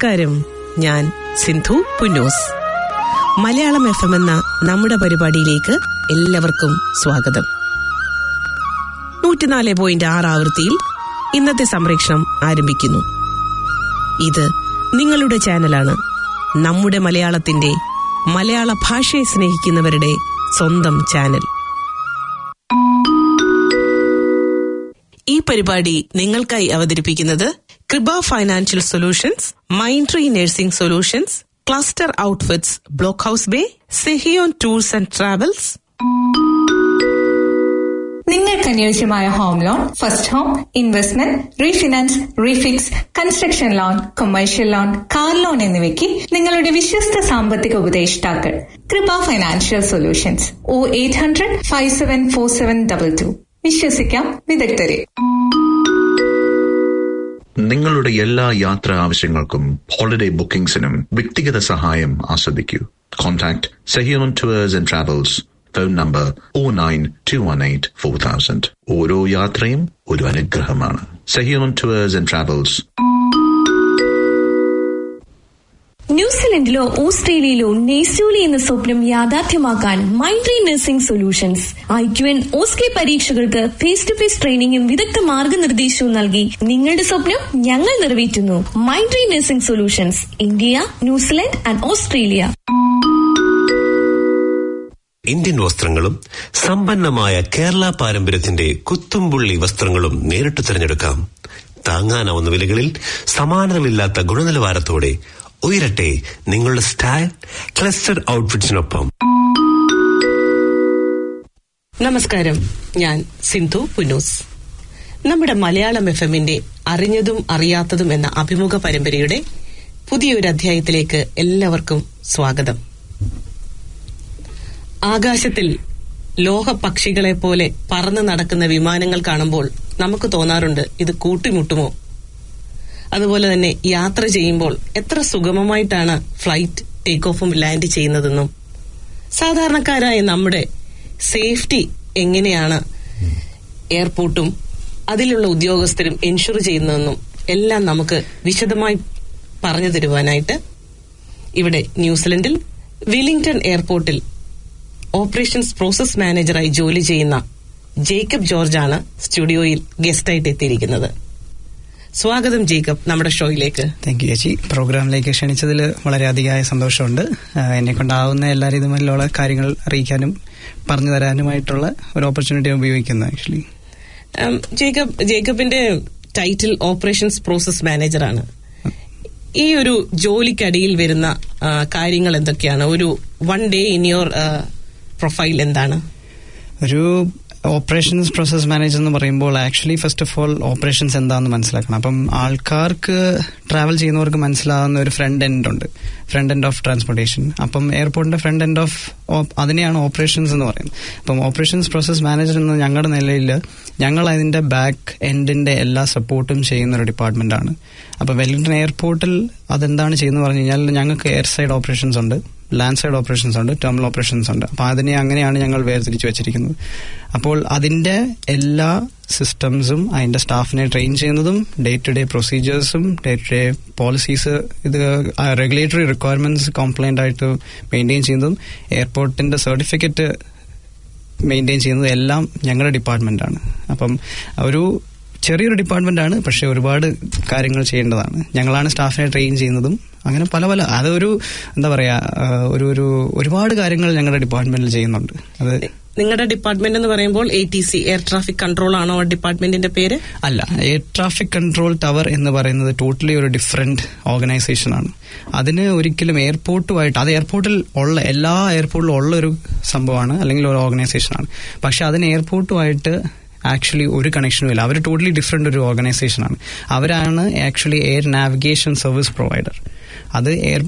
നമസ്കാരം ഞാൻ Sindhu Punnose Malayalam F M എന്ന നമ്മുടെ പരിപാടിയിലേക്ക് എല്ലാവർക്കും സ്വാഗതം നൂറ്റിനാല് പോയിന്റ് ആറ് ആവൃത്തിയിൽ ഇന്നത്തെ സംപ്രേഷണം ആരംഭിക്കുന്നു ഇത് നിങ്ങളുടെ ചാനലാണ് നമ്മുടെ മലയാളത്തിന്റെ മലയാള ഭാഷയെ സ്നേഹിക്കുന്നവരുടെ സ്വന്തം ചാനൽ ഈ പരിപാടി നിങ്ങൾക്കായി അവതരിപ്പിക്കുന്നത് Kripa financial solutions mind tree nursing solutions cluster outfits Blockhouse Bay Sehion tours and travels നിങ്ങൾക്ക് അനുയോജ്യമായ home loan first home investment refinance refix construction loan commercial loan car loan എന്നിവയ്ക്ക് നിങ്ങളുടെ വിശ്വസ്ത സാമ്പത്തിക ഉപദേഷ്ടാക്കൾ Kripa financial solutions O eight hundred five seven four seven double two വിശ്വസിക്കാം വിദഗ്ധരെ നിങ്ങളുടെ എല്ലാ യാത്രാ ആവശ്യങ്ങൾക്കും ഹോളിഡേ ബുക്കിംഗ്സിനും വ്യക്തിഗത സഹായം ആസ്വദിക്കൂ contact Sehion tours and travels phone number oh nine two one eight four thousand ഓരോ യാത്രയും ഒരു അനുഗ്രഹമാണ് സഹിയോൺ ടൂവേഴ്സ് ആൻഡ് ട്രാവൽസ് ന്യൂസിലൻഡിലോ ഓസ്ട്രേലിയയിലോ നെയ്സൂലി എന്ന സ്വപ്നം യാഥാർത്ഥ്യമാക്കാൻ Mindtree nursing solutions I Q N OSCE പരീക്ഷകൾക്ക് ഫേസ് ടു ഫേസ് ട്രെയിനിങ്ങും വിദഗ്ധ മാർഗനിർദ്ദേശവും നൽകി നിങ്ങളുടെ സ്വപ്നം ഞങ്ങൾ നിറവേറ്റുന്നു Mindtree nursing solutions India New Zealand and Australia Indian വസ്ത്രങ്ങളും സമ്പന്നമായ കേരള പാരമ്പര്യത്തിന്റെ കുത്തുംപുള്ളി വസ്ത്രങ്ങളും നേരിട്ട് തിരഞ്ഞെടുക്കാം താങ്ങാനാവുന്ന വിലകളിൽ സമാനതകളില്ലാത്ത ഗുണനിലവാരത്തോടെ ഉയരട്ടെ നിങ്ങളുടെ സ്റ്റൈൽ ക്ലസ്റ്റർ ഔട്ട്ഫിറ്റ്സിനൊപ്പം നമസ്കാരം ഞാൻ സിന്ധു പുന്നൂസ് നമ്മുടെ മലയാളം എഫ് എമ്മിന്റെ അറിഞ്ഞതും അറിയാത്തതും എന്ന അഭിമുഖ പരമ്പരയുടെ പുതിയൊരു അധ്യായത്തിലേക്ക് എല്ലാവർക്കും സ്വാഗതം ആകാശത്തിൽ ലോഹ പക്ഷികളെ പോലെ പറന്നു നടക്കുന്ന വിമാനങ്ങൾ കാണുമ്പോൾ നമുക്ക് തോന്നാറുണ്ട് ഇത് കൂട്ടിമുട്ടുമോ അതുപോലെ തന്നെ യാത്ര ചെയ്യുമ്പോൾ എത്ര സുഗമമായിട്ടാണ് ഫ്ലൈറ്റ് ടേക്ക് ഓഫും ലാൻഡ് ചെയ്യുന്നതെന്നും സാധാരണക്കാരായ നമ്മുടെ സേഫ്റ്റി എങ്ങനെയാണ് എയർപോർട്ടും അതിലുള്ള ഉദ്യോഗസ്ഥരും എൻഷുർ ചെയ്യുന്നതെന്നും എല്ലാം നമുക്ക് വിശദമായി പറഞ്ഞു തരുവാനായിട്ട് ഇവിടെ ന്യൂസിലൻഡിൽ വില്ലിംഗ്ടൺ എയർപോർട്ടിൽ ഓപ്പറേഷൻസ് പ്രോസസ് മാനേജറായി ജോലി ചെയ്യുന്ന ജേക്കബ് ജോർജാണ് സ്റ്റുഡിയോയിൽ ഗസ്റ്റായിട്ട് എത്തിയിരിക്കുന്നത് സ്വാഗതം ജേക്കബ് നമ്മുടെ ഷോയിലേക്ക് താങ്ക് യു ചേച്ചി പ്രോഗ്രാമിലേക്ക് ക്ഷണിച്ചതിൽ വളരെയധികമായ സന്തോഷമുണ്ട് എന്നെ കൊണ്ടാവുന്ന എല്ലാ രീതിയിലുള്ള കാര്യങ്ങൾ അറിയിക്കാനും പറഞ്ഞു തരാനുമായിട്ടുള്ള ഒരു ഓപ്പർച്യൂണിറ്റി ഉപയോഗിക്കുന്നത് ആക്ച്വലി ഉം, ജേക്കബ് ജേക്കബിന്റെ ടൈറ്റിൽ ഓപ്പറേഷൻസ് പ്രോസസ് മാനേജറാണ് ഈ ഒരു ജോലിക്കടിയിൽ വരുന്ന ആ, കാര്യങ്ങൾ എന്തൊക്കെയാണ് ഒരു one day in your profile എന്താണ് ഒരു ഓപ്പറേഷൻസ് പ്രോസസ് മാനേജർ എന്ന് പറയുമ്പോൾ actually first of all operations എന്താണെന്ന് മനസ്സിലാക്കണം അപ്പം ആൾക്കാർക്ക് ട്രാവൽ ചെയ്യുന്നവർക്ക് മനസ്സിലാകുന്ന ഒരു ഫ്രണ്ട് എൻഡ് ഉണ്ട് ഫ്രണ്ട് എൻഡ് ഓഫ് ട്രാൻസ്പോർട്ടേഷൻ അപ്പം എയർപോർട്ടിന്റെ ഫ്രണ്ട് എൻഡ് ഓഫ് അതിനെയാണ് ഓപ്പറേഷൻസ് എന്ന് പറയുന്നത് അപ്പം ഓപ്പറേഷൻസ് പ്രോസസ് മാനേജർ എന്ന ഞങ്ങളുടെ നിലയിൽ ഞങ്ങൾ അതിന്റെ ബാക്ക് എൻഡിന്റെ എല്ലാ സപ്പോർട്ടും ചെയ്യുന്ന ഒരു ഡിപ്പാർട്ട്മെന്റ് ആണ് അപ്പോൾ വെല്ലിംഗ്ടൺ എയർപോർട്ടിൽ അതെന്താണ് ചെയ്യുന്നത് പറഞ്ഞു കഴിഞ്ഞാൽ ഞങ്ങൾക്ക് എയർ സൈഡ് ഓപ്പറേഷൻസ് ഉണ്ട് ലാൻഡ് സൈഡ് ഓപ്പറേഷൻസ് ഉണ്ട് ടെർമിനൽ ഓപ്പറേഷൻസ് ഉണ്ട് അപ്പോൾ അതിനെ അങ്ങനെയാണ് ഞങ്ങൾ വേർതിരിച്ച് വെച്ചിരിക്കുന്നത് അപ്പോൾ അതിന്റെ എല്ലാ സിസ്റ്റംസും അതിന്റെ സ്റ്റാഫിനെ ട്രെയിൻ ചെയ്യുന്നതും ഡേ ടു ഡേ പ്രൊസീജിയേഴ്സും ഡേ ടു ഡേ പോളിസീസ് ഇത് റെഗുലേറ്ററി റിക്വയർമെന്റ്സ് കംപ്ലൈന്റ് ആയിട്ട് മെയിൻറ്റെയിൻ ചെയ്യുന്നതും എയർപോർട്ടിന്റെ സർട്ടിഫിക്കറ്റ് മെയിൻറ്റെയിൻ ചെയ്യുന്നത് എല്ലാം ഞങ്ങളുടെ ഡിപ്പാർട്ട്മെന്റാണ് അപ്പം ഒരു ചെറിയൊരു ഡിപ്പാർട്ട്മെന്റ് ആണ് പക്ഷെ ഒരുപാട് കാര്യങ്ങൾ ചെയ്യേണ്ടതാണ് ഞങ്ങളാണ് സ്റ്റാഫിനെ ട്രെയിൻ ചെയ്യുന്നതും അങ്ങനെ പല പല അതൊരു എന്താ പറയാ ആ, ഒരു ഒരു ഒരുപാട് കാര്യങ്ങൾ ഞങ്ങളുടെ ഡിപ്പാർട്ട്മെന്റിൽ ചെയ്യുന്നുണ്ട് അത് നിങ്ങളുടെ ഡിപ്പാർട്ട്മെന്റ് എന്ന് പറയുമ്പോൾ A T C air traffic control ആണോ ആ ഡിപ്പാർട്ട്മെന്റിന്റെ പേര് അല്ല എയർ ട്രാഫിക് കൺട്രോൾ ടവർ എന്ന് പറയുന്നത് ടോട്ടലി ഒരു ഡിഫറെന്റ് ഓർഗനൈസേഷൻ ആണ് അതിന് ഒരിക്കലും എയർപോർട്ടുമായിട്ട് അത് എയർപോർട്ടിൽ ഉള്ള എല്ലാ എയർപോർട്ടിലും ഉള്ള ഒരു സംഭവമാണ് അല്ലെങ്കിൽ ഒരു ഓർഗനൈസേഷൻ ആണ് പക്ഷെ അതിന് എയർപോർട്ടുമായിട്ട് ആക്ച്വലി ഒരു കണക്ഷനും ഇല്ല അവർ ടോട്ടലി ഡിഫറെന്റ് ഒരു ഓർഗനൈസേഷൻ ആണ് അവരാണ് actually air navigation service provider അത് എയർ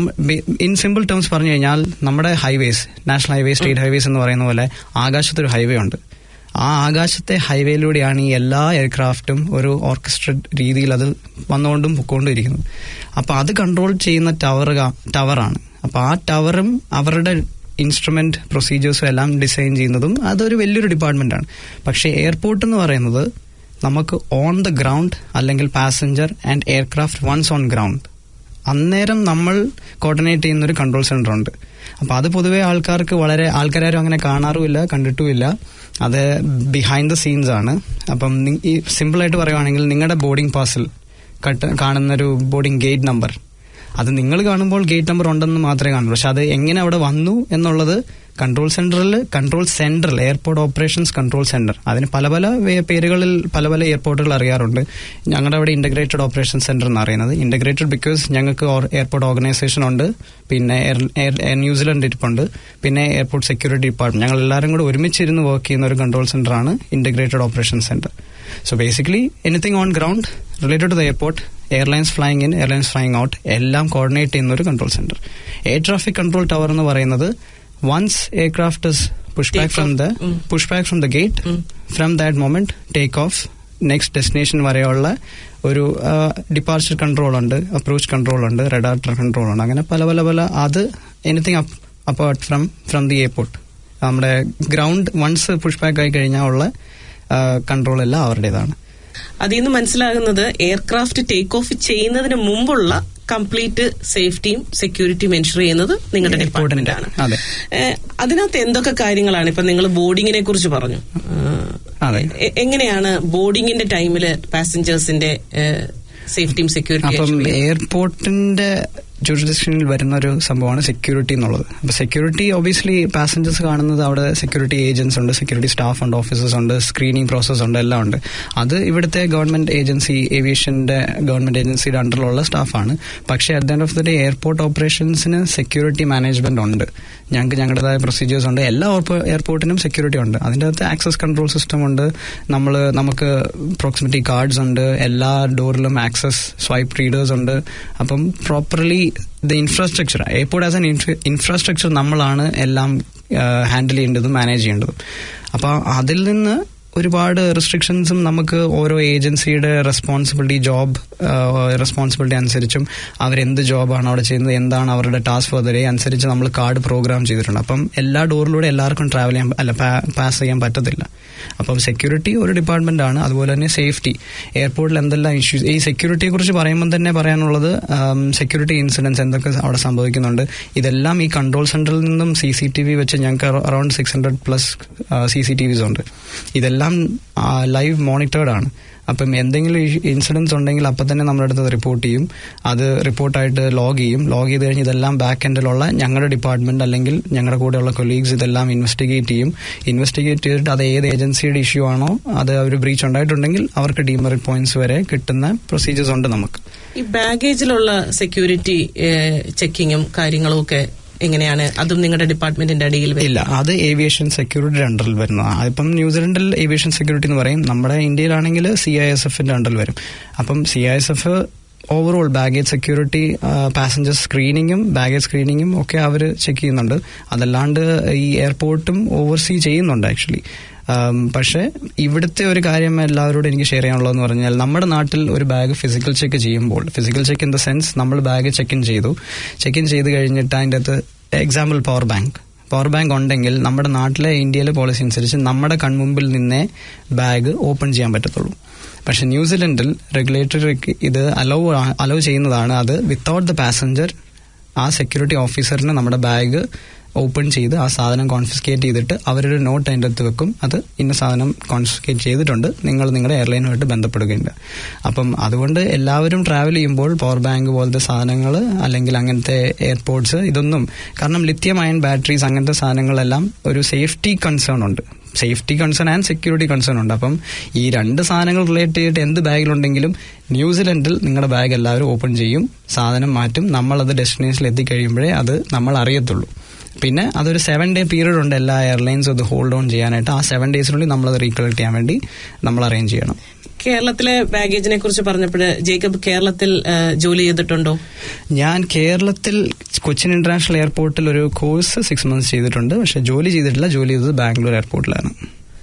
ഇൻ സിമ്പിൾ ടേംസ് പറഞ്ഞു കഴിഞ്ഞാൽ നമ്മുടെ highways national highway state highways എന്ന് പറയുന്ന പോലെ ആകാശത്തൊരു ഹൈവേ ഉണ്ട് ആ ആകാശത്തെ ഹൈവേയിലൂടെയാണ് ഈ എല്ലാ എയർക്രാഫ്റ്റും ഒരു ഓർക്കസ്ട്രേറ്റ് രീതിയിൽ അത് വന്നുകൊണ്ടും പൊക്കോണ്ടും ഇരിക്കുന്നത് അപ്പൊ അത് കൺട്രോൾ ചെയ്യുന്ന ടവർ ടവറാണ് അപ്പൊ ആ ടവറും അവരുടെ ഇൻസ്ട്രുമെന്റ് പ്രൊസീജിയേഴ്സും എല്ലാം ഡിസൈൻ ചെയ്യുന്നതും അതൊരു വലിയൊരു ഡിപ്പാർട്ട്മെന്റ് ആണ് പക്ഷേ എയർപോർട്ട് എന്ന് പറയുന്നത് നമുക്ക് ഓൺ ദ ഗ്രൗണ്ട് അല്ലെങ്കിൽ passenger and aircraft once on ground അന്നേരം നമ്മൾ കോർഡിനേറ്റ് ചെയ്യുന്ന ഒരു കൺട്രോൾ സെന്റർ ഉണ്ട് അപ്പൊ അത് പൊതുവെ ആൾക്കാർക്ക് വളരെ ആൾക്കാരും അങ്ങനെ കാണാറുമില്ല കണ്ടിട്ടുമില്ല അത് ബിഹൈൻഡ് ദ സീൻസ് ആണ് അപ്പം നി- ഈ സിമ്പിളായിട്ട് പറയുവാണെങ്കിൽ നിങ്ങളുടെ ബോർഡിംഗ് പാസിൽ കാണുന്ന ഒരു ബോർഡിംഗ് ഗേറ്റ് നമ്പർ അത് നിങ്ങൾ കാണുമ്പോൾ ഗേറ്റ് നമ്പർ ഉണ്ടെന്ന് മാത്രമേ കാണുള്ളൂ പക്ഷെ അത് എങ്ങനെ അവിടെ വന്നു എന്നുള്ളത് കൺട്രോൾ സെന്ററിൽ കൺട്രോൾ സെന്ററിൽ എയർപോർട്ട് ഓപ്പറേഷൻസ് കൺട്രോൾ സെന്റർ അതിന് പല പല വേ- പേരുകളിൽ പല പല എയർപോർട്ടുകൾ അറിയാറുണ്ട് ഞങ്ങളുടെ അവിടെ ഇന്റഗ്രേറ്റഡ് ഓപ്പറേഷൻ സെന്റർ എന്ന് പറയുന്നത് ഇന്റഗ്രേറ്റഡ് ബിക്കോസ് ഞങ്ങൾക്ക് എയർപോർട്ട് ഓർഗനൈസേഷൻ ഉണ്ട് പിന്നെ എയർ- എയർ- എയർ ന്യൂസിലൻഡ് ഇരിപ്പുണ്ട് പിന്നെ എയർപോർട്ട് സെക്യൂരിറ്റി ഡിപ്പാർട്ട്മെന്റ് ഞങ്ങൾ എല്ലാവരും കൂടെ ഒരുമിച്ചിരുന്ന് വർക്ക് ചെയ്യുന്ന ഒരു കൺട്രോൾ സെന്റർ ആണ് integrated operation centre so basically anything on ground related to the airport airlines flying in airlines flying out എല്ലാം കോർഡിനേറ്റ് ചെയ്യുന്ന ഒരു control centre air traffic control tower എന്ന് പറയുന്നത് once aircraft is push back Take from the off. Mm. Push back from the gate from that moment take off next destination വരെയുള്ള ഒരു departure control ഉണ്ട് approach control ഉണ്ട് radar control ഉണ്ട് അങ്ങനെ പല പല പല അത് anything apart from from the airport നമ്മുടെ ഗ്രൗണ്ട് വൺസ് പുഷ് ബാക്ക് ആയി കഴിഞ്ഞാൽ ഉള്ള കൺട്രോൾ എല്ലാം അവരുടേതാണ് അതിൽ നിന്ന് മനസ്സിലാകുന്നത് എയർക്രാഫ്റ്റ് ടേക്ക് ഓഫ് ചെയ്യുന്നതിന് മുമ്പുള്ള കംപ്ലീറ്റ് സേഫ്റ്റിയും സെക്യൂരിറ്റിയും എൻഷുർ ചെയ്യുന്നത് നിങ്ങളുടെ Airport-ന്റെ, ഡിപ്പാർട്ട്മെന്റ് ആണ് അതെ. ഏഹ്, അതിനകത്ത് എന്തൊക്കെ കാര്യങ്ങളാണ് ഇപ്പൊ നിങ്ങൾ ബോർഡിങ്ങിനെ കുറിച്ച് പറഞ്ഞു ഏഹ്, അതെ. എ- എങ്ങനെയാണ് ബോർഡിങ്ങിന്റെ ടൈമില് പാസഞ്ചേഴ്സിന്റെ സേഫ്റ്റിയും അപ്പം സെക്യൂരിറ്റിയും എയർപോർട്ടിന്റെ ജുറിഡിക്ഷനിൽ വരുന്ന ഒരു സംഭവമാണ് സെക്യൂരിറ്റി എന്നുള്ളത് അപ്പൊ സെക്യൂരിറ്റി ഒബിയസ്ലി പാസഞ്ചേഴ്സ് കാണുന്നത് അവിടെ സെക്യൂരിറ്റി ഏജൻസ് ഉണ്ട് സെക്യൂരിറ്റി സ്റ്റാഫ് ഉണ്ട് ഓഫീസേഴ്സ് ഉണ്ട് സ്ക്രീനിങ് പ്രോസസ് ഉണ്ട് എല്ലാം ഉണ്ട് അത് ഇവിടുത്തെ ഗവൺമെന്റ് ഏജൻസി ഏവിയേഷന്റെ ഗവൺമെന്റ് ഏജൻസിയുടെ അണ്ടറിലുള്ള സ്റ്റാഫാണ് പക്ഷേ at the end of the day airport ഓപ്പറേഷൻസിന് സെക്യൂരിറ്റി മാനേജ്മെന്റ് ഉണ്ട് ഞങ്ങൾക്ക് ഞങ്ങളുടേതായ പ്രൊസീജിയേഴ്സ് ഉണ്ട് എല്ലാ ഓർപ്പ- എയർപോർട്ടിനും സെക്യൂരിറ്റി ഉണ്ട് അതിൻ്റെ അകത്ത് ആക്സസ് കൺട്രോൾ സിസ്റ്റം ഉണ്ട് നമ്മൾ നമുക്ക് പ്രോക്സിമിറ്റി കാർഡ്സ് ഉണ്ട് എല്ലാ ഡോറിലും ആക്സസ് സ്വൈപ്പ് റീഡേഴ്സ് ഉണ്ട് അപ്പം properly the infrastructure airport as an infrastructure നമ്മളാണ് എല്ലാം ഹാൻഡിൽ ചെയ്യേണ്ടതും മാനേജ് ചെയ്യേണ്ടതും അപ്പോൾ അതിൽ നിന്ന് ഒരുപാട് റെസ്ട്രിക്ഷൻസും നമുക്ക് ഓരോ ഏജൻസിയുടെ റെസ്പോൺസിബിലിറ്റി ജോബ് റെസ്പോൺസിബിലിറ്റി അനുസരിച്ചും അവരെന്ത് ജോബാണ് അവിടെ ചെയ്യുന്നത് എന്താണ് അവരുടെ ടാസ്ക് ഫോർ ദ ഡേ അനുസരിച്ച് നമ്മൾ കാർഡ് പ്രോഗ്രാം ചെയ്തിട്ടുണ്ട് അപ്പം എല്ലാ ഡോറിലൂടെ എല്ലാവർക്കും ട്രാവൽ ചെയ്യാൻ അല്ല പാസ് ചെയ്യാൻ പറ്റത്തില്ല അപ്പം സെക്യൂരിറ്റി ഒരു ഡിപ്പാർട്ട്മെന്റ് ആണ് അതുപോലെ തന്നെ സേഫ്റ്റി എയർപോർട്ടിൽ എന്തെല്ലാം ഇഷ്യൂസ് ഈ സെക്യൂരിറ്റിയെ കുറിച്ച് പറയുമ്പോൾ തന്നെ പറയാനുള്ളത് സെക്യൂരിറ്റി ഇൻസിഡൻസ് എന്തൊക്കെ അവിടെ സംഭവിക്കുന്നുണ്ട് ഇതെല്ലാം ഈ കൺട്രോൾ സെന്ററിൽ നിന്നും സി സി ടി വി വെച്ച് ഞങ്ങൾക്ക് around six hundred plus C C T Vs ഉണ്ട് ഇതെല്ലാം ലൈവ് മോണിറ്റേർഡ് ആണ് അപ്പം എന്തെങ്കിലും ഇൻസിഡൻസ് ഉണ്ടെങ്കിൽ അപ്പം തന്നെ നമ്മുടെ അടുത്ത് റിപ്പോർട്ട് ചെയ്യും അത് റിപ്പോർട്ടായിട്ട് ലോഗ് ചെയ്യും ലോഗ് ചെയ്ത് കഴിഞ്ഞ് ഇതെല്ലാം ബാക്ക് എൻഡിലുള്ള ഞങ്ങളുടെ ഡിപ്പാർട്ട്മെന്റ് അല്ലെങ്കിൽ ഞങ്ങളുടെ കൂടെയുള്ള കൊലീഗ്സ് ഇതെല്ലാം ഇൻവെസ്റ്റിഗേറ്റ് ചെയ്യും ഇൻവെസ്റ്റിഗേറ്റ് ചെയ്തിട്ട് അത് ഏത് ഏജൻസിയുടെ ഇഷ്യൂ ആണോ അത് ഒരു ബ്രീച്ച് ഉണ്ടായിട്ടുണ്ടെങ്കിൽ അവർക്ക് ഡീമെറിറ്റ് പോയിന്റ്സ് വരെ കിട്ടുന്ന പ്രൊസീജിയേഴ്സ് ഉണ്ട് നമുക്ക് ഈ ബാഗേജിലുള്ള സെക്യൂരിറ്റി ചെക്കിങ്ങും കാര്യങ്ങളും ഒക്കെ എങ്ങനെയാണ് അതും നിങ്ങളുടെ ഡിപ്പാർട്ട്മെന്റിന്റെ അടിയിൽ വരും ഇല്ല അത് ഏവിയേഷൻ സെക്യൂരിറ്റി അണ്ടറിൽ വരുന്നതാണ് അതിപ്പം ന്യൂസിലൻഡിൽ ഏവിയേഷൻ സെക്യൂരിറ്റി എന്ന് പറയും നമ്മുടെ ഇന്ത്യയിലാണെങ്കിൽ സി ഐ എസ് എഫിന്റെ അണ്ടറിൽ വരും അപ്പം C I S F overall baggage security passenger സ്ക്രീനിങ്ങും ബാഗേജ് സ്ക്രീനിങ്ങും ഒക്കെ അവർ ചെക്ക് ചെയ്യുന്നുണ്ട് അതല്ലാണ്ട് ഈ എയർപോർട്ടും ഓവർസീ ചെയ്യുന്നുണ്ട് ആക്ച്വലി പക്ഷേ ഇവിടുത്തെ ഒരു കാര്യം എല്ലാവരോടും എനിക്ക് ഷെയർ ചെയ്യാനുള്ളതെന്ന് പറഞ്ഞാൽ നമ്മുടെ നാട്ടിൽ ഒരു ബാഗ് ഫിസിക്കൽ ചെക്ക് ചെയ്യുമ്പോൾ physical check in the sense നമ്മൾ ബാഗ് ചെക്ക് ഇൻ ചെയ്തു ചെക്ക് ഇൻ ചെയ്ത് കഴിഞ്ഞിട്ട് അതിൻ്റെ അകത്ത് example power bank power bank ഉണ്ടെങ്കിൽ നമ്മുടെ നാട്ടിലെ ഇന്ത്യയിലെ പോളിസി അനുസരിച്ച് നമ്മുടെ കൺമുമ്പിൽ നിന്നേ ബാഗ് ഓപ്പൺ ചെയ്യാൻ പറ്റത്തുള്ളൂ പക്ഷെ ന്യൂസിലൻഡിൽ റെഗുലേറ്ററി ഇത് അലോ അലോ ചെയ്യുന്നതാണ് അത് വിത്തൗട്ട് ദ പാസഞ്ചർ ആ സെക്യൂരിറ്റി ഓഫീസറിന് നമ്മുടെ ബാഗ് ഓപ്പൺ ചെയ്ത് ആ സാധനം കോൺഫിസ്കേറ്റ് ചെയ്തിട്ട് അവരൊരു നോട്ട് അതിൻ്റെ അടുത്ത് വെക്കും അത് ഇന്ന സാധനം കോൺഫിസ്കേറ്റ് ചെയ്തിട്ടുണ്ട് നിങ്ങൾ നിങ്ങളുടെ എയർലൈനുമായിട്ട് ബന്ധപ്പെടുകയുണ്ട് അപ്പം അതുകൊണ്ട് എല്ലാവരും ട്രാവൽ ചെയ്യുമ്പോൾ പവർ ബാങ്ക് പോലത്തെ സാധനങ്ങൾ അല്ലെങ്കിൽ അങ്ങനത്തെ എയർപോർട്സ് ഇതൊന്നും കാരണം ലിത്യം അയൺ ബാറ്ററീസ് അങ്ങനത്തെ സാധനങ്ങളെല്ലാം ഒരു സേഫ്റ്റി കൺസേൺ ഉണ്ട് safety concern and security concern ഉണ്ട് അപ്പം ഈ രണ്ട് സാധനങ്ങൾ റിലേറ്റ് ചെയ്തിട്ട് എന്ത് ബാഗിലുണ്ടെങ്കിലും ന്യൂസിലൻഡിൽ നിങ്ങളുടെ ബാഗ് എല്ലാവരും ഓപ്പൺ ചെയ്യും സാധനം മാറ്റും നമ്മളത് ഡെസ്റ്റിനേഷനിൽ എത്തിക്കഴിയുമ്പോഴേ അത് നമ്മൾ അറിയത്തുള്ളൂ പിന്നെ അതൊരു സെവൻ ഡേ പീരീഡ് ഉണ്ട് എല്ലാ എയർലൈൻസും അത് ഹോൾഡ് ഓൺ ചെയ്യാനായിട്ട് ആ സെവൻ ഡേയ്സിനുള്ളിൽ നമ്മളത് റീകളക്ട് ചെയ്യാൻ വേണ്ടി നമ്മൾ അറേഞ്ച് ചെയ്യണം കേരളത്തിലെ ബാഗേജിനെ കുറിച്ച് പറഞ്ഞപ്പോൾ ജേക്കബ് കേരളത്തിൽ ആ, ജോലി ചെയ്തിട്ടുണ്ടോ ഞാൻ കേരളത്തിൽ കൊച്ചിൻ ഇന്റർനാഷണൽ എയർപോർട്ടിൽ ഒരു കോഴ്സ് സിക്സ് മന്ത്സ് ചെയ്തിട്ടുണ്ട് പക്ഷെ ജോലി ചെയ്തിട്ടില്ല ജോലി ചെയ്തത് ബാംഗ്ലൂർ എയർപോർട്ടിലാണ്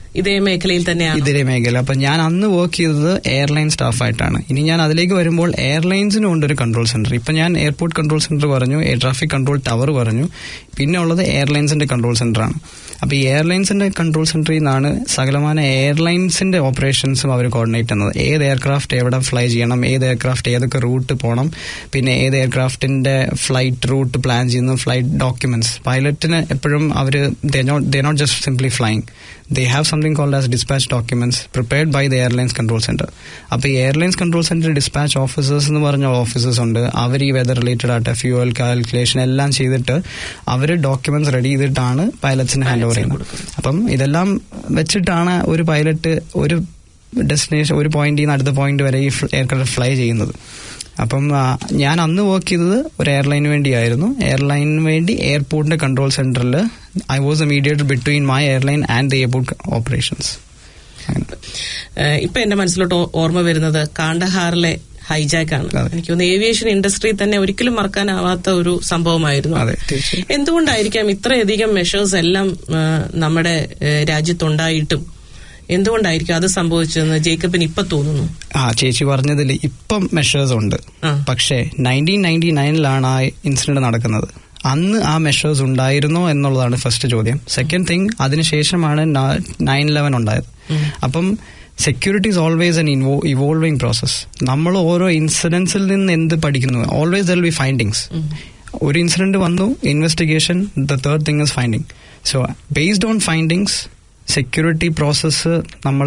ഇതേ മേഖലയിൽ തന്നെയാണ് ഇതേ മേഖല അപ്പൊ ഞാൻ അന്ന് വർക്ക് ചെയ്തത് എയർലൈൻ സ്റ്റാഫായിട്ടാണ് ഇനി ഞാൻ അതിലേക്ക് വരുമ്പോൾ എയർലൈൻസിനും ഉണ്ട് ഒരു കൺട്രോൾ സെന്റർ ഇപ്പൊ ഞാൻ എയർപോർട്ട് കൺട്രോൾ സെന്റർ പറഞ്ഞു എയർ ട്രാഫിക് കൺട്രോൾ ടവർ പറഞ്ഞു പിന്നെ ഉള്ളത് എയർലൈൻസിന്റെ കൺട്രോൾ സെന്റർ ആണ് അപ്പൊ ഈ എയർലൈൻസിന്റെ കൺട്രോൾ സെന്ററിൽ നിന്നാണ് സകലമാന എയർലൈൻസിന്റെ ഓപ്പറേഷൻസും അവർ കോർഡിനേറ്റ് ചെയ്യുന്നത് ഏത് എയർക്രാഫ്റ്റ് എവിടെ ഫ്ലൈ ചെയ്യണം ഏത് എയർക്രാഫ്റ്റ് ഏതൊക്കെ റൂട്ട് പോകണം പിന്നെ ഏത് എയർക്രാഫ്റ്റിന്റെ ഫ്ലൈറ്റ് റൂട്ട് പ്ലാൻ ചെയ്യുന്നു ഫ്ലൈറ്റ് ഡോക്യുമെന്റ്സ് പൈലറ്റിന് എപ്പോഴും അവർ they not just simply flying they have something called as dispatch documents prepared by the airlines control centre അപ്പോൾ ഈ airlines control centre dispatch officers എന്ന് പറഞ്ഞ ഓഫീസേഴ്സ് ഉണ്ട് അവർ ഈ വെതർ റിലേറ്റഡ് ആയിട്ട് ഫ്യൂവൽ കാൽക്കുലേഷൻ എല്ലാം ചെയ്തിട്ട് അവർ ഡോക്യുമെന്റ്സ് റെഡി ചെയ്തിട്ടാണ് പൈലറ്റ്സിന് ഹാൻഡ് ഓവർ ചെയ്യുന്നത് അപ്പം ഇതെല്ലാം വെച്ചിട്ടാണ് ഒരു പൈലറ്റ് ഒരു ഡെസ്റ്റിനേഷൻ ഒരു പോയിന്റിൽ നിന്ന് അടുത്ത പോയിന്റ് വരെ ഈ എയർക്രാഫ്റ്റ് ഫ്ലൈ ചെയ്യുന്നത് അപ്പം ആ, ഞാൻ അന്ന് വർക്ക് ചെയ്തത് ഒരു എയർലൈന് വേണ്ടിയായിരുന്നു എയർലൈനിന് വേണ്ടി എയർപോർട്ടിന്റെ കൺട്രോൾ സെന്ററിൽ I was a mediator between my airline and the airport operations uh ഇപ്പൊ എന്റെ മനസ്സിലോട്ട് ഓ- ഓർമ്മ വരുന്നത് കാണ്ടഹാറിലെ ഹൈജാക്ക് ആണ് അതെ. എനിക്ക് തോന്നുന്നു ഏവിയേഷൻ ഇൻഡസ്ട്രി തന്നെ ഒരിക്കലും മറക്കാനാവാത്ത ഒരു സംഭവമായിരുന്നു അതെ, തീർച്ചയായും. എന്തുകൊണ്ടായിരിക്കാം ഇത്രയധികം മെഷേഴ്സ് എല്ലാം ആ, നമ്മുടെ ഏഹ്, രാജ്യത്തുണ്ടായിട്ടും എന്തുകൊണ്ടായിരിക്കും അത് സംഭവിച്ചതെന്ന് ജേക്കബിന് ഇപ്പൊ തോന്നുന്നു ആ ചേച്ചി പറഞ്ഞതിൽ ഇപ്പം മെഷേഴ്സ് ഉണ്ട് ആ. പക്ഷേ നയൻറ്റീൻ നയൻറ്റി നയനിലാണ് ആ ഇൻസിഡന്റ് നടക്കുന്നത് അന്ന് ആ മെഷേഴ്സ് ഉണ്ടായിരുന്നോ എന്നുള്ളതാണ് ഫസ്റ്റ് ചോദ്യം സെക്കൻഡ് തിങ് അതിനുശേഷമാണ് നയൻ ഇലവൻ ഉണ്ടായത് അപ്പം security is always an evolving process നമ്മൾ ഓരോ ഇൻസിഡൻസിൽ നിന്ന് എന്ത് പഠിക്കുന്നു ഓൾവേസ് ദർ ബി ഫൈൻഡിങ്സ് ഒരു ഇൻസിഡന്റ് വന്നു investigation the third thing is finding so based on findings security process നമ്മൾ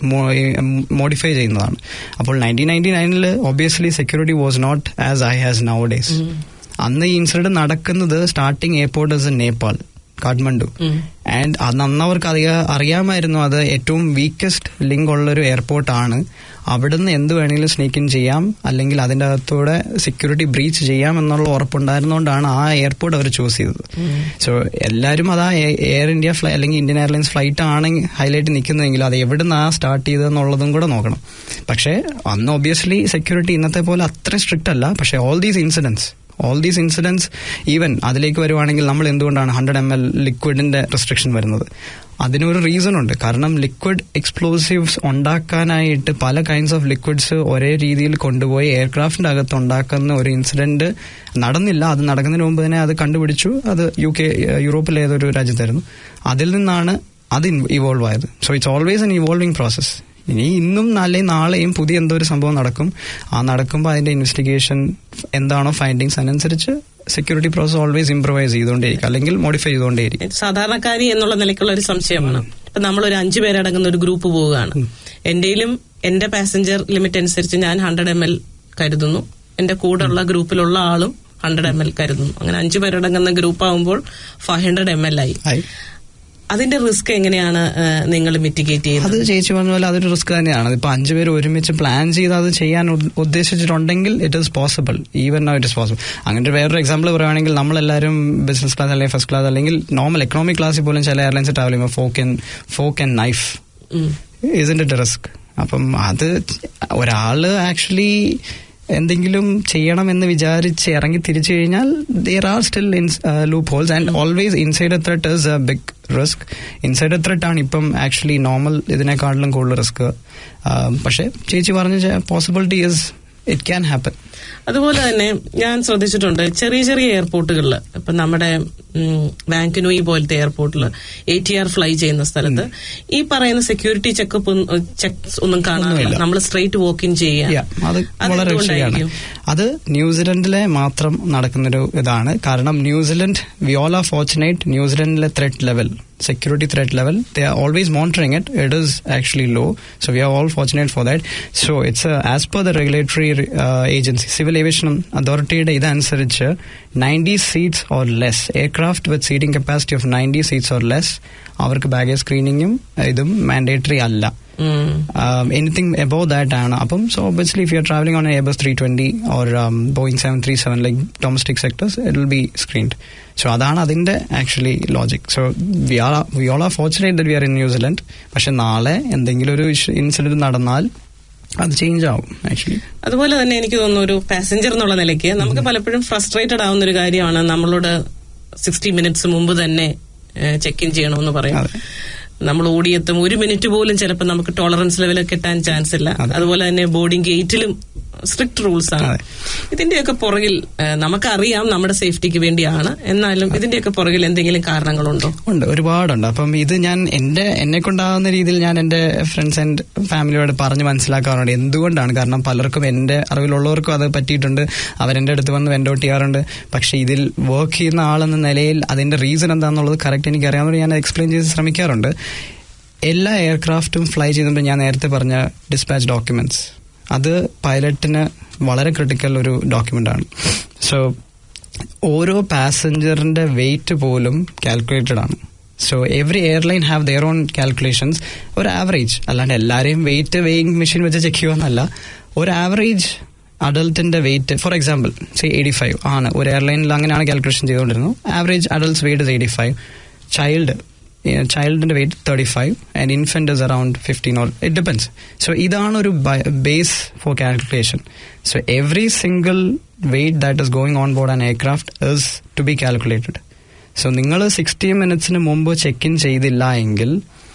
മോഡിഫൈ ചെയ്യുന്നതാണ് അപ്പോൾ നയൻറ്റീൻ നയൻറ്റി നയനിൽ obviously security was not as I has nowadays അന്ന് ഈ ഇൻസിഡന്റ് നടക്കുന്നത് starting airport is in Nepal Kathmandu and അന്ന് അന്ന് അവർക്ക് അറിയാ അറിയാമായിരുന്നു അത് ഏറ്റവും വീക്കസ്റ്റ് ലിങ്ക് ഉള്ളൊരു എയർപോർട്ടാണ് അവിടുന്ന് എന്ത് വേണമെങ്കിലും സ്നീക്ക് ഇൻ ചെയ്യാം അല്ലെങ്കിൽ അതിൻ്റെ അകത്തൂടെ സെക്യൂരിറ്റി ബ്രീച്ച് ചെയ്യാം എന്നുള്ള ഉറപ്പുണ്ടായിരുന്നുകൊണ്ടാണ് ആ എയർപോർട്ട് അവർ ചൂസ് ചെയ്തത് സോ എല്ലാവരും അത് ആ എയർ ഇന്ത്യ ഫ്ലൈ അല്ലെങ്കിൽ ഇന്ത്യൻ എയർലൈൻസ് ഫ്ലൈറ്റ് ആണെങ്കിൽ ഹൈലൈറ്റ് നിൽക്കുന്നതെങ്കിൽ അത് എവിടുന്ന് ആ സ്റ്റാർട്ട് ചെയ്തതെന്നുള്ളതും കൂടെ നോക്കണം പക്ഷേ അന്ന് ഒബിയസ്ലി സെക്യൂരിറ്റി ഇന്നത്തെ പോലെ അത്ര സ്ട്രിക്റ്റ് അല്ല പക്ഷേ all these incidents all these incidents even അതിലേക്ക് വരുവാണെങ്കിൽ നമ്മൾ എന്തുകൊണ്ടാണ് ഹൺഡ്രഡ് എം എൽ ലിക്വിഡിന്റെ റെസ്ട്രിക്ഷൻ വരുന്നത് അതിനൊരു റീസൺ ഉണ്ട് കാരണം ലിക്വിഡ് എക്സ്പ്ലോസീവ്സ് ഉണ്ടാക്കാനായിട്ട് പല കൈൻഡ്സ് ഓഫ് ലിക്വിഡ്സ് ഒരേ രീതിയിൽ കൊണ്ടുപോയി എയർക്രാഫ്റ്റിന്റെ അകത്ത് ഉണ്ടാക്കുന്ന ഒരു ഇൻസിഡന്റ് നടന്നില്ല അത് നടക്കുന്നതിന് മുമ്പ് തന്നെ അത് കണ്ടുപിടിച്ചു അത് യു കെ യൂറോപ്പിലെ ഏതൊരു രാജ്യത്തായിരുന്നു അതിൽ നിന്നാണ് അത് ഇവോൾവ് ആയത് so it's always an evolving process ഇനി ഇന്നും നാളെ നാളെയും പുതിയ എന്തോ ഒരു സംഭവം നടക്കും ആ നടക്കുമ്പോൾ അതിന്റെ ഇൻവെസ്റ്റിഗേഷൻ എന്താണോ ഫൈൻഡിങ്സ് അതിനനുസരിച്ച് സെക്യൂരിറ്റി പ്രോസസ് ഓൾവേസ് ഇംപ്രവൈസ് ചെയ്തുകൊണ്ടേയിരിക്കും അല്ലെങ്കിൽ മോഡിഫൈ ചെയ്തുകൊണ്ടേയിരിക്കും സാധാരണക്കാരി എന്നുള്ള നിലയ്ക്കുള്ള ഒരു സംശയമാണ് ഇപ്പൊ നമ്മൾ ഒരു അഞ്ചു പേരടങ്ങുന്ന ഒരു ഗ്രൂപ്പ് പോവുകയാണ് എന്റെയിലും എന്റെ പാസഞ്ചർ ലിമിറ്റ് അനുസരിച്ച് ഞാൻ ഹൺഡ്രഡ് എം എൽ കരുതുന്നു എന്റെ കൂടെയുള്ള ഗ്രൂപ്പിലുള്ള ആളും ഹൺഡ്രഡ് എം എൽ കരുതുന്നു അങ്ങനെ അഞ്ചു പേരടങ്ങുന്ന ഗ്രൂപ്പ് ആകുമ്പോൾ ഫൈവ് ഹൺഡ്രഡ് എം എൽ ആയി ആയി അതിന്റെ റിസ്ക് എങ്ങനെയാണ് നിങ്ങൾ മിറ്റിഗേറ്റ് ചെയ്യുന്നത് അത് ചേച്ചി പറഞ്ഞ പോലെ അതൊരു റിസ്ക് തന്നെയാണ് ഇപ്പൊ അഞ്ചുപേര് ഒരുമിച്ച് പ്ലാൻ ചെയ്ത് അത് ചെയ്യാൻ ഉദ്ദേശിച്ചിട്ടുണ്ടെങ്കിൽ ഉദ്ദേശിച്ചിട്ടുണ്ടെങ്കിൽ it is possible even no it is possible അങ്ങനെ വേറൊരു എക്സാമ്പിൾ പറയുകയാണെങ്കിൽ നമ്മളെല്ലാവരും ബിസിനസ് ക്ലാസ് അല്ലെങ്കിൽ ഫസ്റ്റ് ക്ലാസ് അല്ലെങ്കിൽ നോർമൽ എക്കണോമിക് ക്ലാസ്സിൽ പോലും ചില എയർലൈൻസ് ട്രാവൽ ചെയ്യുമ്പോൾ fork and fork and knife um. Isn't it risk അപ്പം അത് ഒരാള് ആക്ച്വലി എന്തെങ്കിലും ചെയ്യണമെന്ന് വിചാരിച്ച് ഇറങ്ങി തിരിച്ചു കഴിഞ്ഞാൽ there are still loopholes and always inside threat is a big risk inside threat ആണ് ഇപ്പം ആക്ച്വലി നോർമൽ ഇതിനേക്കാളിലും കൂടുതൽ റിസ്ക് പക്ഷെ ചേച്ചി പറഞ്ഞ possibility is it can happen അതുപോലെ തന്നെ ഞാൻ ശ്രദ്ധിച്ചിട്ടുണ്ട് ചെറിയ ചെറിയ എയർപോർട്ടുകളിൽ ഇപ്പൊ നമ്മുടെ ബാങ്കിനോയി പോലത്തെ എയർപോർട്ടിൽ എ ടി ആർ ഫ്ലൈ ചെയ്യുന്ന സ്ഥലത്ത് ഈ പറയുന്ന സെക്യൂരിറ്റി ചെക്കപ്പ് ചെക്സ് ഒന്നും കാണാറില്ല ഒന്നുമില്ല. നമ്മൾ സ്ട്രേറ്റ് വോക്ക് ഇൻ Yeah, ചെയ്യാം അത് വളരെ ശരിയാണ് അത് ന്യൂസിലൻഡിലെ മാത്രം നടക്കുന്നൊരു ഇതാണ് കാരണം New Zealand we all are fortunate ന്യൂസിലൻഡിലെ threat level security threat level they are always monitoring it it is actually low so we are all fortunate for that so it's uh, as per the regulatory uh, agency civil aviation authority യുടെ ഇതനുസരിച്ച് ninety seats or less aircraft with seating capacity of ninety seats or less അവർക്ക് baggage സ്ക്രീനിങ്ങും ഇതും mandatory അല്ല anything above that ആണ് അപ്പം so obviously if you are travelling on Airbus three twenty or Boeing seven three seven like domestic sectors it will be screened so അതാണ് അതിന്റെ actually logic so we are we all are fortunate that we are in New Zealand പക്ഷെ നാളെ എന്തെങ്കിലും ഒരു incident നടന്നാൽ അത് change ആവും actually അതുപോലെ തന്നെ എനിക്ക് തോന്നുന്നു ഒരു പാസഞ്ചർ എന്നുള്ള നിലയ്ക്ക് നമുക്ക് പലപ്പോഴും ഫ്രസ്ട്രേറ്റഡ് ആവുന്ന ഒരു കാര്യമാണ് നമ്മളോട് സിക്സ്റ്റി മിനിറ്റ്സ് മുമ്പ് തന്നെ ചെക്ക് ഇൻ ചെയ്യണമെന്ന് പറയും അതെ. നമ്മൾ ഓടിയെത്തും ഒരു മിനിറ്റ് പോലും ചിലപ്പോൾ നമുക്ക് ടോളറൻസ് ലെവൽ കിട്ടാൻ ചാൻസ് ഇല്ല അതുപോലെ തന്നെ ബോർഡിംഗ് ഗേറ്റിലും സ്ട്രിക്റ്റ് റൂൾസ് ആണ് അതെ. ഇതിന്റെയൊക്കെ പുറകിൽ ഏഹ്, നമുക്കറിയാം നമ്മുടെ സേഫ്റ്റിക്ക് വേണ്ടിയാണ് എന്നാലും ഇതിന്റെയൊക്കെ പുറകിൽ എന്തെങ്കിലും കാരണങ്ങളുണ്ടോ ഉണ്ട് ഒരുപാടുണ്ട് അപ്പം ഇത് ഞാൻ എന്റെ എന്നെ കൊണ്ടാവുന്ന രീതിയിൽ ഞാൻ എന്റെ ഫ്രണ്ട്സ് ആൻഡ് ഫാമിലിയോട് പറഞ്ഞ് മനസ്സിലാക്കാറുണ്ട് എന്തുകൊണ്ടാണ് കാരണം പലർക്കും എന്റെ അറിവിലുള്ളവർക്കും അത് പറ്റിയിട്ടുണ്ട് അവരെന്റെ അടുത്ത് വന്ന് വെൻഡോട്ട് ചെയ്യാറുണ്ട് പക്ഷെ ഇതിൽ വർക്ക് ചെയ്യുന്ന ആളെന്ന നിലയിൽ അതിന്റെ റീസൺ എന്താണെന്നുള്ളത് കറക്റ്റ് എനിക്ക് അറിയാവുന്ന ഞാൻ എക്സ്പ്ലെയിൻ ചെയ്ത് ശ്രമിക്കാറുണ്ട് എല്ലാ എയർക്രാഫ്റ്റും ഫ്ലൈ ചെയ്യുമ്പോൾ ഞാൻ നേരത്തെ പറഞ്ഞ ഡിസ്പാച്ച് ഡോക്യുമെന്റ്സ് അത് പൈലറ്റിന് വളരെ ക്രിട്ടിക്കൽ ഒരു ഡോക്യുമെന്റ് ആണ് സോ ഓരോ പാസഞ്ചറിന്റെ വെയിറ്റ് പോലും കാൽക്കുലേറ്റഡ് ആണ് so every airline have their own calculations ഒരു ആവറേജ് അല്ലാണ്ട് എല്ലാവരെയും വെയിറ്റ് വെയിങ് മെഷീൻ വെച്ച് ചെക്ക് ചെയ്യുമെന്നല്ല ഒരു ആവറേജ് അഡൽട്ടിന്റെ weight for example say eighty five ആണ് ഒരു എയർലൈനിൽ അങ്ങനെയാണ് കാൽക്കുലേഷൻ ചെയ്തുകൊണ്ടിരുന്നത് average adults weight eighty five child ചൈൽഡിന്റെ weight thirty five and infant is around fifteen or it depends so ഇതാണ് ഒരു base for calculation so every single weight that is going on board an aircraft is to be calculated so നിങ്ങൾ sixty മിനിറ്റ്സിന് മുമ്പ് check in ചെയ്തില്ല എങ്കിൽ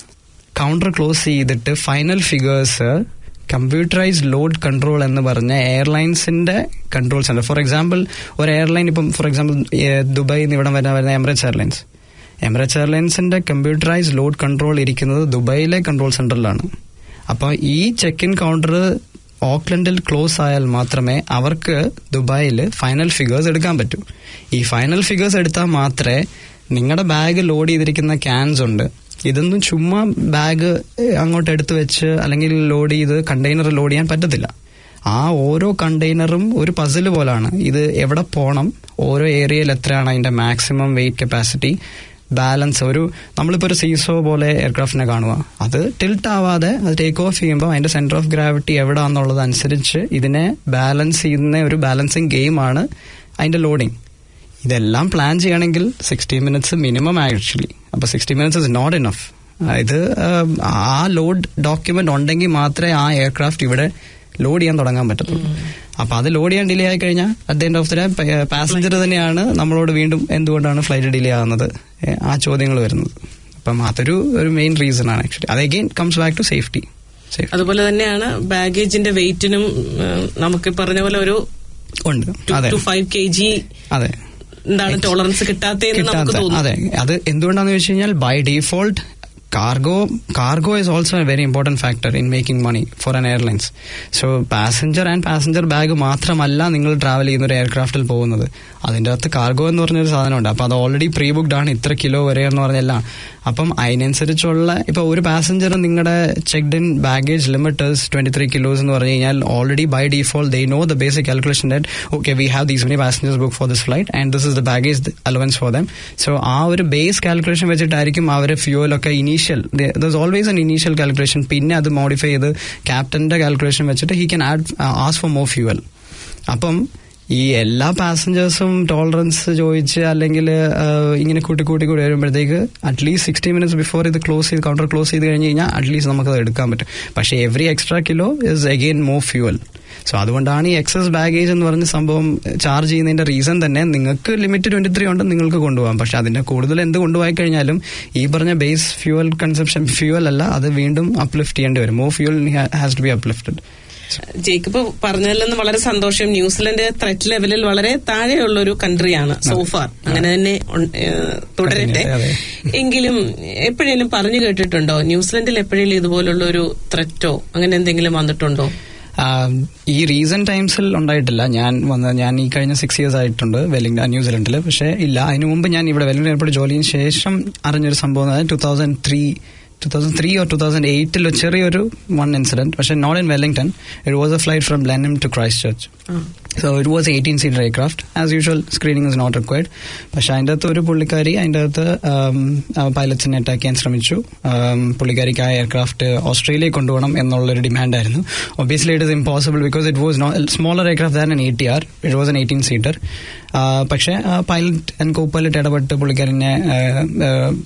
counter close ചെയ്തിട്ട് final figures computerised load control എന്ന് പറഞ്ഞ എയർലൈൻസിന്റെ കൺട്രോൾ സെന്റർ ഫോർ എക്സാമ്പിൾ ഒരു എയർലൈൻ ഇപ്പം ഫോർ എക്സാമ്പിൾ ദുബായിൽ നിന്ന് ഇവിടെ വരാൻ വരുന്ന എമിറേറ്റ്സ് എയർലൈൻസ് എമിറേറ്റ്സ് എയർലൈൻസിന്റെ കമ്പ്യൂട്ടറൈസ്ഡ് ലോഡ് കൺട്രോൾ ഇരിക്കുന്നത് ദുബായിലെ കൺട്രോൾ സെന്ററിലാണ് അപ്പോൾ ഈ ചെക്ക് ഇൻ കൗണ്ടർ ഓക്ലൻഡിൽ ക്ലോസ് ആയാൽ മാത്രമേ അവർക്ക് ദുബായിൽ ഫൈനൽ ഫിഗേഴ്സ് എടുക്കാൻ പറ്റൂ ഈ ഫൈനൽ ഫിഗേഴ്സ് എടുത്താൽ മാത്രമേ നിങ്ങളുടെ ബാഗ് ലോഡ് ചെയ്തിരിക്കുന്ന ക്യാൻസ് ഉണ്ട് ഇതൊന്നും ചുമ്മാ ബാഗ് അങ്ങോട്ട് എടുത്തു വെച്ച് അല്ലെങ്കിൽ ലോഡ് ചെയ്ത് കണ്ടെയ്നർ ലോഡ് ചെയ്യാൻ പറ്റത്തില്ല ആ ഓരോ കണ്ടെയ്നറും ഒരു പസിൽ പോലാണ് ഇത് എവിടെ പോകണം ഓരോ ഏരിയയിൽ എത്രയാണ് അതിന്റെ മാക്സിമം വെയിറ്റ് കപ്പാസിറ്റി ബാലൻസ് ഒരു നമ്മളിപ്പോൾ ഒരു സീസോ പോലെ എയർക്രാഫ്റ്റിനെ കാണുക അത് ടിൽട്ട് ആവാതെ അത് ടേക്ക് ഓഫ് ചെയ്യുമ്പോൾ അതിന്റെ സെന്റർ ഓഫ് ഗ്രാവിറ്റി എവിടെയാണെന്നുള്ളത് അനുസരിച്ച് ഇതിനെ ബാലൻസ് ചെയ്യുന്ന ഒരു ബാലൻസിങ് ഗെയിമാണ് അതിന്റെ ലോഡിങ് ഇതെല്ലാം പ്ലാൻ ചെയ്യണമെങ്കിൽ സിക്സ്റ്റി മിനിറ്റ്സ് മിനിമം ആക്ച്വലി അപ്പൊ sixty minutes is not enough ഇത് ആഹ്, ആ ലോഡ് ഡോക്യുമെന്റ് ഉണ്ടെങ്കിൽ മാത്രമേ ആ എയർക്രാഫ്റ്റ് ഇവിടെ ലോഡ് ചെയ്യാൻ തുടങ്ങാൻ പറ്റത്തുള്ളൂ അപ്പൊ അത് ലോഡ് ചെയ്യാൻ ഡിലേ ആയി കഴിഞ്ഞാൽ at the end of the day passenger തന്നെയാണ് നമ്മളോട് വീണ്ടും എന്തുകൊണ്ടാണ് ഫ്ലൈറ്റ് ഡിലേ ആകുന്നത് ഏ, ആ ചോദ്യങ്ങൾ വരുന്നത് അപ്പം അതൊരു ഒരു മെയിൻ റീസൺ ആണ് ആക്ച്വലി അത് again comes back to safety safety അതുപോലെ തന്നെയാണ് ബാഗേജിന്റെ വെയിറ്റിനും നമുക്ക് പറഞ്ഞ പോലെ ഒരു ഉണ്ട് അതെ ടു ഫൈവ് കെ ജി അതെ എന്താണ് ടോളറൻസ് കിട്ടാത്തതെന്ന് നമുക്ക് കിട്ടാത്ത തോന്നുന്നു അതെ അത് എന്തുകൊണ്ടാന്ന് വെച്ച് കഴിഞ്ഞാൽ by default cargo cargo is also a very important factor in making money for an airlines so passenger and passenger bag മാത്രമല്ല നിങ്ങൾ ട്രാവൽ ചെയ്യുന്ന ഒരു എയർക്രാഫ്റ്റിൽ പോകുന്നത് അതിൻ്റെ അകത്ത് കാർഗോ എന്ന് പറഞ്ഞൊരു സാധനമുണ്ട് അപ്പോൾ അത് ഓൾറെഡി പ്രീ ബുക്ക്ഡ് ആണ് ഇത്ര കിലോ വരെ എന്ന് പറഞ്ഞെല്ലാം അപ്പം അതിനനുസരിച്ചുള്ള ഇപ്പൊ ഒരു പാസഞ്ചർ നിങ്ങളുടെ checked in baggage limit twenty three kilos എന്ന് പറഞ്ഞു കഴിഞ്ഞാൽ already by default they know the basic calculation that okay we have these many passengers book for this flight and this is the baggage allowance for them so ആ ഒരു base calculation വെച്ചിട്ടായിരിക്കും അവർ ഫ്യൂവലൊക്കെ initial there always an initial calculation പിന്നെ അത് modify ചെയ്ത് ക്യാപ്റ്റന്റെ calculation വെച്ചിട്ട് he can add as for more fuel അപ്പം ഈ എല്ലാ പാസഞ്ചേഴ്സും ടോളറൻസ് ചോദിച്ച് അല്ലെങ്കിൽ ഇങ്ങനെ കൂട്ടി കൂട്ടി കൂടി വരുമ്പോഴത്തേക്ക് അറ്റ്ലീസ്റ്റ് സിക്സ്റ്റി മിനിറ്റ്സ് ബിഫോർ ഇത് ക്ലോസ് ചെയ്ത് കൗണ്ടർ ക്ലോസ് ചെയ്ത് കഴിഞ്ഞ് കഴിഞ്ഞാൽ അറ്റ്ലീസ്റ്റ് നമുക്കത് എടുക്കാൻ പറ്റും പക്ഷേ every extra kilo is again more fuel so അതുകൊണ്ടാണ് ഈ എക്സസ് ബാഗേജ് എന്ന് പറഞ്ഞ സംഭവം ചാർജ് ചെയ്യുന്നതിന്റെ റീസൺ തന്നെ നിങ്ങൾക്ക് ലിമിറ്റ് ട്വന്റി ത്രീ ഉണ്ട് നിങ്ങൾക്ക് കൊണ്ടുപോകാം പക്ഷെ അതിന്റെ കൂടുതൽ എന്ത് കൊണ്ടുപോയി കഴിഞ്ഞാലും ഈ പറഞ്ഞ ബേസ് ഫ്യൂവൽ കൺസപ്ഷൻ ഫ്യൂവൽ അല്ല അത് വീണ്ടും അപ്ലിഫ്റ്റ് ചെയ്യേണ്ടി വരും more fuel has to be uplifted Jacob പറഞ്ഞതിൽ വളരെ സന്തോഷം ന്യൂസിലൻഡ് ത്രെറ്റ് ലെവലിൽ വളരെ താഴെയുള്ള ഒരു കൺട്രിയാണ് സോഫാർ അങ്ങനെ തന്നെ ഉൺ- ഏഹ് തുടരട്ടെ അതെ. എങ്കിലും എപ്പോഴേലും പറഞ്ഞു കേട്ടിട്ടുണ്ടോ ന്യൂസിലൻഡിൽ എപ്പോഴേലും ഇതുപോലുള്ള ഒരു ത്രെറ്റോ അങ്ങനെ എന്തെങ്കിലും വന്നിട്ടുണ്ടോ ആഹ് ഈ റീസെന്റ് ടൈംസിൽ ഉണ്ടായിട്ടില്ല ഞാൻ വന്ന ഞാൻ ഈ കഴിഞ്ഞ സിക്സ് ഇയേഴ്സ് ആയിട്ടുണ്ട് വെല്ലിംഗ്ടൺ ന്യൂസിലൻഡിൽ പക്ഷേ ഇല്ല അതിനു മുമ്പ് ഞാൻ ഇവിടെ വെല്ലിംഗ്ടൺ എയർപോർട്ട് ജോലിന് ശേഷം അറിഞ്ഞൊരു സംഭവം two thousand three two thousand three or two thousand എയ്റ്റിൽ ചെറിയൊരു വൺ ഇൻസിഡന്റ് പക്ഷേ not in Wellington it was a flight from Blenheim to Christchurch so it was eighteen seater aircraft as usual screening is not required പക്ഷെ അതിൻ്റെ അകത്ത് ഒരു പുള്ളിക്കാരി അതിൻ്റെ അകത്ത് പൈലറ്റ്സിനെ അറ്റാക്ക് ചെയ്യാൻ ശ്രമിച്ചു Um, പുള്ളിക്കാരിക്ക് ആ എയർക്രാഫ്റ്റ് ഓസ്ട്രേലിയയിൽ കൊണ്ടുപോകണം എന്നുള്ളൊരു ഡിമാൻഡായിരുന്നു obviously it is impossible because it was not smaller aircraft than an eighty or it was an eighteen seater പക്ഷേ പൈലറ്റ് ആൻഡ് കോ പൈലറ്റ് ഇടപെട്ട് പുള്ളിക്കാരിനെ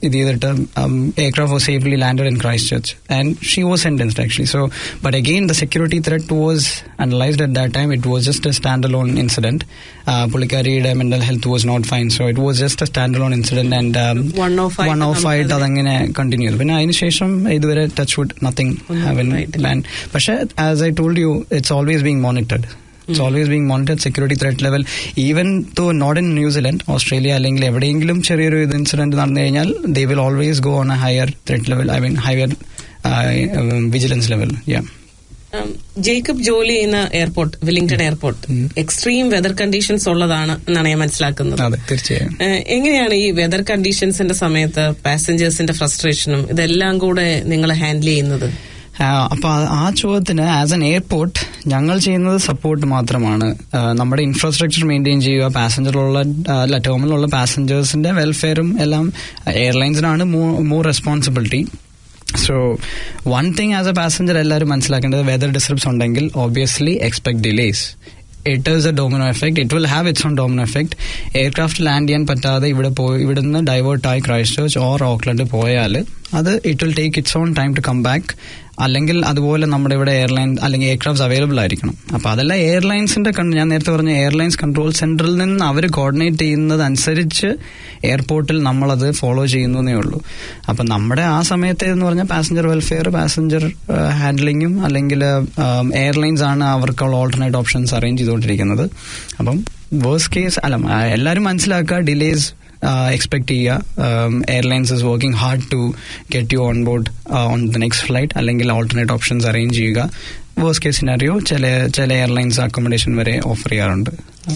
ഇത് ചെയ്തിട്ട് aircraft was safely landed in Christchurch and she was sentenced actually so but again the security threat was analysed at that time it was just a standalone incident പുള്ളിക്കാരിയുടെ mental health was not fine so it was just a standalone incident and One off ആയിട്ട് one off ആയിട്ട് നമുക്കതിനെ- അതങ്ങനെ continue ചെയ്തു പിന്നെ അതിനുശേഷം ഇതുവരെ touch wood nothing haven land പക്ഷേ as I told you it's always being monitored it's always being monitored security threat level even though not in New Zealand Australia അല്ലെങ്കിൽ എവിടെയെങ്കിലും ചെറിയൊരു ഇത് ഇൻസിഡന്റ് നടന്നു കഴിഞ്ഞാൽ they will always go on a higher threat level I mean higher vigilance level യാ ഉം, Jacob ജോലി ചെയ്യുന്ന airport Wellington airport extreme weather conditions ഉള്ളതാണ് എന്നാണ് ഞാൻ മനസ്സിലാക്കുന്നത് അതെ തീർച്ചയായും ഏഹ്, എങ്ങനെയാണ് ഈ വെതർ കണ്ടീഷൻസിന്റെ സമയത്ത് പാസഞ്ചേഴ്സിന്റെ ഫ്രസ്ട്രേഷനും ഇതെല്ലാം കൂടെ നിങ്ങൾ ഹാൻഡിൽ ചെയ്യുന്നത് ആ, അപ്പൊ ആ- ആ ചോദ്യത്തിന് ആസ് എൻ എയർപോർട്ട് ഞങ്ങൾ ചെയ്യുന്നത് സപ്പോർട്ട് മാത്രമാണ് ആ, നമ്മുടെ ഇൻഫ്രാസ്ട്രക്ചർ മെയിൻറ്റെയിൻ ചെയ്യുക പാസഞ്ചറിലുള്ള അല്ല ടെർമിനുള്ള പാസഞ്ചേഴ്സിന്റെ വെൽഫെയറും എല്ലാം എയർലൈൻസിനാണ് more responsibility so one thing as a passenger എല്ലാവരും മനസ്സിലാക്കേണ്ടത് വെദർ ഡിസ്റ്റർബ്സ് ഉണ്ടെങ്കിൽ obviously expect delays it is a domino effect it will have its own domino effect aircraft land ചെയ്യാൻ പറ്റാതെ ഇവിടെ പോയി ഇവിടുന്ന് ഡൈവേർട്ട് ആയി ക്രൈസ്റ്റ് ചർച്ച് ഓർ ഓക്ലൻഡ് പോയാൽ അത് it will take its own time to come back അല്ലെങ്കിൽ അതുപോലെ നമ്മുടെ ഇവിടെ എയർലൈൻ അല്ലെങ്കിൽ എയർക്രാഫ്റ്റ് അവൈലബിൾ ആയിരിക്കണം അപ്പൊ അതെല്ലാം എയർലൈൻസിന്റെ കൺ- ഞാൻ നേരത്തെ പറഞ്ഞ എയർലൈൻസ് കൺട്രോൾ സെന്ററിൽ നിന്ന് അവർ കോർഡിനേറ്റ് ചെയ്യുന്നത് അനുസരിച്ച് എയർപോർട്ടിൽ നമ്മളത് ഫോളോ ചെയ്യുന്നതേ ഉള്ളൂ അപ്പൊ നമ്മുടെ ആ സമയത്ത് എന്ന് പറഞ്ഞാൽ പാസഞ്ചർ വെൽഫെയർ പാസഞ്ചർ ഹാൻഡ്ലിങ്ങും അല്ലെങ്കിൽ എയർലൈൻസ് ആണ് അവർക്കുള്ള ഓൾട്ടർനേറ്റ് ഓപ്ഷൻസ് അറേഞ്ച് ചെയ്തുകൊണ്ടിരിക്കുന്നത് അപ്പം വേഴ്സ് കേസ് അല്ല ആ, എല്ലാവരും മനസ്സിലാക്കുക ഡിലേസ് എക്സ്പെക്ട് ചെയ്യുക airlines is working hard to get you on board on the next flight അല്ലെങ്കിൽ ഓൾട്ടർനേറ്റ് ഓപ്ഷൻസ് അറേഞ്ച് ചെയ്യുക വേഴ്സ് കേസ് സിനാരിയോ ചില ചില എയർലൈൻസ് അക്കോമഡേഷൻ വരെ ഓഫർ ചെയ്യാറുണ്ട്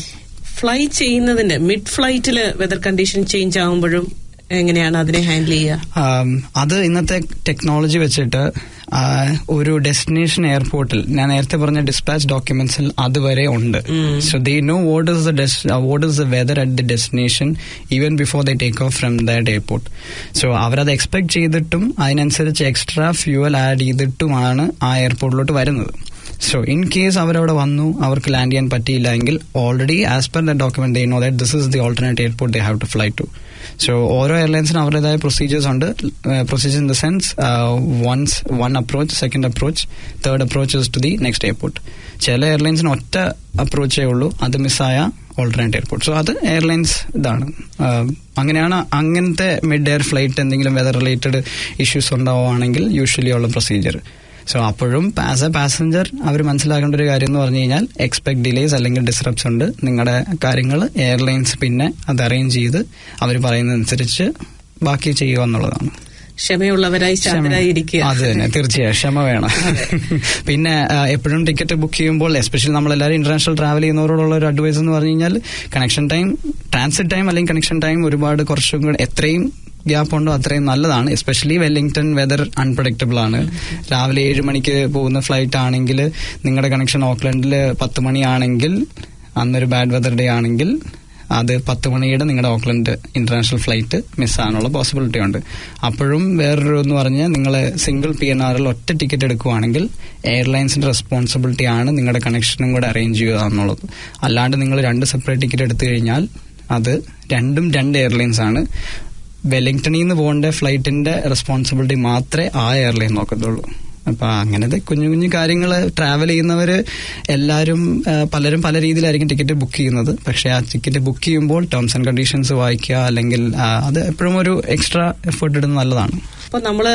ഫ്ലൈ ചെയ്യുന്നതിന്റെ മിഡ് ഫ്ലൈറ്റില് വെതർ കണ്ടീഷൻ ചേഞ്ച് ആകുമ്പോഴും എങ്ങനെയാണ് അതിനെ ഹാൻഡിൽ ചെയ്യുക ആം, അത് ഇന്നത്തെ ടെക്നോളജി വെച്ചിട്ട് ആ, ഒരു ഡെസ്റ്റിനേഷൻ എയർപോർട്ടിൽ ഞാൻ നേരത്തെ പറഞ്ഞ ഡിസ്പാച്ച് ഡോക്യുമെന്റ്സിൽ അതുവരെ ഉണ്ട് so they know what is the what is the weather at the destination even before they take off from that airport so അവരത് എക്സ്പെക്ട് ചെയ്തിട്ടും അതിനനുസരിച്ച് എക്സ്ട്രാ ഫ്യൂവൽ ആഡ് ചെയ്തിട്ടുമാണ് ആ എയർപോർട്ടിലോട്ട് വരുന്നത് സോ ഇൻ കേസ് അവരവിടെ വന്നു അവർക്ക് ലാൻഡ് ചെയ്യാൻ പറ്റിയില്ല എങ്കിൽ already as per the document they know that this is the alternate airport they have to fly to so ഓരോ എയർലൈൻസിനും അവരുടേതായ പ്രൊസീജിയേഴ്സ് ഉണ്ട് procedure in the sense once one approach second approach third approach to the next airport ചില എയർലൈൻസിന് ഒറ്റ അപ്രോച്ചേ ഉള്ളൂ അത് മിസ്സായ ഓൾട്ടർനേറ്റ് എയർപോർട്ട് സോ അത് എയർലൈൻസ് ഇതാണ് ആഹ് അങ്ങനെയാണ് അങ്ങനത്തെ മിഡ് എയർ ഫ്ലൈറ്റ് എന്തെങ്കിലും വെതർ റിലേറ്റഡ് ഇഷ്യൂസ് ഉണ്ടാവുകയാണെങ്കിൽ യൂഷ്വലി ഉള്ള പ്രൊസീജിയർ സോ അപ്പോഴും ആസ് എ പാസഞ്ചർ അവർ മനസ്സിലാക്കേണ്ട ഒരു കാര്യം എന്ന് പറഞ്ഞു കഴിഞ്ഞാൽ എക്സ്പെക്ട് ഡിലേസ് അല്ലെങ്കിൽ ഡിസ്റപ്സ് ഉണ്ട് നിങ്ങളുടെ കാര്യങ്ങൾ എയർലൈൻസ് പിന്നെ അത് അറേഞ്ച് ചെയ്ത് അവർ പറയുന്നതനുസരിച്ച് ബാക്കി ചെയ്യുക എന്നുള്ളതാണ് ക്ഷമയുള്ളവരായി ശാന്തരായി ഇരിക്കുക അത് തന്നെ തീർച്ചയായും ക്ഷമ വേണം പിന്നെ ആ, എപ്പോഴും ടിക്കറ്റ് ബുക്ക് ചെയ്യുമ്പോൾ എസ്പെഷ്യലി നമ്മളെല്ലാവരും ഇന്റർനാഷണൽ ട്രാവൽ ചെയ്യുന്നവരോടുള്ള ഒരു അഡ്വൈസ് എന്ന് പറഞ്ഞു കഴിഞ്ഞാൽ കണക്ഷൻ ടൈം ട്രാൻസിറ്റ് ടൈം അല്ലെങ്കിൽ കണക്ഷൻ ടൈം ഒരുപാട് കുറച്ചും കൂടെ എത്രയും ഗ്യാപ്പ് ഉണ്ടോ അത്രയും നല്ലതാണ് എസ്പെഷ്യലി വെല്ലിംഗ്ടൺ വെതർ അൺപ്രഡിക്റ്റബിൾ ആണ് രാവിലെ ഏഴ് മണിക്ക് പോകുന്ന ഫ്ലൈറ്റ് ആണെങ്കിൽ നിങ്ങളുടെ കണക്ഷൻ ഓക്ലൻഡിൽ പത്ത് മണിയാണെങ്കിൽ അന്നൊരു ബാഡ് വെതർ ഡേ ആണെങ്കിൽ അത് പത്ത് മണിയുടെ നിങ്ങളുടെ ഓക്ലൻഡ് ഇന്റർനാഷണൽ ഫ്ലൈറ്റ് മിസ്സാകാനുള്ള പോസിബിലിറ്റി ഉണ്ട് അപ്പോഴും വേറൊരു എന്ന് പറഞ്ഞാൽ നിങ്ങൾ സിംഗിൾ പി എൻ ആറിൽ ഒറ്റ ടിക്കറ്റ് എടുക്കുവാണെങ്കിൽ എയർലൈൻസിന്റെ റെസ്പോൺസിബിലിറ്റി ആണ് നിങ്ങളുടെ കണക്ഷനും കൂടെ അറേഞ്ച് ചെയ്യുക എന്നുള്ളത് അല്ലാണ്ട് നിങ്ങൾ രണ്ട് സെപ്പറേറ്റ് ടിക്കറ്റ് എടുത്തു കഴിഞ്ഞാൽ അത് രണ്ടും രണ്ട് എയർലൈൻസ് ആണ് വെല്ലിംഗ്ടണിൽ നിന്ന് പോകേണ്ട ഫ്ലൈറ്റിന്റെ റെസ്പോൺസിബിലിറ്റി മാത്രമേ ആ എയർലൈൻ നോക്കത്തുള്ളൂ അപ്പൊ അങ്ങനത്തെ കുഞ്ഞു കുഞ്ഞു കാര്യങ്ങൾ ട്രാവൽ ചെയ്യുന്നവര് എല്ലാവരും ആ, പലരും പല രീതിയിലായിരിക്കും ടിക്കറ്റ് ബുക്ക് ചെയ്യുന്നത് പക്ഷെ ആ ടിക്കറ്റ് ബുക്ക് ചെയ്യുമ്പോൾ ടേംസ് ആൻഡ് കണ്ടീഷൻസ് വായിക്കുക അല്ലെങ്കിൽ ആ, അത് എപ്പോഴും ഒരു എക്സ്ട്രാ എഫേർട്ട് ഇടുന്നത് നല്ലതാണ് അപ്പൊ നമ്മള്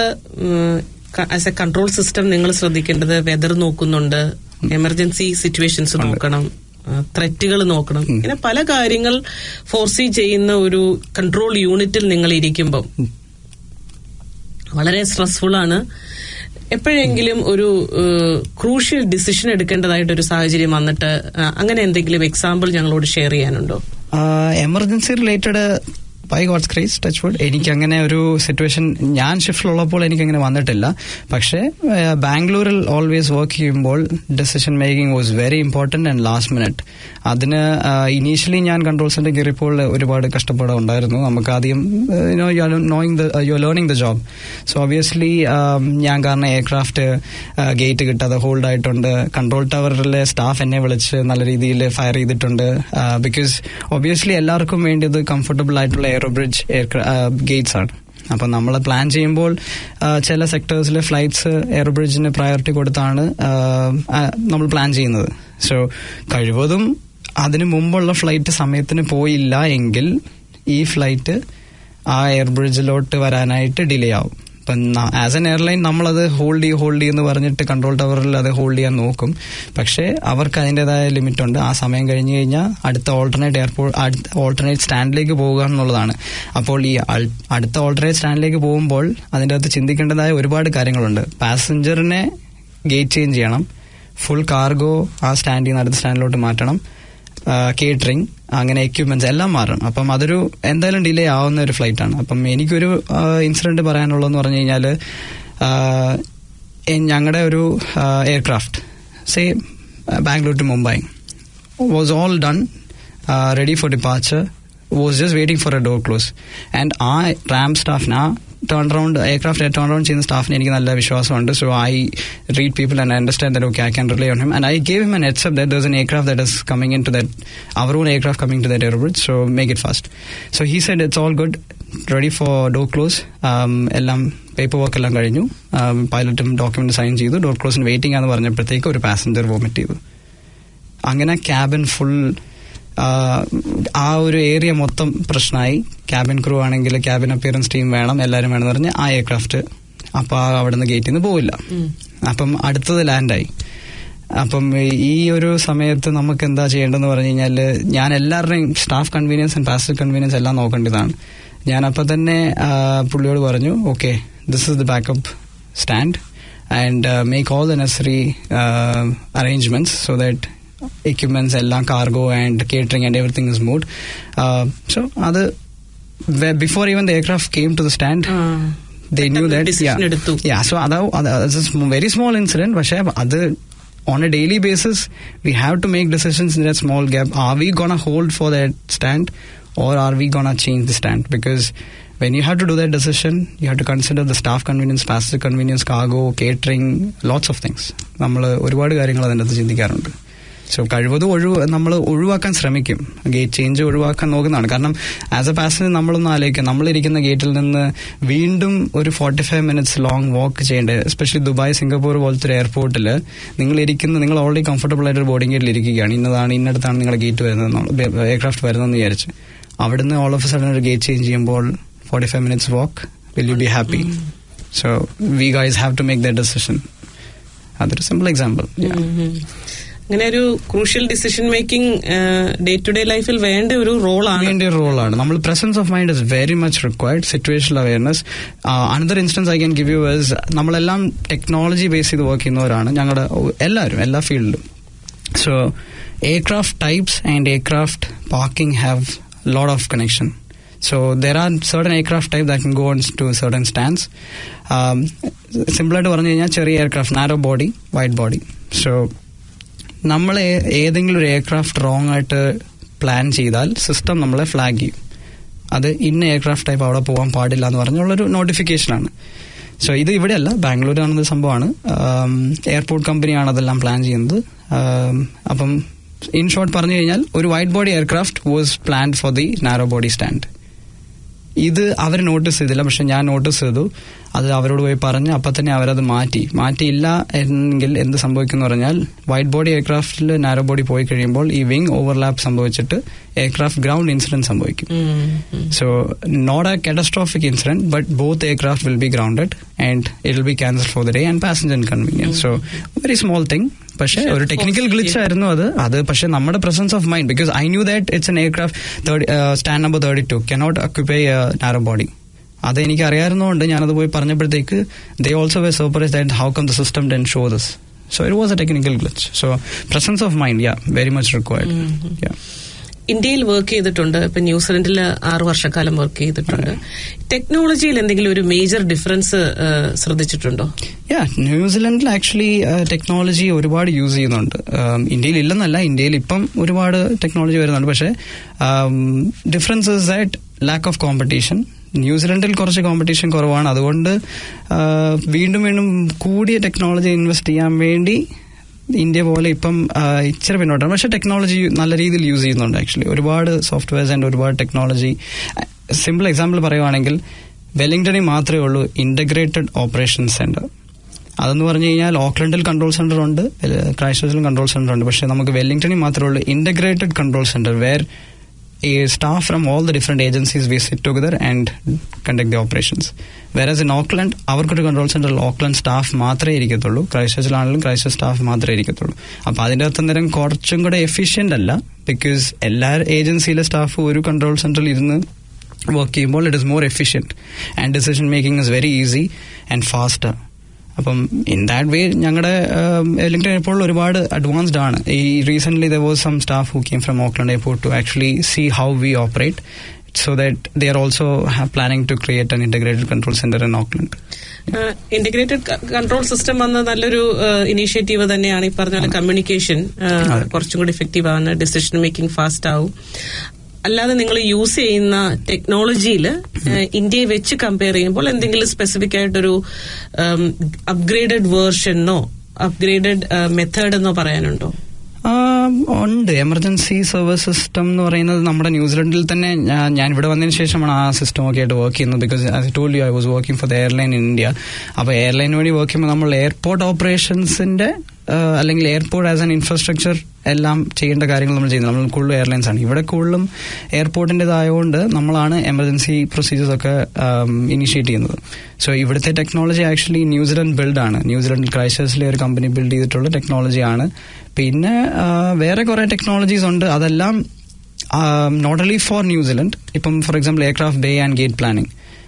ആസ് എ കൺട്രോൾ സിസ്റ്റം നിങ്ങൾ ശ്രദ്ധിക്കേണ്ടത് വെതർ നോക്കുന്നുണ്ട് എമർജൻസി സിറ്റുവേഷൻസ് നോക്കണം ത്രെറ്റുകൾ നോക്കണം ഇങ്ങനെ പല കാര്യങ്ങൾ ഫോർസി ചെയ്യുന്ന ഒരു കൺട്രോൾ യൂണിറ്റിൽ നിങ്ങൾ ഇരിക്കുമ്പം വളരെ സ്ട്രെസ്ഫുൾ ആണ് എപ്പോഴെങ്കിലും ഒരു ക്രൂഷ്യൽ ഡിസിഷൻ എടുക്കേണ്ടതായിട്ട് ഒരു സാഹചര്യം വന്നിട്ട് ആ, അങ്ങനെ എന്തെങ്കിലും എക്സാമ്പിൾ ഞങ്ങളോട് ഷെയർ ചെയ്യാനുണ്ടോ emergency related by God's grace touch wood എനിക്ക് അങ്ങനെ ഒരു സിറ്റുവേഷൻ ഞാൻ ഷിഫ്റ്റിലുള്ളപ്പോൾ എനിക്ക് അങ്ങനെ വന്നിട്ടില്ല പക്ഷേ ആ, ബാംഗ്ലൂരിൽ ഓൾവേസ് വർക്ക് ചെയ്യുമ്പോൾ decision making was very important and last minute അതിന് ഇനീഷ്യലി ഞാൻ കൺട്രോൾ സെന്റർ കയറിയപ്പോൾ ഒരുപാട് കഷ്ടപ്പാടുണ്ടായിരുന്നു നമുക്ക് ആദ്യം knowing the you learning the job so obviously ഞാൻ കാരണം എയർക്രാഫ്റ്റ് ഗേറ്റ് കിട്ടാതെ ഹോൾഡ് ആയിട്ടുണ്ട് കൺട്രോൾ ടവറിലെ സ്റ്റാഫ് എന്നെ വിളിച്ച് നല്ല രീതിയിൽ ഫയർ ചെയ്തിട്ടുണ്ട് ബിക്കോസ് ഒബിയസ്ലി എല്ലാവർക്കും വേണ്ടിയത് കംഫർട്ടബിൾ ആയിട്ടുള്ള എയറോ ബ്രിഡ്ജ് ഗേറ്റ്സ് ആണ് അപ്പം നമ്മൾ പ്ലാൻ ചെയ്യുമ്പോൾ ആ, ചില സെക്ടേഴ്സിലെ ഫ്ലൈറ്റ്സ് എയർബ്രിഡ്ജിന് പ്രയോറിറ്റി കൊടുത്താണ് ആ, ആ, നമ്മൾ പ്ലാൻ ചെയ്യുന്നത് സോ കഴിവതും അതിനു മുമ്പുള്ള ഫ്ലൈറ്റ് സമയത്തിന് പോയില്ല എങ്കിൽ ഈ ഫ്ലൈറ്റ് ആ എയർബ്രിഡ്ജിലോട്ട് വരാനായിട്ട് ഡിലേ ആവും ഇപ്പം ആസ് എൻ എയർലൈൻ നമ്മളത് ഹോൾഡ് ചെയ്യും ഹോൾഡ് ചെയ്യുമെന്ന് പറഞ്ഞിട്ട് കൺട്രോൾ ടവറിൽ അത് ഹോൾഡ് ചെയ്യാൻ നോക്കും പക്ഷേ അവർക്ക് അതിൻ്റെതായ ലിമിറ്റ് ഉണ്ട് ആ സമയം കഴിഞ്ഞ് കഴിഞ്ഞാൽ അടുത്ത ഓൾട്ടർനേറ്റ് എയർപോർട്ട് അടുത്ത ഓൾട്ടർനേറ്റ് സ്റ്റാൻഡിലേക്ക് പോകുക എന്നുള്ളതാണ് അപ്പോൾ ഈ അൾ- അടുത്ത ഓൾട്ടർനേറ്റ് സ്റ്റാൻഡിലേക്ക് പോകുമ്പോൾ അതിൻ്റെ അകത്ത് ചിന്തിക്കേണ്ടതായ ഒരുപാട് കാര്യങ്ങളുണ്ട് പാസഞ്ചറിനെ ഗേറ്റ് ചേഞ്ച് ചെയ്യണം ഫുൾ കാർഗോ ആ സ്റ്റാൻഡിൽ നിന്ന് അടുത്ത സ്റ്റാൻഡിലോട്ട് മാറ്റണം കേറ്ററിംഗ് അങ്ങനെ എക്യുപ്മെന്റ്സ് എല്ലാം മാറണം അപ്പം അതൊരു എന്തായാലും ഡിലേ ആവുന്ന ഒരു ഫ്ലൈറ്റ് ആണ് അപ്പം എനിക്കൊരു ഇൻസിഡന്റ് പറയാനുള്ളതെന്ന് പറഞ്ഞു കഴിഞ്ഞാൽ ഞങ്ങളുടെ ഒരു aircraft say Bangalore to Mumbai was all done ready for departure was just waiting for a door close and ആ റാം സ്റ്റാഫിന് ആ turn round aircraft turn round ചെയ്യുന്ന സ്റ്റാഫിന് എനിക്ക് നല്ല വിശ്വാസമുണ്ട് so I read people and understand that okay I can rely on him and I gave him an heads that there an aircraft that is coming in to that our own aircraft coming to that airbridge so make it fast so he said it's all good ready for door close എല്ലാം paperwork എല്ലാം കഴിഞ്ഞു പൈലറ്റും document sign ചെയ്തു door ക്ലോസിന് waiting ആണെന്ന് പറഞ്ഞപ്പോഴത്തേക്ക് ഒരു passenger vomit ചെയ്തു അങ്ങനെ ക്യാബിൻ ഫുൾ ആ ഒരു ഏരിയ മൊത്തം പ്രശ്നമായി ക്യാബിൻ ക്രൂ ആണെങ്കിൽ ക്യാബിൻ അപ്പിയറൻസ് ടീം വേണം എല്ലാവരും വേണമെന്ന് പറഞ്ഞ് ആ എയർക്രാഫ്റ്റ് അപ്പോൾ അവിടെ നിന്ന് ഗേറ്റിൽ നിന്ന് പോവില്ല അപ്പം അടുത്തത് ലാൻഡായി അപ്പം ഈ ഒരു സമയത്ത് നമുക്ക് എന്താ ചെയ്യേണ്ടതെന്ന് പറഞ്ഞു കഴിഞ്ഞാൽ ഞാൻ എല്ലാവരുടെയും staff convenience and passenger convenience എല്ലാം നോക്കേണ്ടതാണ് ഞാൻ അപ്പം തന്നെ ആ, പുള്ളിയോട് പറഞ്ഞു okay this is the backup stand and make all the necessary arrangements so that equipments എല്ലാം cargo and catering and everything is moved so അത് before even the aircraft came to the stand they knew that Decision yeah എടുത്തു. yeah so that that's a sm- very small incident പക്ഷേ അത് on a daily basis we have to make decisions in that small gap are we gonna hold for that stand or are we gonna change the stand because when you have to do that decision you have to consider the staff convenience passenger convenience cargo catering lots of things നമ്മൾ ഒരുപാട് കാര്യങ്ങൾ അതിൻ്റെ അകത്ത് ചിന്തിക്കാറുണ്ട് so കഴിവതും ഒഴിവ് നമ്മൾ ഒഴിവാക്കാൻ ശ്രമിക്കും ഗേറ്റ് ചേഞ്ച് ഒഴിവാക്കാൻ നോക്കുന്നതാണ് കാരണം ആസ് എ പാസഞ്ചർ നമ്മളൊന്ന് ആലോചിക്കാം നമ്മളിരിക്കുന്ന ഗേറ്റിൽ നിന്ന് വീണ്ടും ഒരു forty five minutes long walk ചെയ്യേണ്ടത് എസ്പെഷ്യലി ദുബായ് സിംഗപ്പൂർ പോലത്തെ ഒരു എയർപോർട്ടിൽ നിങ്ങൾ ഇരിക്കുന്ന നിങ്ങൾ ഓൾറെഡി കംഫർട്ടബിൾ ആയിട്ട് ഒരു ബോർഡിംഗ് ഗേറ്റിൽ ഇരിക്കുകയാണ് ഇന്നതാണ് ഇന്നടത്താണ് നിങ്ങളുടെ ഗേറ്റ് വരുന്നത് എയർക്രാഫ്റ്റ് വരുന്നതെന്ന് വിചാരിച്ച് അവിടുന്ന് ഓൾ ഓഫ് സഡൻ ഒരു ഗേറ്റ് ചേഞ്ച് ചെയ്യുമ്പോൾ forty five minutes walk will you be happy so we guys have to make the decision അതൊരു സിമ്പിൾ എക്സാമ്പിൾ അങ്ങനെ ഒരു crucial decision making day to day ലൈഫിൽ വേണ്ട ഒരു റോളാണ് വേണ്ട ഒരു റോളാണ് നമ്മൾ presence of mind is very much required situational awareness another instance I can give you is നമ്മളെല്ലാം ടെക്നോളജി ബേസ് ചെയ്ത് വർക്ക് ചെയ്യുന്നവരാണ് ഞങ്ങളുടെ എല്ലാവരും എല്ലാ ഫീൽഡിലും so aircraft types and aircraft parking have lot of connection So there are certain aircraft type that can go on to certain stands. Um, സിമ്പിളായിട്ട് പറഞ്ഞു കഴിഞ്ഞാൽ ചെറിയ aircraft narrow body wide body so നമ്മൾ ഏ- ഏതെങ്കിലും ഒരു എയർക്രാഫ്റ്റ് റോങ് ആയിട്ട് plan ചെയ്താൽ സിസ്റ്റം നമ്മളെ ഫ്ലാഗ് ചെയ്യും അത് ഇന്ന എയർക്രാഫ്റ്റ് ടൈപ്പ് അവിടെ പോകാൻ പാടില്ല എന്ന് പറഞ്ഞുള്ളൊരു നോട്ടിഫിക്കേഷനാണ് സോ ഇത് ഇവിടെയല്ല ബാംഗ്ലൂരാണെന്ന സംഭവമാണ് എയർപോർട്ട് കമ്പനിയാണ് അതെല്ലാം പ്ലാൻ ചെയ്യുന്നത് ആം, അപ്പം ഇൻ ഷോർട്ട് പറഞ്ഞു കഴിഞ്ഞാൽ ഒരു wide body aircraft was plan for the narrow body stand ഇത് അവർ നോട്ടീസ് ചെയ്തില്ല പക്ഷെ ഞാൻ നോട്ടീസ് ചെയ്തു അത് അവരോട് പോയി പറഞ്ഞ് അപ്പം തന്നെ അവരത് മാറ്റി മാറ്റിയില്ല എങ്കിൽ എന്ത് സംഭവിക്കുന്നു പറഞ്ഞാൽ വൈറ്റ് ബോഡി എയർക്രാഫ്റ്റിൽ നാരോ ബോഡി പോയി കഴിയുമ്പോൾ ഈ വിങ് ഓവർലാപ്പ് സംഭവിച്ചിട്ട് എയർക്രാഫ്റ്റ് ഗ്രൗണ്ട് ഇൻസിഡന്റ് സംഭവിക്കും So, not a catastrophic incident, but both aircraft will be grounded and it will be cancelled for the day and passenger inconvenience. So, very small thing. പക്ഷേ ഒരു technical glitch ആയിരുന്നു അത് അത് പക്ഷേ നമ്മുടെ presence of mind because I knew that it's an aircraft stand number thirty two cannot occupy narrow body അത് എനിക്ക് അറിയാവുന്നതുകൊണ്ട് ഞാനത് പോയി പറഞ്ഞപ്പോഴത്തേക്ക് they also were surprise that how come the system didn't show this so it was a technical glitch so presence of mind yeah very much required yeah ഇന്ത്യയിൽ work ചെയ്തിട്ടുണ്ട് ഇപ്പൊ ന്യൂസിലൻഡിൽ ആറു വർഷക്കാലം വർക്ക് ചെയ്തിട്ടുണ്ട് ടെക്നോളജിയിൽ എന്തെങ്കിലും ഒരു മേജർ ഡിഫറൻസ് ശ്രദ്ധിച്ചിട്ടുണ്ടോ യാ ന്യൂസിലൻഡിൽ ആക്ച്വലി ടെക്നോളജി ഒരുപാട് യൂസ് ചെയ്യുന്നുണ്ട് Um, ഇന്ത്യയിൽ ഇല്ലെന്നല്ല ഇന്ത്യയിൽ ഇപ്പം ഒരുപാട് ടെക്നോളജി വരുന്നുണ്ട് പക്ഷേ difference is that lack of competition ന്യൂസിലൻഡിൽ കുറച്ച് കോമ്പറ്റീഷൻ കുറവാണ് അതുകൊണ്ട് uh, വീണ്ടും വീണ്ടും കൂടിയ ടെക്നോളജി ഇൻവെസ്റ്റ് ചെയ്യാൻ വേണ്ടി ഇന്ത്യ പോലെ ഇപ്പം ആ, ഇച്ചിരി പിന്നോട്ടാണ് പക്ഷെ ടെക്നോളജി നല്ല രീതിയിൽ യൂസ് ചെയ്യുന്നുണ്ട് ആക്ച്വലി ഒരുപാട് സോഫ്റ്റ്വെയർസ് ആൻഡ് ഒരുപാട് ടെക്നോളജി സിമ്പിൾ എക്സാമ്പിൾ പറയുവാണെങ്കിൽ വെല്ലിംഗ്ടണിൽ മാത്രമേ ഉള്ളൂ ഇന്റഗ്രേറ്റഡ് ഓപ്പറേഷൻ സെന്റർ അതെന്ന് പറഞ്ഞു കഴിഞ്ഞാൽ ഓക്ലൻഡിൽ കൺട്രോൾ സെന്റർ ഉണ്ട് ക്രൈസ്റ്റേഴ്സിലും കൺട്രോൾ സെന്റർ ഉണ്ട് പക്ഷേ നമുക്ക് വെല്ലിംഗ്ടണിൽ മാത്രമേ ഉള്ളൂ ഇന്റഗ്രേറ്റഡ് കൺട്രോൾ സെന്റർ വേർ ഈ staff from all the different agencies we sit together and conduct the operations whereas in Auckland അവർക്കൊരു കൺട്രോൾ സെന്ററിൽ ഓക്ലൻഡ് സ്റ്റാഫ് മാത്രമേ ഇരിക്കത്തുള്ളൂ ക്രൈസ്റ്റേഴ്സിലാണെങ്കിലും ക്രൈസ്റ്റർ സ്റ്റാഫ് മാത്രമേ ഇരിക്കത്തുള്ളൂ അപ്പോൾ അതിൻ്റെ അകത്ത് നേരം കുറച്ചും കൂടെ എഫിഷ്യൻ്റ് അല്ല ബിക്കോസ് എല്ലാ ഏജൻസിയിലെ സ്റ്റാഫ് ഒരു കൺട്രോൾ സെന്ററിൽ ഇരുന്ന് വർക്ക് ചെയ്യുമ്പോൾ it is more efficient and decision making is very easy and faster അപ്പം ഇൻ ദാറ്റ് വേ ഞങ്ങളുടെ എലിംഗ്ടൺ എയർപോർട്ടിൽ ഒരുപാട് അഡ്വാൻസ്ഡ് ആണ് ഈ recent there was some staff who came from Auckland airport to actually see how we operate so that they are also planning to create an integrated control centre in Auckland integrated control system വന്ന നല്ലൊരു initiative തന്നെയാണ് ഈ പറഞ്ഞ പോലെ communication കുറച്ചും കൂടി effective ആണ് decision making fast ആവും അല്ലാതെ നിങ്ങൾ യൂസ് ചെയ്യുന്ന ടെക്നോളജിയിൽ ഇന്ത്യയെ വെച്ച് കമ്പയർ ചെയ്യുമ്പോൾ എന്തെങ്കിലും സ്പെസിഫിക് ആയിട്ടൊരു അപ്ഗ്രേഡഡ് വേർഷനോ അപ്ഗ്രേഡഡ് മെത്തേഡ് എന്നോ പറയാനുണ്ടോ ഉണ്ട് എമർജൻസി സർവീസ് സിസ്റ്റം എന്ന് പറയുന്നത് നമ്മുടെ ന്യൂസിലൻഡിൽ തന്നെ ഞാൻ ഇവിടെ വന്നതിന് ശേഷമാണ് ആ സിസ്റ്റം ഒക്കെ ആയിട്ട് വർക്ക് ചെയ്യുന്നത് because I told you I was working for the airline in India അപ്പോൾ എയർലൈൻ വഴി വർക്ക് ചെയ്യുമ്പോൾ നമ്മൾ എയർപോർട്ട് ഓപ്പറേഷൻസിന്റെ അല്ലെങ്കിൽ എയർപോർട്ട് ആസ് ആൻ ഇൻഫ്രാസ്ട്രക്ചർ എല്ലാം ചെയ്യേണ്ട കാര്യങ്ങൾ നമ്മൾ ചെയ്യുന്നത് നമ്മൾ കൂടുതലും എയർലൈൻസ് ആണ് ഇവിടെ കൂടുതലും എയർപോർട്ടിൻ്റെതായതുകൊണ്ട് നമ്മളാണ് എമർജൻസി പ്രൊസീജിയേഴ്സ് ഒക്കെ ഇനിഷ്യേറ്റ് ചെയ്യുന്നത് സോ ഇവിടുത്തെ ടെക്നോളജി ആക്ച്വലി ന്യൂസിലൻഡ് ബിൽഡ് ആണ് ന്യൂസിലൻഡ് ക്രൈസ്റ്റേഴ്സിലെ ഒരു കമ്പനി ബിൽഡ് ചെയ്തിട്ടുള്ള ടെക്നോളജിയാണ് പിന്നെ വേറെ കുറേ ടെക്നോളജീസ് ഉണ്ട് അതെല്ലാം നോട്ട് ഓൺലി ഫോർ ന്യൂസിലൻഡ് ഇപ്പം for example aircraft bay and gate planning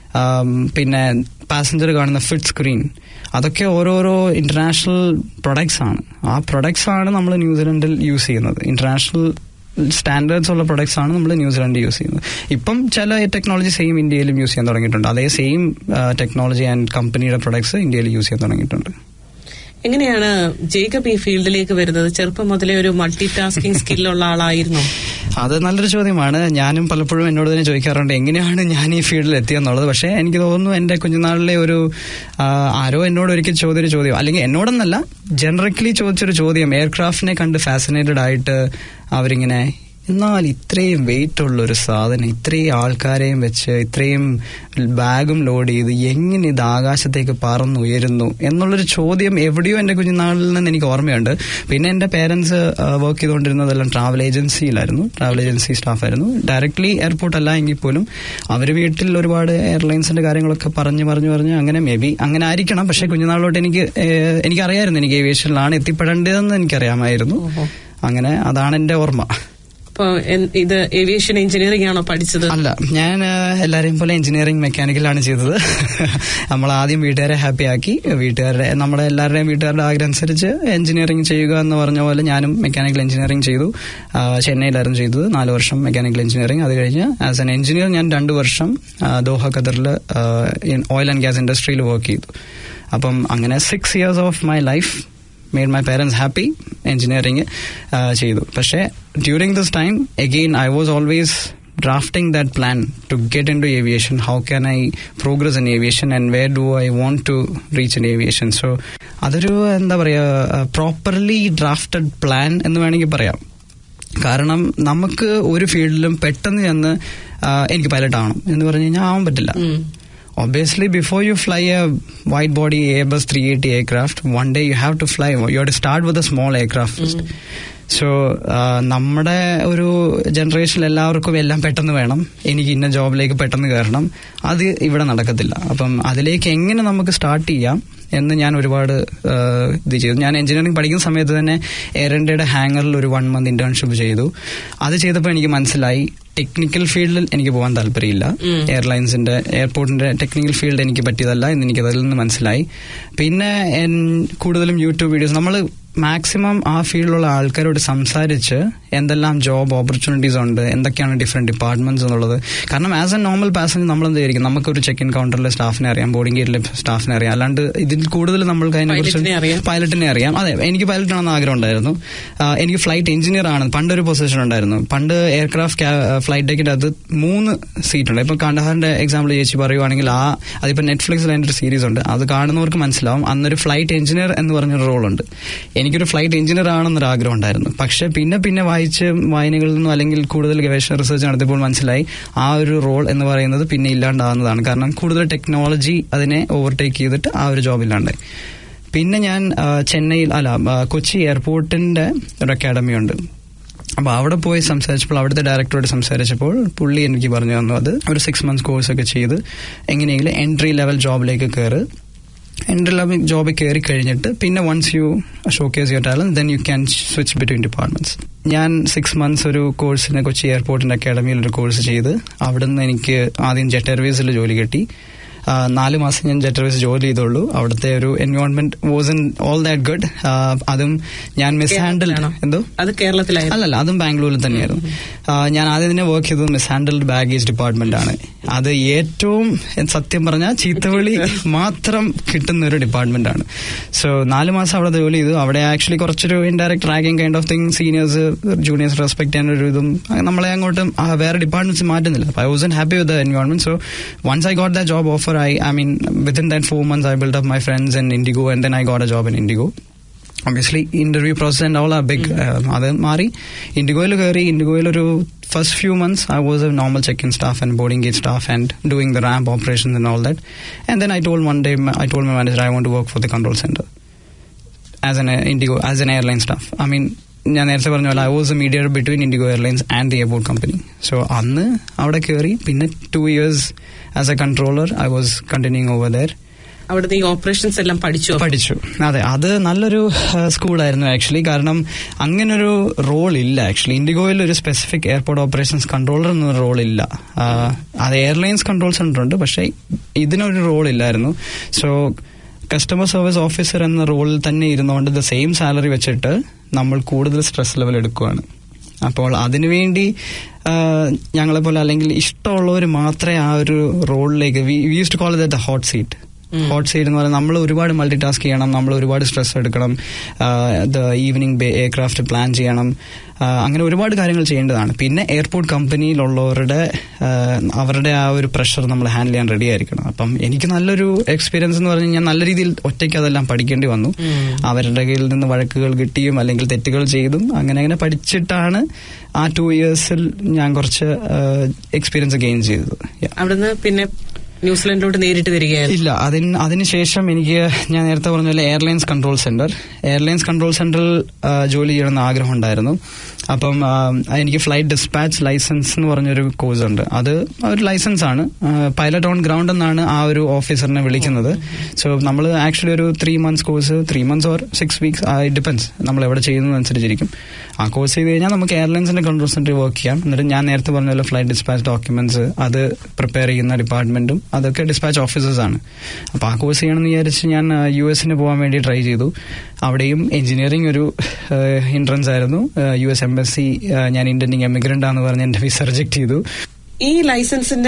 പിന്നെ പാസഞ്ചർ കാണുന്ന ഫിറ്റ് സ്ക്രീൻ അതൊക്കെ ഓരോരോ ഇന്റർനാഷണൽ പ്രൊഡക്ട്സ് ആണ് ആ പ്രൊഡക്ട്സ് ആണ് നമ്മൾ ന്യൂസിലൻഡിൽ യൂസ് ചെയ്യുന്നത് ഇന്റർനാഷണൽ സ്റ്റാൻഡേർഡ്സ് ഉള്ള പ്രൊഡക്ട്സ് ആണ് നമ്മൾ ന്യൂസിലാൻഡ് യൂസ് ചെയ്യുന്നത് ഇപ്പം ചില ടെക്നോളജി സെയിം ഇന്ത്യയിലും യൂസ് ചെയ്യാൻ തുടങ്ങിയിട്ടുണ്ട് അതേ സെയിം ടെക്നോളജി ആൻഡ് കമ്പനിയുടെ പ്രൊഡക്ട്സ് ഇന്ത്യയിൽ യൂസ് ചെയ്യാൻ തുടങ്ങിയിട്ടുണ്ട് എങ്ങനെയാണ് ജേക്കബ് ഈ ഫീൽഡിലേക്ക് വരുന്നത് ചെറുപ്പം മുതലേ ഒരു മൾട്ടി ടാസ്കിംഗ് സ്കില്ലുള്ള ആളായിരുന്നു അത് നല്ലൊരു ചോദ്യമാണ് ഞാനും പലപ്പോഴും എന്നോട് തന്നെ ചോദിക്കാറുണ്ട് എങ്ങനെയാണ് ഞാൻ ഈ ഫീൽഡിൽ എത്തിയെന്നുള്ളത് പക്ഷേ എനിക്ക് തോന്നുന്നു എന്റെ കുഞ്ഞുനാളിലെ ഒരു ആരോ എന്നോട് ഒരിക്കൽ ചോദ്യൊരു ചോദ്യം അല്ലെങ്കിൽ എന്നോടൊന്നല്ല ജനറലി ചോദിച്ചൊരു ചോദ്യം എയർക്രാഫ്റ്റിനെ കണ്ട് ഫാസിനേറ്റഡ് ആയിട്ട് അവരിങ്ങനെ എന്നാൽ ഇത്രയും വെയിറ്റ് ഉള്ള ഒരു സാധനം ഇത്രയും ആൾക്കാരെയും വെച്ച് ഇത്രയും ബാഗും ലോഡ് ചെയ്ത് എങ്ങനെ ഇത് ആകാശത്തേക്ക് പറന്നുയരുന്നു എന്നുള്ളൊരു ചോദ്യം എവിടെയോ എന്റെ കുഞ്ഞുനാളിൽ നിന്ന് എനിക്ക് ഓർമ്മയുണ്ട് പിന്നെ എന്റെ പേരൻസ് വർക്ക് ചെയ്തുകൊണ്ടിരുന്നതെല്ലാം ട്രാവൽ ഏജൻസിയിലായിരുന്നു ട്രാവൽ ഏജൻസി സ്റ്റാഫായിരുന്നു ഡയറക്ട്ലി എയർപോർട്ട് അല്ല എങ്കിൽ പോലും അവർ വീട്ടിൽ ഒരുപാട് എയർലൈൻസിന്റെ കാര്യങ്ങളൊക്കെ പറഞ്ഞു പറഞ്ഞു പറഞ്ഞു അങ്ങനെ മേ ബി അങ്ങനെ ആയിരിക്കണം പക്ഷെ കുഞ്ഞുനാളിലോട്ട് എനിക്ക് എനിക്കറിയായിരുന്നു എനിക്ക് ഏവിയേഷനിലാണ് എത്തിപ്പെടേണ്ടതെന്ന് എനിക്കറിയാമായിരുന്നു അങ്ങനെ അതാണ് എന്റെ ഓർമ്മ ഇപ്പൊ ഇത് ഏവിയേഷൻ എഞ്ചിനീയറിംഗ് ആണോ പഠിച്ചത് അല്ല ഞാൻ എല്ലാരെയും പോലെ എഞ്ചിനീയറിംഗ് മെക്കാനിക്കലാണ് ചെയ്തത് നമ്മൾ ആദ്യം വീട്ടുകാരെ ഹാപ്പി ആക്കി വീട്ടുകാരുടെ നമ്മുടെ എല്ലാവരുടെയും വീട്ടുകാരുടെ ആഗ്രഹം അനുസരിച്ച് എഞ്ചിനീയറിംഗ് ചെയ്യുക എന്ന് പറഞ്ഞ പോലെ ഞാനും മെക്കാനിക്കൽ എഞ്ചിനീയറിംഗ് ചെയ്തു ചെന്നൈയിലായിരുന്നു ചെയ്തത് നാല് വർഷം മെക്കാനിക്കൽ എഞ്ചിനീയറിംഗ് അത് കഴിഞ്ഞ് ആസ് എൻ എഞ്ചിനീയർ ഞാൻ രണ്ട് വർഷം ദോഹ ഖത്തറിൽ ഓയിൽ ആൻഡ് ഗ്യാസ് ഇൻഡസ്ട്രിയിൽ വർക്ക് ചെയ്തു അപ്പം അങ്ങനെ six years of my life made my parents happy engineering ചെയ്തു പക്ഷേ during this time again I was always drafting that plan to get into aviation how can i progress in aviation and where do i want to reach in aviation so അതൊരു എന്താ പറയുക properly drafted plan എന്ന് വേണമെങ്കിൽ പറയാം കാരണം നമുക്ക് ഒരു ഫീൽഡിലും പെട്ടെന്ന് ചെന്ന് എനിക്ക് പൈലറ്റ് ആവണം എന്ന് പറഞ്ഞു കഴിഞ്ഞാൽ ആവാൻ പറ്റില്ല obviously before you fly a wide body airbus 380 aircraft one day you have to fly you have to start with a small aircraft first so നമ്മുടെ ഒരു ജനറേഷനിൽ എല്ലാവർക്കും എല്ലാം പെട്ടെന്ന് വേണം എനിക്ക് ഇന്ന ജോബിലേക്ക് പെട്ടെന്ന് കയറണം അത് ഇവിടെ നടക്കത്തില്ല അപ്പം അതിലേക്ക് എങ്ങനെ നമുക്ക് സ്റ്റാർട്ട് ചെയ്യാം എന്ന് ഞാൻ ഒരുപാട് ഇത് ചെയ്തു ഞാൻ എഞ്ചിനീയറിംഗ് പഠിക്കുന്ന സമയത്ത് തന്നെ എയർ ഇന്ത്യയുടെ ഹാങ്ങറിൽ ഒരു വൺ മന്ത് ഇന്റേൺഷിപ്പ് ചെയ്തു അത് ചെയ്തപ്പോൾ എനിക്ക് മനസ്സിലായി ടെക്നിക്കൽ ഫീൽഡിൽ എനിക്ക് പോകാൻ താല്പര്യമില്ല എയർലൈൻസിന്റെ എയർപോർട്ടിന്റെ ടെക്നിക്കൽ ഫീൽഡ് എനിക്ക് പറ്റിയതല്ല എന്ന് എനിക്ക് അതിൽ നിന്ന് മനസ്സിലായി പിന്നെ കൂടുതലും യൂട്യൂബ് വീഡിയോസ് നമ്മൾ മാക്സിമം ആ ഫീൽഡിലുള്ള ആൾക്കാരോട് സംസാരിച്ച് എന്തെല്ലാം ജോബ് ഓപ്പർച്യൂണിറ്റീസ് ഉണ്ട് എന്തൊക്കെയാണ് ഡിഫറെന്റ് ഡിപ്പാർട്ട്മെന്റ്സ് എന്നുള്ളത് കാരണം ആസ് എ നോർമൽ പാസഞ്ചർ നമ്മൾ എന്ത് വിചാരിക്കും നമുക്കൊരു ചെക്ക് ഇൻ കൗണ്ടറിലെ സ്റ്റാഫിനെ അറിയാം ബോർഡിംഗ് ഗേറ്റിലെ സ്റ്റാഫിനെ അറിയാം അല്ലാണ്ട് ഇതിൽ കൂടുതൽ നമ്മൾക്ക് അതിനെക്കുറിച്ച് പൈലറ്റിനെ അറിയാം അതെ എനിക്ക് പൈലറ്റ് ആണെന്ന് ആഗ്രഹം ഉണ്ടായിരുന്നു എനിക്ക് ഫ്ലൈറ്റ് എഞ്ചിനീയർ ആണ് പണ്ടൊരു പൊസിഷൻ ഉണ്ടായിരുന്നു പണ്ട് എയർക്രാഫ്റ്റ് ഫ്ലൈറ്റ് ഡെക്കിന്റെ അത് മൂന്ന് സീറ്റ് ഉണ്ട് ഇപ്പൊ കണ്ടഹാറിന്റെ എക്സാമ്പിൾ ചേച്ചി പറയുവാണെങ്കിൽ ആ അതിപ്പോ നെറ്റ്ഫ്ലിക്സിൽ അതിന്റെ ഒരു സീരീസ് ഉണ്ട് അത് കാണുന്നവർക്ക് മനസ്സിലാവും അന്നൊരു ഫ്ലൈറ്റ് എഞ്ചിനീയർ എന്ന് പറഞ്ഞൊരു റോളുണ്ട് എനിക്കൊരു ഫ്ലൈറ്റ് എഞ്ചിനീയർ ആണെന്നൊരു ആഗ്രഹം ഉണ്ടായിരുന്നു പക്ഷെ പിന്നെ പിന്നെ വായിച്ച് വായനകളിൽ നിന്നും അല്ലെങ്കിൽ കൂടുതൽ ഗവേഷണ റിസർച്ച് നടത്തിയപ്പോൾ മനസ്സിലായി ആ ഒരു റോൾ എന്ന് പറയുന്നത് പിന്നെ ഇല്ലാണ്ടാവുന്നതാണ് കാരണം കൂടുതൽ ടെക്നോളജി അതിനെ ഓവർടേക്ക് ചെയ്തിട്ട് ആ ഒരു ജോബ് ഇല്ലാണ്ടായി പിന്നെ ഞാൻ ആ, ചെന്നൈയിൽ അല്ല ആ, കൊച്ചി എയർപോർട്ടിന്റെ ഒരു അക്കാഡമി ഉണ്ട് അപ്പൊ അവിടെ പോയി സംസാരിച്ചപ്പോൾ അവിടുത്തെ ഡയറക്ടറോട് സംസാരിച്ചപ്പോൾ പുള്ളി എനിക്ക് പറഞ്ഞു തന്നു അത് ഒരു സിക്സ് മന്ത്സ് കോഴ്സ് ഒക്കെ ചെയ്ത് എങ്ങനെയെങ്കിലും എൻട്രി ലെവൽ ജോബിലേക്ക് കയറി എൻട്രി ലെവൽ ജോബിൽ കയറി കഴിഞ്ഞിട്ട് പിന്നെ once you showcase your talent then you can switch between departments ഞാൻ സിക്സ് മന്ത്സ് ഒരു കോഴ്സിന് കൊച്ചി എയർപോർട്ടിന്റെ അക്കാഡമിയിൽ ഒരു കോഴ്സ് ചെയ്ത് അവിടുന്ന് എനിക്ക് ആദ്യം ജെറ്റ് എയർവേസിൽ ജോലി കിട്ടി ആ, നാല് മാസം ഞാൻ ജെറ്റ് എയർവേസ് ജോലി ചെയ്തുള്ളൂ അവിടുത്തെ ഒരു environment was in all that good അതും ഞാൻ മിസ് ഹാൻഡിൽ കേരളത്തിലാണോ? എന്തോ അത് കേരളത്തിലായിരുന്നു അല്ലല്ല അതും ബാംഗ്ലൂരിൽ തന്നെയായിരുന്നു ആ, ഞാൻ ആദ്യം തന്നെ വർക്ക് ചെയ്തത് മിസ് ഹാൻഡിൽഡ് ബാഗേജ് ഡിപ്പാർട്ട്മെന്റ് ആണ് അത് ഏറ്റവും സത്യം പറഞ്ഞാൽ ചീത്തവിളി മാത്രം കിട്ടുന്ന ഒരു ഡിപ്പാർട്ട്മെന്റ് ആണ് സോ നാല് മാസം അവിടെ ജോലി ചെയ്തു അവിടെ ആക്ച്വലി കുറച്ചൊരു indirect ragging kind of thing seniors juniors respect ചെയ്യാൻ ഒരു ഇതും അങ്ങനെ നമ്മളെ അങ്ങോട്ട് ആ വേറെ ഡിപ്പാർട്ട്മെന്റ്സ് മാറ്റുന്നില്ല I was happy with the environment so once I got the job offer I I mean within that four months I build up my friends and IndiGo and then I got a job in IndiGo obviously interview process and all ആ big അത് മാറി ഇൻഡിഗോയിൽ കയറി ഇൻഡിഗോയിൽ ഒരു first few months I was a normal check in staff and boarding gate staff and doing the ramp operations and all that and then I told one day I told my manager I want to work for the control centre as an IndiGo as an airline staff I mean ഞാൻ നേരത്തെ പറഞ്ഞ പോലെ I was a mediator between IndiGo airlines and the airport company so അന്ന് അവിടെ കയറി പിന്നെ two years as a controller I was continuing over there അവിടുത്തെ ഈ ഓപ്പറേഷൻസ് എല്ലാം പഠിച്ചു പഠിച്ചു അതെ അത് നല്ലൊരു സ്കൂളായിരുന്നു ആക്ച്വലി കാരണം അങ്ങനൊരു റോൾ ഇല്ല ആക്ച്വലി ഇൻഡിഗോയിൽ ഒരു സ്പെസിഫിക് എയർപോർട്ട് ഓപ്പറേഷൻസ് കൺട്രോളർ എന്നൊരു റോൾ ഇല്ല ആ, അത് എയർലൈൻസ് കൺട്രോൾ സെന്റർ ഉണ്ട് പക്ഷേ ഇതിനൊരു റോൾ ഇല്ലായിരുന്നു സോ കസ്റ്റമർ സർവീസ് ഓഫീസർ എന്ന റോളിൽ തന്നെ ഇരുന്നുകൊണ്ട് ദ സെയിം സാലറി വെച്ചിട്ട് നമ്മൾ കൂടുതൽ സ്ട്രെസ് ലെവൽ എടുക്കുകയാണ് അപ്പോൾ അതിനുവേണ്ടി ഞങ്ങളെ പോലെ അല്ലെങ്കിൽ ഇഷ്ടമുള്ളവർ മാത്രമേ ആ ഒരു റോളിലേക്ക് we use to call the hot seat hot side എന്ന് പറഞ്ഞാൽ നമ്മൾ ഒരുപാട് മൾട്ടി ടാസ്ക് ചെയ്യണം നമ്മൾ ഒരുപാട് സ്ട്രെസ് എടുക്കണം ദ ഈവനിങ് എയർക്രാഫ്റ്റ് പ്ലാൻ ചെയ്യണം ആ, അങ്ങനെ ഒരുപാട് കാര്യങ്ങൾ ചെയ്യേണ്ടതാണ് പിന്നെ എയർപോർട്ട് കമ്പനിയിലുള്ളവരുടെ ആ, അവരുടെ ആ ഒരു പ്രഷർ നമ്മൾ ഹാൻഡിൽ ചെയ്യാൻ റെഡി ആയിരിക്കണം അപ്പം എനിക്ക് നല്ലൊരു എക്സ്പീരിയൻസ് എന്ന് പറഞ്ഞാൽ ഞാൻ നല്ല രീതിയിൽ ഒറ്റയ്ക്ക് അതെല്ലാം പഠിക്കേണ്ടി വന്നു അവരുടെ കയ്യിൽ നിന്ന് വഴക്കുകൾ കിട്ടിയും അല്ലെങ്കിൽ തെറ്റുകൾ ചെയ്തും അങ്ങനെ അങ്ങനെ പഠിച്ചിട്ടാണ് ആ ടു ഇയേഴ്സിൽ ഞാൻ കുറച്ച് എക്സ്പീരിയൻസ് ഗെയിൻ ചെയ്തത് Yeah. അവിടുന്ന് പിന്നെ ന്യൂസിലൻഡിലോട്ട് നേരിട്ട് വരികയായിരുന്നു ഇല്ല അതിന് അതിനുശേഷം എനിക്ക് ഞാൻ നേരത്തെ പറഞ്ഞ പോലെ airlines control centre airlines control സെന്ററിൽ ആ, ജോലി ചെയ്യണമെന്ന് ആഗ്രഹം ഉണ്ടായിരുന്നു അപ്പം ആ, എനിക്ക് ഫ്ലൈറ്റ് ഡിസ്പാച്ച് ലൈസൻസ് എന്ന് പറഞ്ഞൊരു കോഴ്സ് ഉണ്ട് അത് ഒരു ലൈസൻസ് ആണ് പൈലറ്റ് ഓൺ ഗ്രൗണ്ട് എന്നാണ് ആ ഒരു ഓഫീസറിനെ വിളിക്കുന്നത് സോ നമ്മൾ ആക്ച്വലി ഒരു three months course three months or six weeks depends നമ്മൾ എവിടെ ചെയ്യുന്നതനുസരിച്ചിരിക്കും ആ കോഴ്സ് ചെയ്ത് കഴിഞ്ഞാൽ നമുക്ക് എയർലൈൻസിന്റെ കൺട്രോൾ സെന്ററിൽ വർക്ക് ചെയ്യാം എന്നിട്ട് ഞാൻ നേരത്തെ പറഞ്ഞ പോലെ ഫ്ലൈറ്റ് ഡിസ്പാച്ച് ഡോക്യുമെന്റ്സ് അത് പ്രിപ്പയർ ചെയ്യുന്ന ഡിപ്പാർട്ട്മെന്റും അതൊക്കെ ഡിസ്പാച്ച് ഓഫീസേഴ്സ് ആണ് അപ്പോൾ ആ കോഴ്സ് ചെയ്യണമെന്ന് വിചാരിച്ച് ഞാൻ യു എസിന് പോകാൻ വേണ്ടി ട്രൈ ചെയ്തു അവിടെയും എഞ്ചിനീയറിംഗ് ഒരു എൻട്രൻസ് ആയിരുന്നു യു എസ് എംബസി ഞാൻ ഇന്ത്യൻ എമിഗ്രന്റ് ആണെന്ന് പറഞ്ഞ് എന്റെ വിസ റിജക്ട് ചെയ്തു ഈ ലൈസൻസിന്റെ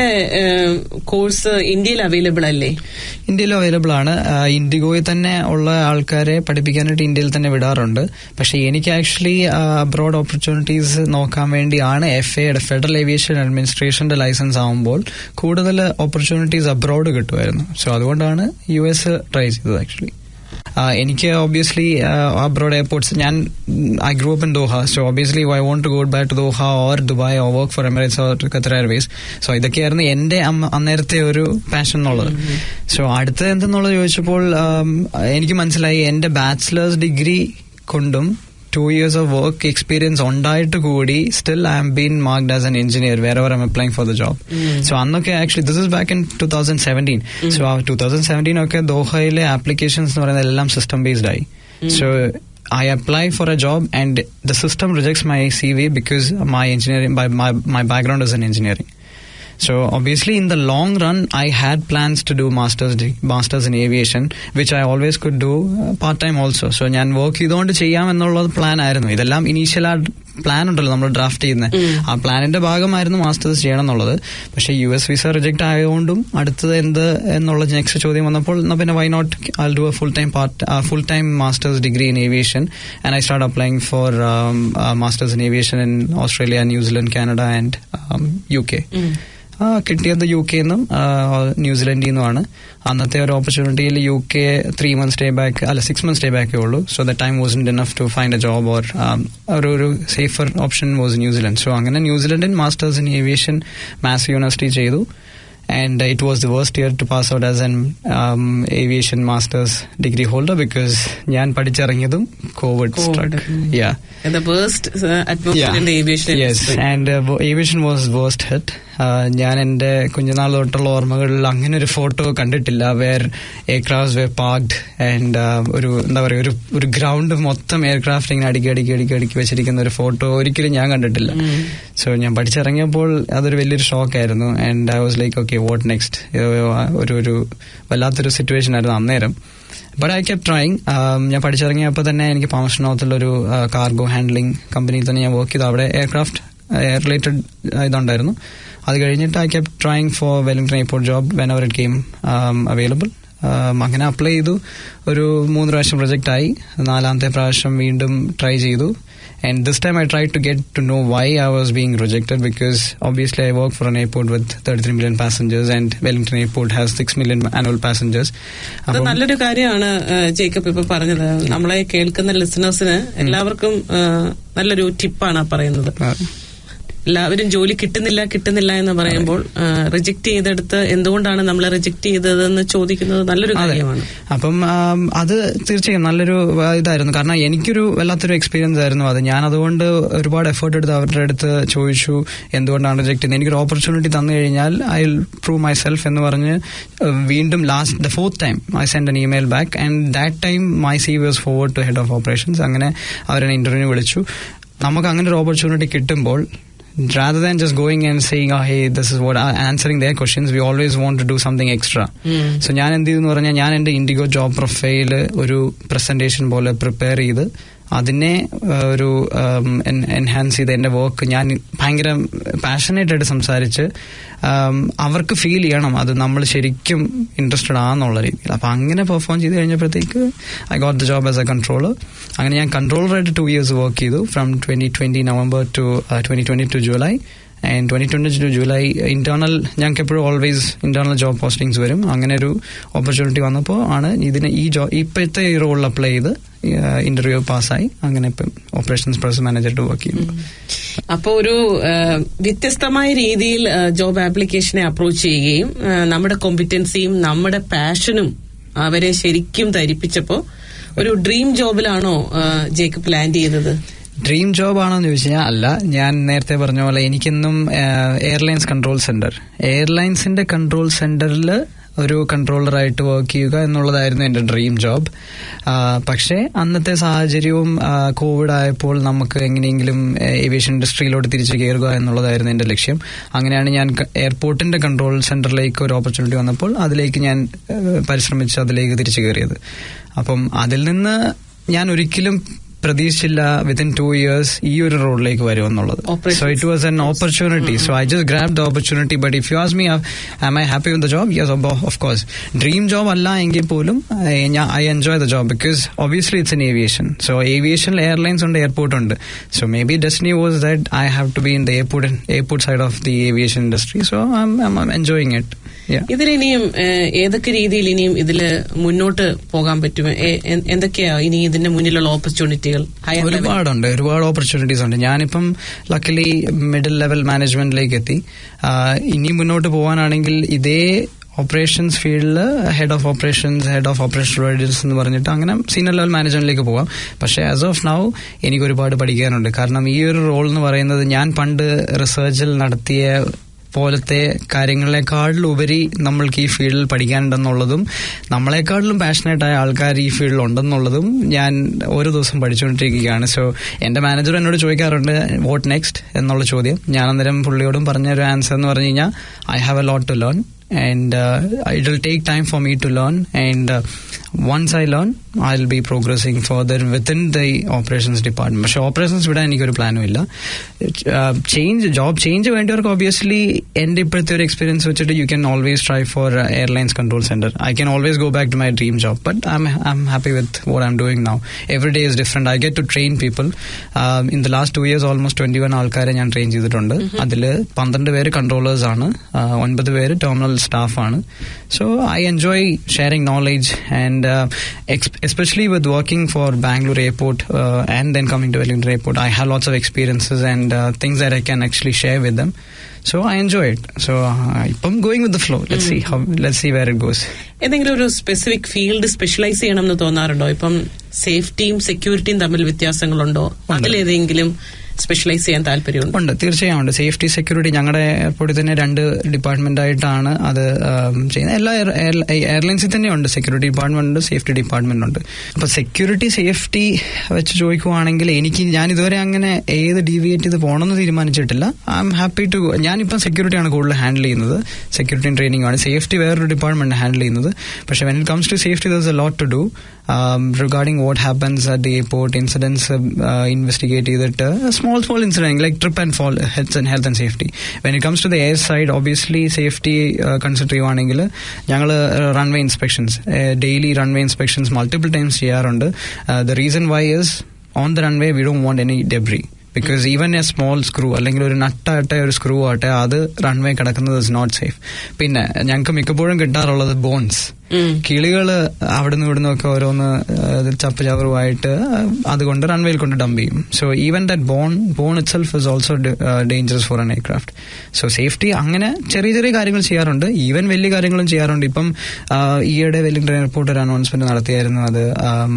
കോഴ്സ് ഇന്ത്യയിൽ അവൈലബിൾ അല്ലേ ഇന്ത്യയിൽ അവൈലബിൾ ആണ് ഇൻഡിഗോയിൽ തന്നെ ഉള്ള ആൾക്കാരെ പഠിപ്പിക്കാനായിട്ട് ഇന്ത്യയിൽ തന്നെ വിടാറുണ്ട് പക്ഷേ എനിക്ക് ആക്ച്വലി അബ്രോഡ് ഓപ്പർച്യൂണിറ്റീസ് നോക്കാൻ വേണ്ടിയാണ് എഫ് എയുടെ ഫെഡറൽ ഏവിയേഷൻ അഡ്മിനിസ്ട്രേഷന്റെ ലൈസൻസ് ആകുമ്പോൾ കൂടുതൽ ഓപ്പർച്യൂണിറ്റീസ് അബ്രോഡ് കിട്ടുമായിരുന്നു സോ അതുകൊണ്ടാണ് യു എസ് ട്രൈ ചെയ്തത് ആക്ച്വലി എനിക്ക് ഒബ്വിയസ്ലി അബ്രോഡ് എയർപോർട്ട്സ് ഞാൻ I grew up in Doha so obviously I want to go back to Doha or Dubai or work for Emirates or Qatar Airways so ഇതൊക്കെയായിരുന്നു എന്റെ അമ്മ- അന്നേരത്തെ ഒരു passion എന്നുള്ളത് so അടുത്ത എന്തെന്നുള്ളത് ചോദിച്ചപ്പോൾ um, എനിക്ക് മനസ്സിലായി എന്റെ ബാച്ചിലേഴ്സ് ഡിഗ്രി കൊണ്ടും two years of work experience ഉണ്ടായിട്ട് കൂടി still I'm been marked as an engineer വേറെ I'm applying for the job so അന്നൊക്കെ actually this is back in two thousand seventeen so ആ two thousand seventeen ഒക്കെ ദോഹയിലെ applications എന്ന് പറയുന്നത് എല്ലാം സിസ്റ്റം ബേസ്ഡ് ആയി so I apply for a job and the system rejects my CV because my engineering, my, my, my background is in engineering. So obviously, in the long run, I had plans to do masters de- masters in aviation, which I always could do uh, part time also. So ഞാൻ work ചെയ്തുകൊണ്ട് ചെയ്യാം എന്നുള്ളത് plan ആയിരുന്നു ഇതെല്ലാം initial ആ plan ഉണ്ടല്ലോ നമ്മൾ draft ചെയ്യുന്നത് ആ പ്ലാനിന്റെ ഭാഗമായിരുന്നു മാസ്റ്റേഴ്സ് ചെയ്യണം എന്നുള്ളത് പക്ഷേ യു എസ് വിസ റിജക്ട് ആയതുകൊണ്ടും അടുത്തത് എന്ത് എന്നുള്ള നെക്സ്റ്റ് ചോദ്യം വന്നപ്പോൾ എന്നാ പിന്നെ why not I do a full time part full time masters degree in aviation and I start applying for masters in aviation in Australia New Zealand Canada and U K ആ, കിട്ടിയത് യു കെ നിന്നും ന്യൂസിലൻഡിൽ നിന്നുമാണ് അന്നത്തെ ഒരു ഓപ്പർച്യൂണിറ്റിയിൽ U K three month stay back അല്ല six month stay ബാക്കേ ഉള്ളൂ so the time was enough to find a job or ഒരു ഒരു safer option was New Zealand so അങ്ങനെ ന്യൂസിലൻഡിൻ masters in aviation Massey university ചെയ്തു and it was the worst year to pass out as an um, aviation master's degree holder because ഞാൻ പഠിച്ചിറങ്ങിയതും Covid COVID, struck mm. yeah the worst uh, atmosphere in the aviation yes industry. and uh, wo- aviation was worst hit uh, ഞാൻ എൻ്റെ കുഞ്ഞുനാൾ തൊട്ടുള്ള ഓർമ്മകളിൽ അങ്ങനെ ഒരു photo കണ്ടിട്ടില്ല where aircraft were parked and ഒരു എന്താ പറയുക ഒരു ഒരു ഗ്രൗണ്ട് മൊത്തം എയർക്രാഫ്റ്റ് ഇങ്ങനെ അടുക്കി അടുക്കി അടുക്കി അടുക്കി വെച്ചിരിക്കുന്ന ഒരു ഫോട്ടോ ഒരിക്കലും ഞാൻ കണ്ടിട്ടില്ല സോ ഞാൻ പഠിച്ചിറങ്ങിയപ്പോൾ അതൊരു വലിയൊരു ഷോക്കായിരുന്നു and I was like okay what next ഒരു ഒരു വല്ലാത്തൊരു സിറ്റുവേഷൻ ആയിരുന്നു അന്നേരം ബട്ട് ഐ കെപ് ട്രൈങ് ഞാൻ പഠിച്ചിറങ്ങിയപ്പോൾ തന്നെ എനിക്ക് പാമസ്നോത്തിലൊരു കാർഗോ ഹാൻഡ്ലിംഗ് കമ്പനിയിൽ തന്നെ ഞാൻ വർക്ക് ചെയ്തു അവിടെ എയർക്രാഫ്റ്റ് എയർ റിലേറ്റഡ് ഇതുണ്ടായിരുന്നു അത് കഴിഞ്ഞിട്ട് I kept trying for Wellington airport job when അവർ ഇറ്റ് ഗെയിം അവൈലബിൾ അങ്ങനെ അപ്ലൈ ചെയ്തു ഒരു മൂന്ന് പ്രാവശ്യം പ്രൊജക്റ്റ് ആയി നാലാമത്തെ പ്രാവശ്യം വീണ്ടും ട്രൈ ചെയ്തു And this time I tried to get to know why I was being rejected because obviously I work for an airport with 33 million passengers and Wellington Airport has 6 million annual passengers. അത് അപ്പം- നല്ലൊരു കാര്യമാണ് ഏഹ്, Jacob ഇപ്പൊ പറഞ്ഞത് നമ്മളെ കേൾക്കുന്ന ലിസണേഴ്സിന് എല്ലാവർക്കും ഏഹ്, നല്ലൊരു ടിപ്പാണ് ആ പറയുന്നത് ആ, എല്ലാവരും ജോലി കിട്ടുന്നില്ല കിട്ടുന്നില്ല എന്ന് പറയുമ്പോൾ റിജക്ട് ചെയ്തെടുത്ത് എന്തുകൊണ്ടാണ് നമ്മളെ റിജക്ട് ചെയ്തതെന്ന് ചോദിക്കുന്നത് നല്ലൊരു അതെ. കാര്യമാണ് അപ്പം ആം, അത് തീർച്ചയായും നല്ലൊരു ആ, ഇതായിരുന്നു കാരണം എനിക്കൊരു വല്ലാത്തൊരു എക്സ്പീരിയൻസ് ആയിരുന്നു അത് ഞാൻ അതുകൊണ്ട് ഒരുപാട് എഫേർട്ട് എടുത്ത് അവരുടെ അടുത്ത് ചോദിച്ചു എന്തുകൊണ്ടാണ് റിജക്ട് ചെയ്യുന്നത് എനിക്കൊരു ഓപ്പർച്യൂണിറ്റി തന്നു കഴിഞ്ഞാൽ ഐ പ്രൂവ് മൈ സെൽഫ് എന്ന് പറഞ്ഞ് ആ, വീണ്ടും last the fourth time I send an email back and that time my CV was forward to head of operations അങ്ങനെ അവരെന്നെ ഇന്റർവ്യൂ വിളിച്ചു നമുക്ക് അങ്ങനെ ഒരു ഓപ്പർച്യൂണിറ്റി കിട്ടുമ്പോൾ rather than just going and saying, oh, hey, this is what, uh, answering their questions, we always want to do something extra. So ഞാൻ എന്ത് ചെയ്തെന്ന് പറഞ്ഞാൽ ഞാൻ എൻ്റെ ഇൻഡിഗോ ജോബ് പ്രൊഫൈല് ഒരു പ്രസന്റേഷൻ പോലെ പ്രിപ്പയർ ചെയ്ത് അതിനെ ആ, ഒരു എൻഹാൻസ് ചെയ്ത് എൻ്റെ വർക്ക് ഞാൻ ഭയങ്കര പാഷനേറ്റ് ആയിട്ട് സംസാരിച്ച് ആം, അവർക്ക് ഫീൽ ചെയ്യണം അത് നമ്മൾ ശരിക്കും ഇൻട്രസ്റ്റഡ് ആണെന്നുള്ള രീതിയിൽ അപ്പം അങ്ങനെ പെർഫോം ചെയ്ത് കഴിഞ്ഞപ്പോഴത്തേക്ക് I got the job as a controller അങ്ങനെ ഞാൻ കൺട്രോളറായിട്ട് ടു ഇയേഴ്സ് വർക്ക് ചെയ്തു from twenty twenty November to twenty twenty two July and twenty twenty two July internal ഞങ്ങൾക്ക് എപ്പോഴും ഓൾവേസ് ഇന്റേണൽ ജോബ് പോസ്റ്റിംഗ്സ് വരും അങ്ങനെ ഒരു ഓപ്പർച്യൂണിറ്റി വന്നപ്പോൾ ആണ് ഇതിന് ഈ ജോബ് ഇപ്പോഴത്തെ ഈ റോളിൽ അപ്ലൈ ചെയ്ത് ഇന്റർവ്യൂ പാസ്സായി അങ്ങനെ ഇപ്പം ഓപ്പറേഷൻസ് പ്രോസസ് മാനേജറായിട്ട് വർക്ക് ചെയ്യുന്നു അപ്പോൾ ഒരു ഏഹ്, വ്യത്യസ്തമായ രീതിയിൽ ഏഹ്, ജോബ് ആപ്ലിക്കേഷനെ അപ്രോച്ച് ചെയ്യുകയും ഏഹ്, നമ്മുടെ കോമ്പിറ്റൻസിയും നമ്മുടെ പാഷനും അവരെ ശരിക്കും ധരിപ്പിച്ചപ്പോ ഒരു ഡ്രീം ജോബിലാണോ ഏഹ്, ജേക്കബ് ലാൻഡ് ചെയ്തത് ഡ്രീം ജോബ് ആണോ എന്ന് ചോദിച്ചു കഴിഞ്ഞാൽ അല്ല ഞാൻ നേരത്തെ പറഞ്ഞ പോലെ എനിക്കെന്നും എയർലൈൻസ് കൺട്രോൾ സെന്റർ എയർലൈൻസിന്റെ കൺട്രോൾ സെന്ററിൽ ഒരു കൺട്രോളറായിട്ട് വർക്ക് ചെയ്യുക എന്നുള്ളതായിരുന്നു എൻ്റെ ഡ്രീം ജോബ് പക്ഷേ അന്നത്തെ സാഹചര്യവും കോവിഡ് ആയപ്പോൾ നമുക്ക് എങ്ങനെയെങ്കിലും ഏവിയേഷൻ ഇൻഡസ്ട്രിയിലോട്ട് തിരിച്ചു കയറുക എന്നുള്ളതായിരുന്നു എൻ്റെ ലക്ഷ്യം അങ്ങനെയാണ് ഞാൻ ക- എയർപോർട്ടിന്റെ കൺട്രോൾ സെന്ററിലേക്ക് ഒരു ഓപ്പർച്യൂണിറ്റി വന്നപ്പോൾ അതിലേക്ക് ഞാൻ ആ, പരിശ്രമിച്ച് അതിലേക്ക് തിരിച്ചു കയറിയത് അപ്പം അതിൽ നിന്ന് ഞാൻ ഒരിക്കലും പ്രതീക്ഷിച്ചില്ല വിത്തിൻ ടു ഇയേഴ്സ് ഈ ഒരു റോഡിലേക്ക് വരുമെന്നുള്ളത് Operations. So it was an opportunity so I just grab the opportunity but if you ask me am I happy with the job yes of course dream job അല്ല എങ്കിൽ പോലും ഞാൻ I enjoy the job because obviously it's in aviation so ഏവിയേഷനിൽ airlines ഉണ്ട് airport ഉണ്ട് so maybe destiny was that I have to be in the airport airport side of the aviation industry so I'm enjoying it ഇതിലിനിയും ഏഹ്, ഏതൊക്കെ രീതിയിൽ ഇനിയും ഇതില് മുന്നോട്ട് പോകാൻ പറ്റും ഏ- എ- എന്തൊക്കെയാ ഇനി ഇതിന്റെ മുന്നിലുള്ള ഓപ്പർച്യൂണിറ്റികൾ ഹയർ ലെവൽ ഒരുപാടുണ്ട് ഒരുപാട് ഓപ്പർച്യൂണിറ്റീസ് ഉണ്ട് ഞാനിപ്പം ലക്കിലി മിഡിൽ ലെവൽ മാനേജ്മെന്റിലേക്ക് എത്തി ആ, ഇനി മുന്നോട്ട് പോകാനാണെങ്കിൽ ഇതേ ഓപ്പറേഷൻസ് ഫീൽഡിൽ head of operations head of operation providers എന്ന് പറഞ്ഞിട്ട് അങ്ങനെ സീനിയർ ലെവൽ മാനേജ്മെന്റിലേക്ക് പോകാം പക്ഷേ ആസ് ഓഫ് നൗ എനിക്ക് ഒരുപാട് പഠിക്കാനുണ്ട് കാരണം ഈ ഒരു റോൾ എന്ന് പറയുന്നത് ഞാൻ പണ്ട് റിസർച്ചിൽ നടത്തിയ പോലത്തെ കാര്യങ്ങളെക്കാളിലുപരി നമ്മൾക്ക് ഈ ഫീൽഡിൽ പഠിക്കാനുണ്ടെന്നുള്ളതും നമ്മളെക്കാളിലും പാഷനേറ്റ് ആയ ആൾക്കാർ ഈ ഫീൽഡിൽ ഉണ്ടെന്നുള്ളതും ഞാൻ ഓരോ ദിവസം പഠിച്ചുകൊണ്ടിരിക്കുകയാണ് സോ എന്റെ മാനേജർ എന്നോട് ചോദിക്കാറുണ്ട് വാട്ട് നെക്സ്റ്റ് എന്നുള്ള ചോദ്യം ഞാൻ അന്നേരം പുള്ളിയോടും പറഞ്ഞ ഒരു ആൻസർ എന്ന് പറഞ്ഞു കഴിഞ്ഞാൽ I have a lot to learn and uh, it'll take time for me to learn and uh, once i learn i'll be progressing further within the operations department പക്ഷെ ഓപ്പറേഷൻസ് വിടാൻ എനിക്കൊരു പ്ലാനും ഇല്ല ചേഞ്ച് ജോബ് ചേഞ്ച് വേണ്ടവർക്ക് obviously എൻ്റെ ഇപ്പോഴത്തെ ഒരു experience വെച്ചിട്ട് you can always try for airlines control centre I can always go back to my dream job but I'm happy with what I'm doing now every day is different I get to train people in the last two years almost twenty one ആൾക്കാരെ ഞാൻ train ചെയ്തിട്ടുണ്ട് അതിൽ പന്ത്രണ്ട് പേര് controllers ആണ് uh, ഒൻപത് പേര് terminal സ്റ്റാഫാണ് so I enjoy sharing knowledge and especially with working for Bangalore airport and then coming to Wellington airport I have lots of experiences and things that I can actually share with them so I enjoy it so ഇപ്പം going with the flow let see how let see where it goes ഏതെങ്കിലും ഒരു specific field specialise ചെയ്യണം എന്ന് തോന്നാറുണ്ടോ ഇപ്പം സേഫ്റ്റിയും സെക്യൂരിറ്റിയും തമ്മിൽ വ്യത്യാസങ്ങളുണ്ടോ അതിലേതെങ്കിലും specialise ചെയ്യാൻ താല്പര്യമുണ്ടോ ഉണ്ട് തീർച്ചയായും ഉണ്ട് സേഫ്റ്റി സെക്യൂരിറ്റി ഞങ്ങളുടെ എയർപോർട്ടിൽ തന്നെ രണ്ട് ഡിപ്പാർട്ട്മെന്റ് ആയിട്ടാണ് അത് um, ചെയ്യുന്നത് എല്ലാ എയർലൈൻസിൽ തന്നെ ഉണ്ട് സെക്യൂരിറ്റി ഡിപ്പാർട്ട്മെന്റ് ഉണ്ട് സേഫ്റ്റി ഡിപ്പാർട്ട്മെന്റ് ഉണ്ട് അപ്പൊ സെക്യൂരിറ്റി സേഫ്റ്റി വെച്ച് ചോദിക്കുവാണെങ്കിൽ എനിക്ക് ഞാൻ ഇതുവരെ അങ്ങനെ ഏത് ഡീവിയേറ്റ് ചെയ്ത് പോകണമെന്ന് തീരുമാനിച്ചിട്ടില്ല ഐ എം ഹാപ്പി ടു ഞാനിപ്പം സെക്യൂരിറ്റിയാണ് കൂടുതൽ ഹാൻഡിൽ ചെയ്യുന്നത് സെക്യൂരിറ്റി ട്രെയിനിങ് ആണ് സേഫ്റ്റി വേറൊരു ഡിപ്പാർട്ട്മെന്റ് ഹാൻഡിൽ ചെയ്യുന്നത് പക്ഷെ when it comes to safety there a lot to do regarding what happens at the airport incidents investigate ചെയ്തിട്ട് small small incident like trip and fall health and health and safety when it comes to the air side obviously safety consider ചെയ്യുവാണെങ്കിൽ ഞങ്ങൾ runway inspections daily runway inspections multiple times ചെയ്യാറുണ്ട് the reason why is on the runway we don't want any debris because even a small screw അല്ലെങ്കിൽ ഒരു നട്ടാട്ടെ ഒരു screw ആട്ടെ അത് runway കിടക്കുന്നത് is not safe പിന്നെ ഞങ്ങൾക്ക് മിക്കപ്പോഴും കിട്ടാറുള്ളത് ബോൺസ് കിളികൾ അവിടുന്ന് ഇവിടുന്ന് ഒക്കെ ഓരോന്ന് ഏഹ്, ചപ്പ് ചവറുമായിട്ട് അതുകൊണ്ട് റൺവേയിൽ കൊണ്ട് ഡംപ് ചെയ്യും so even that bone bone itself is also dangerous for an aircraft so safety അങ്ങനെ ചെറിയ ചെറിയ കാര്യങ്ങൾ ചെയ്യാറുണ്ട് ഈവൻ വലിയ കാര്യങ്ങളും ചെയ്യാറുണ്ട് ഇപ്പം ആ, ഈയിടെ വെല്ലിംഗ്ടൺ എയർപോർട്ട് ഒരു അനൗൺസ്മെന്റ് നടത്തിയായിരുന്നു അത് ആം,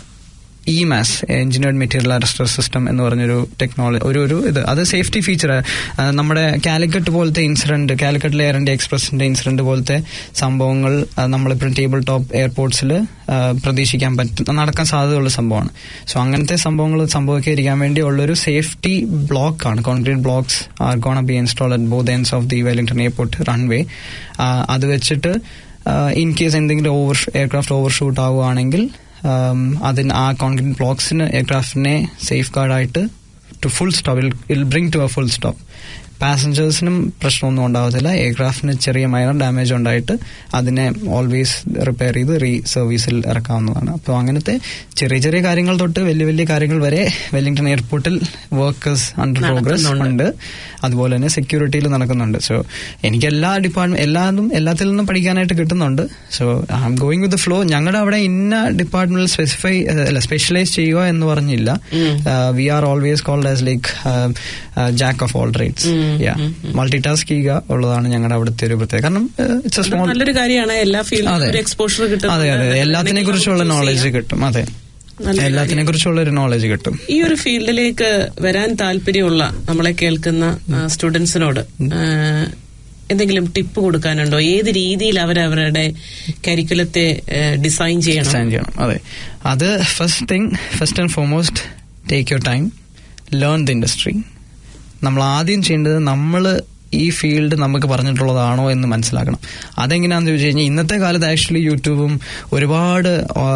EMAS engineered material arrester system എന്ന് പറഞ്ഞൊരു ടെക്നോളജി ഒരു ഒരു ഇത് അത് സേഫ്റ്റി ഫീച്ചർ നമ്മുടെ കാലിക്കറ്റ് പോലത്തെ ഇൻസിഡന്റ് കാലിക്കറ്റിലെ എയർ ഇന്ത്യ എക്സ്പ്രസിന്റെ ഇൻസിഡന്റ് പോലത്തെ സംഭവങ്ങൾ ആ, നമ്മളിപ്പോൾ ടേബിൾ ടോപ്പ് എയർപോർട്ട്സിൽ പ്രതീക്ഷിക്കാൻ പറ്റും നടക്കാൻ സാധ്യതയുള്ള സംഭവമാണ് സോ അങ്ങനത്തെ സംഭവങ്ങൾ സംഭവിക്കാതിരിക്കാൻ വേണ്ടി ഉള്ളൊരു സേഫ്റ്റി ബ്ലോക്ക് ആണ് concrete blocks are gonna be install at both ends of the Wellington airport runway അത് വെച്ചിട്ട് ഇൻ കേസ് എന്തെങ്കിലും ഓവർ എയർക്രാഫ്റ്റ് ഓവർഷൂട്ട് ആവുകയാണെങ്കിൽ um, അതിന് ആ കോൺക്രീറ്റ് ബ്ലോക്സിന് എയർക്രാഫ്റ്റിനെ സേഫ് ഗാർഡായിട്ട് to full stop will bring to a full stop പാസഞ്ചേഴ്സിനും പ്രശ്നമൊന്നും ഉണ്ടാവത്തില്ല എയർക്രാഫ്റ്റിന് ചെറിയ മൈനർ ഡാമേജ് ഉണ്ടായിട്ട് അതിനെ ഓൾവേസ് റിപ്പയർ ചെയ്ത് റീ സർവീസിൽ ഇറക്കാവുന്നതാണ് അപ്പോൾ അങ്ങനത്തെ ചെറിയ ചെറിയ കാര്യങ്ങൾ തൊട്ട് വലിയ വലിയ കാര്യങ്ങൾ വരെ വെല്ലിംഗ്ടൺ എയർപോർട്ടിൽ വർക്കേഴ്സ് അണ്ടർ പ്രോഗ്രസ് ഉണ്ട് അതുപോലെ തന്നെ സെക്യൂരിറ്റിയിൽ നടക്കുന്നുണ്ട് സോ എനിക്ക് എല്ലാ ഡിപ്പാർട്ട്മെന്റ് എല്ലാതും എല്ലാത്തിൽ നിന്നും പഠിക്കാനായിട്ട് കിട്ടുന്നുണ്ട് so I'm going with flow ഞങ്ങളുടെ അവിടെ ഇന്ന ഡിപ്പാർട്ട്മെന്റിൽ സ്പെസിഫൈ അല്ല സ്പെഷ്യലൈസ് ചെയ്യുക എന്ന് പറഞ്ഞില്ല we are always called as like jack of all trades multitask ചെയ്യുക ഉള്ളതാണ് ഞങ്ങളുടെ അവിടുത്തെ ഒരു പ്രത്യേകത കാരണം ഇറ്റ്സ് സ്മോൾ നല്ലൊരു കാര്യമാണ് എല്ലാ ഫീൽഡിലും അതെ. ഒരു എക്സ്പോഷർ കിട്ടും അതെ അതെ എല്ലാത്തിനെ കുറിച്ചുള്ള നോളജ് കിട്ടും അതെ നല്ലൊരു എല്ലാത്തിനെ കുറിച്ചുള്ള ഒരു നോളജ് കിട്ടും ഈ ഒരു ഫീൽഡിലേക്ക് വരാൻ താല്പര്യമുള്ള നമ്മളെ കേൾക്കുന്ന സ്റ്റുഡൻസിനോട് എന്തെങ്കിലും ടിപ്പ് കൊടുക്കാനുണ്ടോ ഏത് രീതിയിൽ അവരവരുടെ കരിക്കുലത്തെ ഡിസൈൻ ചെയ്യണം ഡിസൈൻ ചെയ്യണം അതെ അത് first thing first and foremost take your time learn the industry നമ്മൾ ആദ്യം ചെയ്യേണ്ടത് നമ്മൾ ഈ ഫീൽഡ് നമുക്ക് പറഞ്ഞിട്ടുള്ളതാണോ എന്ന് മനസ്സിലാക്കണം അതെങ്ങനെയാണെന്ന് ചോദിച്ചു കഴിഞ്ഞാൽ ഇന്നത്തെ കാലത്ത് ആക്ച്വലി യൂട്യൂബും ഒരുപാട്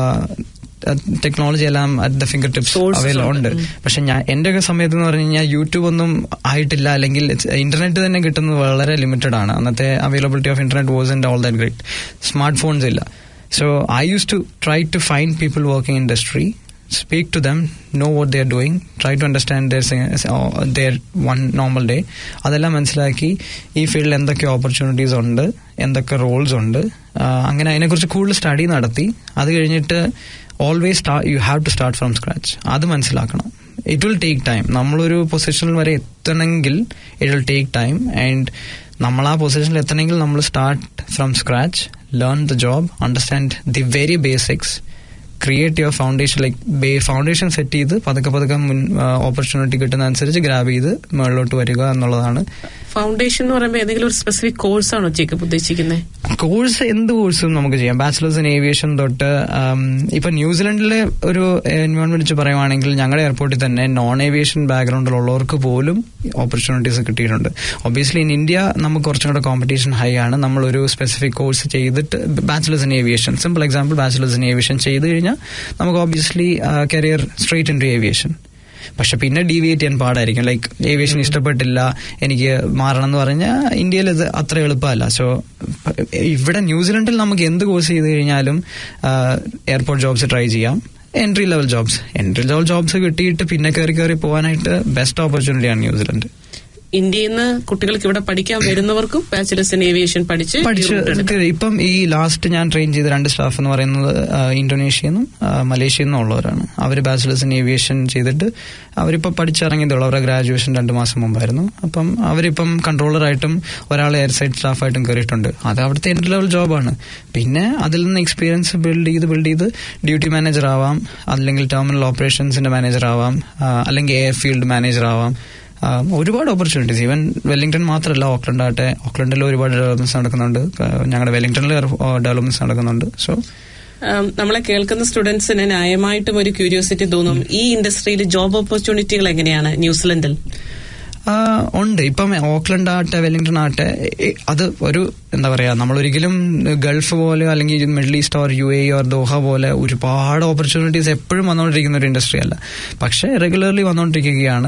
ടെക്നോളജി എല്ലാം at the fingertips Sources available ഉണ്ട്. ഉണ്ട് പക്ഷെ ഞാൻ എന്റെ ഒക്കെ സമയത്ത് എന്ന് പറഞ്ഞു കഴിഞ്ഞാൽ യൂട്യൂബ് ഒന്നും ആയിട്ടില്ല അല്ലെങ്കിൽ ഇന്റർനെറ്റ് തന്നെ കിട്ടുന്നത് വളരെ ലിമിറ്റഡ് ആണ് അന്നത്തെ availability of internet was in all that great smartphones ഇല്ല so I use to try to find people working industry speak to them know what they are doing try to understand their one normal day അതെല്ലാം മനസ്സിലാക്കി ഈ ഫീൽഡിൽ എന്തൊക്കെ opportunities ഉണ്ട് എന്തൊക്കെ Rolls ഉണ്ട് ആ, അങ്ങനെ അതിനെക്കുറിച്ച് കൂടുതൽ സ്റ്റഡി നടത്തി അത് കഴിഞ്ഞിട്ട് always you have to start from scratch അത് മനസ്സിലാക്കണം ഇറ്റ് വിൽ ടേക്ക് ടൈം നമ്മളൊരു പൊസിഷനിൽ വരെ എത്തണമെങ്കിൽ it will take time and നമ്മൾ ആ പൊസിഷനിൽ എത്തണമെങ്കിൽ നമ്മൾ start from scratch learn the job understand the very basics create your foundation like foundation set ചെയ്ത് പതുക്കെ പതുക്കെ മുൻ ഓപ്പർച്യൂണിറ്റി കിട്ടുന്ന അനുസരിച്ച് ഗ്രാബ് ചെയ്ത് മുകളിലോട്ട് വരിക എന്നുള്ളതാണ് ഫൗണ്ടേഷൻ എന്ന് പറയുമ്പോൾ ഏതെങ്കിലും ഒരു സ്പെസിഫിക് കോഴ്സ് ആണോ ജേക്കബ് ഉദ്ദേശിക്കുന്നത് കോഴ്സ് എന്ത് കോഴ്സും നമുക്ക് ചെയ്യാം ബാച്ചിലേഴ്സ് ഇൻ ഏവിയേഷൻ തൊട്ട് ആം, ഇപ്പൊ ന്യൂസിലൻഡിലെ ഒരു എൻവയോൺമെന്റ് വെച്ച് പറയുവാണെങ്കിൽ ഞങ്ങളുടെ എയർപോർട്ടിൽ തന്നെ നോൺ ഏവിയേഷൻ ബാക്ക്ഗ്രൗണ്ടിലുള്ളവർക്ക് പോലും ഓപ്പർച്യൂണിറ്റീസ് കിട്ടിയിട്ടുണ്ട് ഒബിയസ്ലി ഇൻ ഇന്ത്യ നമുക്ക് കുറച്ചും കൂടെ കോമ്പറ്റീഷൻ ഹൈ ആണ് നമ്മൾ ഒരു സ്പെസിഫിക് കോഴ്സ് ചെയ്തിട്ട് bachelors in aviation simple example bachelors in aviation ചെയ്ത് കഴിഞ്ഞാൽ നമുക്ക് obviously career straight into aviation പക്ഷെ പിന്നെ ഡീവിയേറ്റ് ചെയ്യാൻ പാടായിരിക്കും ലൈക്ക് ഏവിയേഷൻ ഇഷ്ടപ്പെട്ടില്ല എനിക്ക് മാറണം എന്ന് പറഞ്ഞാൽ ഇന്ത്യയിൽ ഇത് അത്ര എളുപ്പമല്ല സോ ഇവിടെ ന്യൂസിലൻഡിൽ നമുക്ക് എന്ത് കോഴ്സ് ചെയ്ത് കഴിഞ്ഞാലും എയർപോർട്ട് ജോബ്സ് ട്രൈ ചെയ്യാം entry level jobs entry level jobs കിട്ടിയിട്ട് പിന്നെ കയറി കയറി പോകാനായിട്ട് ബെസ്റ്റ് ഓപ്പർച്യൂണിറ്റിയാണ് ന്യൂസിലൻഡ് ഇന്ത്യയിൽ നിന്ന് കുട്ടികൾക്ക് ഇവിടെ പഠിക്കാൻ വരുന്നവർക്കും ബാച്ചിലേഴ്സ് ഇൻ ഏവിയേഷൻ പഠിച്ച് ഈ പഠിച്ച് route എടുക്കാം. ഇപ്പം ഈ ലാസ്റ്റ് ഞാൻ ട്രെയിൻ ചെയ്ത രണ്ട് സ്റ്റാഫ് എന്ന് പറയുന്നത് ആ, ഇന്തോനേഷ്യയിൽ നിന്നും ആ, മലേഷ്യയിൽ നിന്നും ഉള്ളവരാണ് അവർ ബാച്ചിലേഴ്സ് ഇൻ ഏവിയേഷൻ ചെയ്തിട്ട് അവരിപ്പോൾ പഠിച്ചിറങ്ങിയതേ ഉള്ളൂ അവരുടെ ഗ്രാജുവേഷൻ രണ്ട് മാസം മുമ്പായിരുന്നു അപ്പം അവരിപ്പം കൺട്രോളറായിട്ടും ഒരാൾ എയർ സൈഡ് സ്റ്റാഫായിട്ടും കയറിയിട്ടുണ്ട് അത് അവിടുത്തെ എൻട്രി ലെവൽ ജോബാണ് പിന്നെ അതിൽ നിന്ന് എക്സ്പീരിയൻസ് ബിൽഡ് ചെയ്ത് ബിൽഡ് ചെയ്ത് ഡ്യൂട്ടി മാനേജർ ആവാം അല്ലെങ്കിൽ ടെർമിനൽ ഓപ്പറേഷൻസിന്റെ മാനേജർ ആവാം ആ, അല്ലെങ്കിൽ എയർ ഫീൽഡ് മാനേജർ ആവാം ആ, ഒരുപാട് ഓപ്പർച്യൂണിറ്റീസ് ഈവൻ വെല്ലിംഗ്ടൺ മാത്രമല്ല ഓക്ലൻഡ് ആട്ടെ ഓക്ലൻഡിൽ ഒരുപാട് ഡെവലപ്മെന്റ്സ് നടക്കുന്നുണ്ട് ആ, ഞങ്ങളുടെ വെല്ലിംഗ്ടണിൽ ഡെവലപ്മെന്റ്സ് നടക്കുന്നുണ്ട് സോ ഉം, നമ്മളെ കേൾക്കുന്ന സ്റ്റുഡൻസിന് ന്യായമായിട്ടും ഒരു ക്യൂരിയോസിറ്റി തോന്നും ഈ ഇൻഡസ്ട്രിയിൽ ജോബ് ഓപ്പർച്യൂണിറ്റികൾ എങ്ങനെയാണ് ന്യൂസിലൻഡിൽ ആ, ഉണ്ട് ഇപ്പം ഓക്ലൻഡ് ആട്ടെ വെല്ലിംഗ്ടൺ ആട്ടെ എ, അത് ഒരു എന്താ പറയാ നമ്മളൊരിക്കലും ഗൾഫ് പോലെ അല്ലെങ്കിൽ Middle East or U A or Doha പോലെ ഒരുപാട് ഓപ്പർച്യൂണിറ്റീസ് എപ്പോഴും വന്നുകൊണ്ടിരിക്കുന്ന ഒരു ഇൻഡസ്ട്രി അല്ല പക്ഷേ റെഗുലർലി വന്നുകൊണ്ടിരിക്കുകയാണ്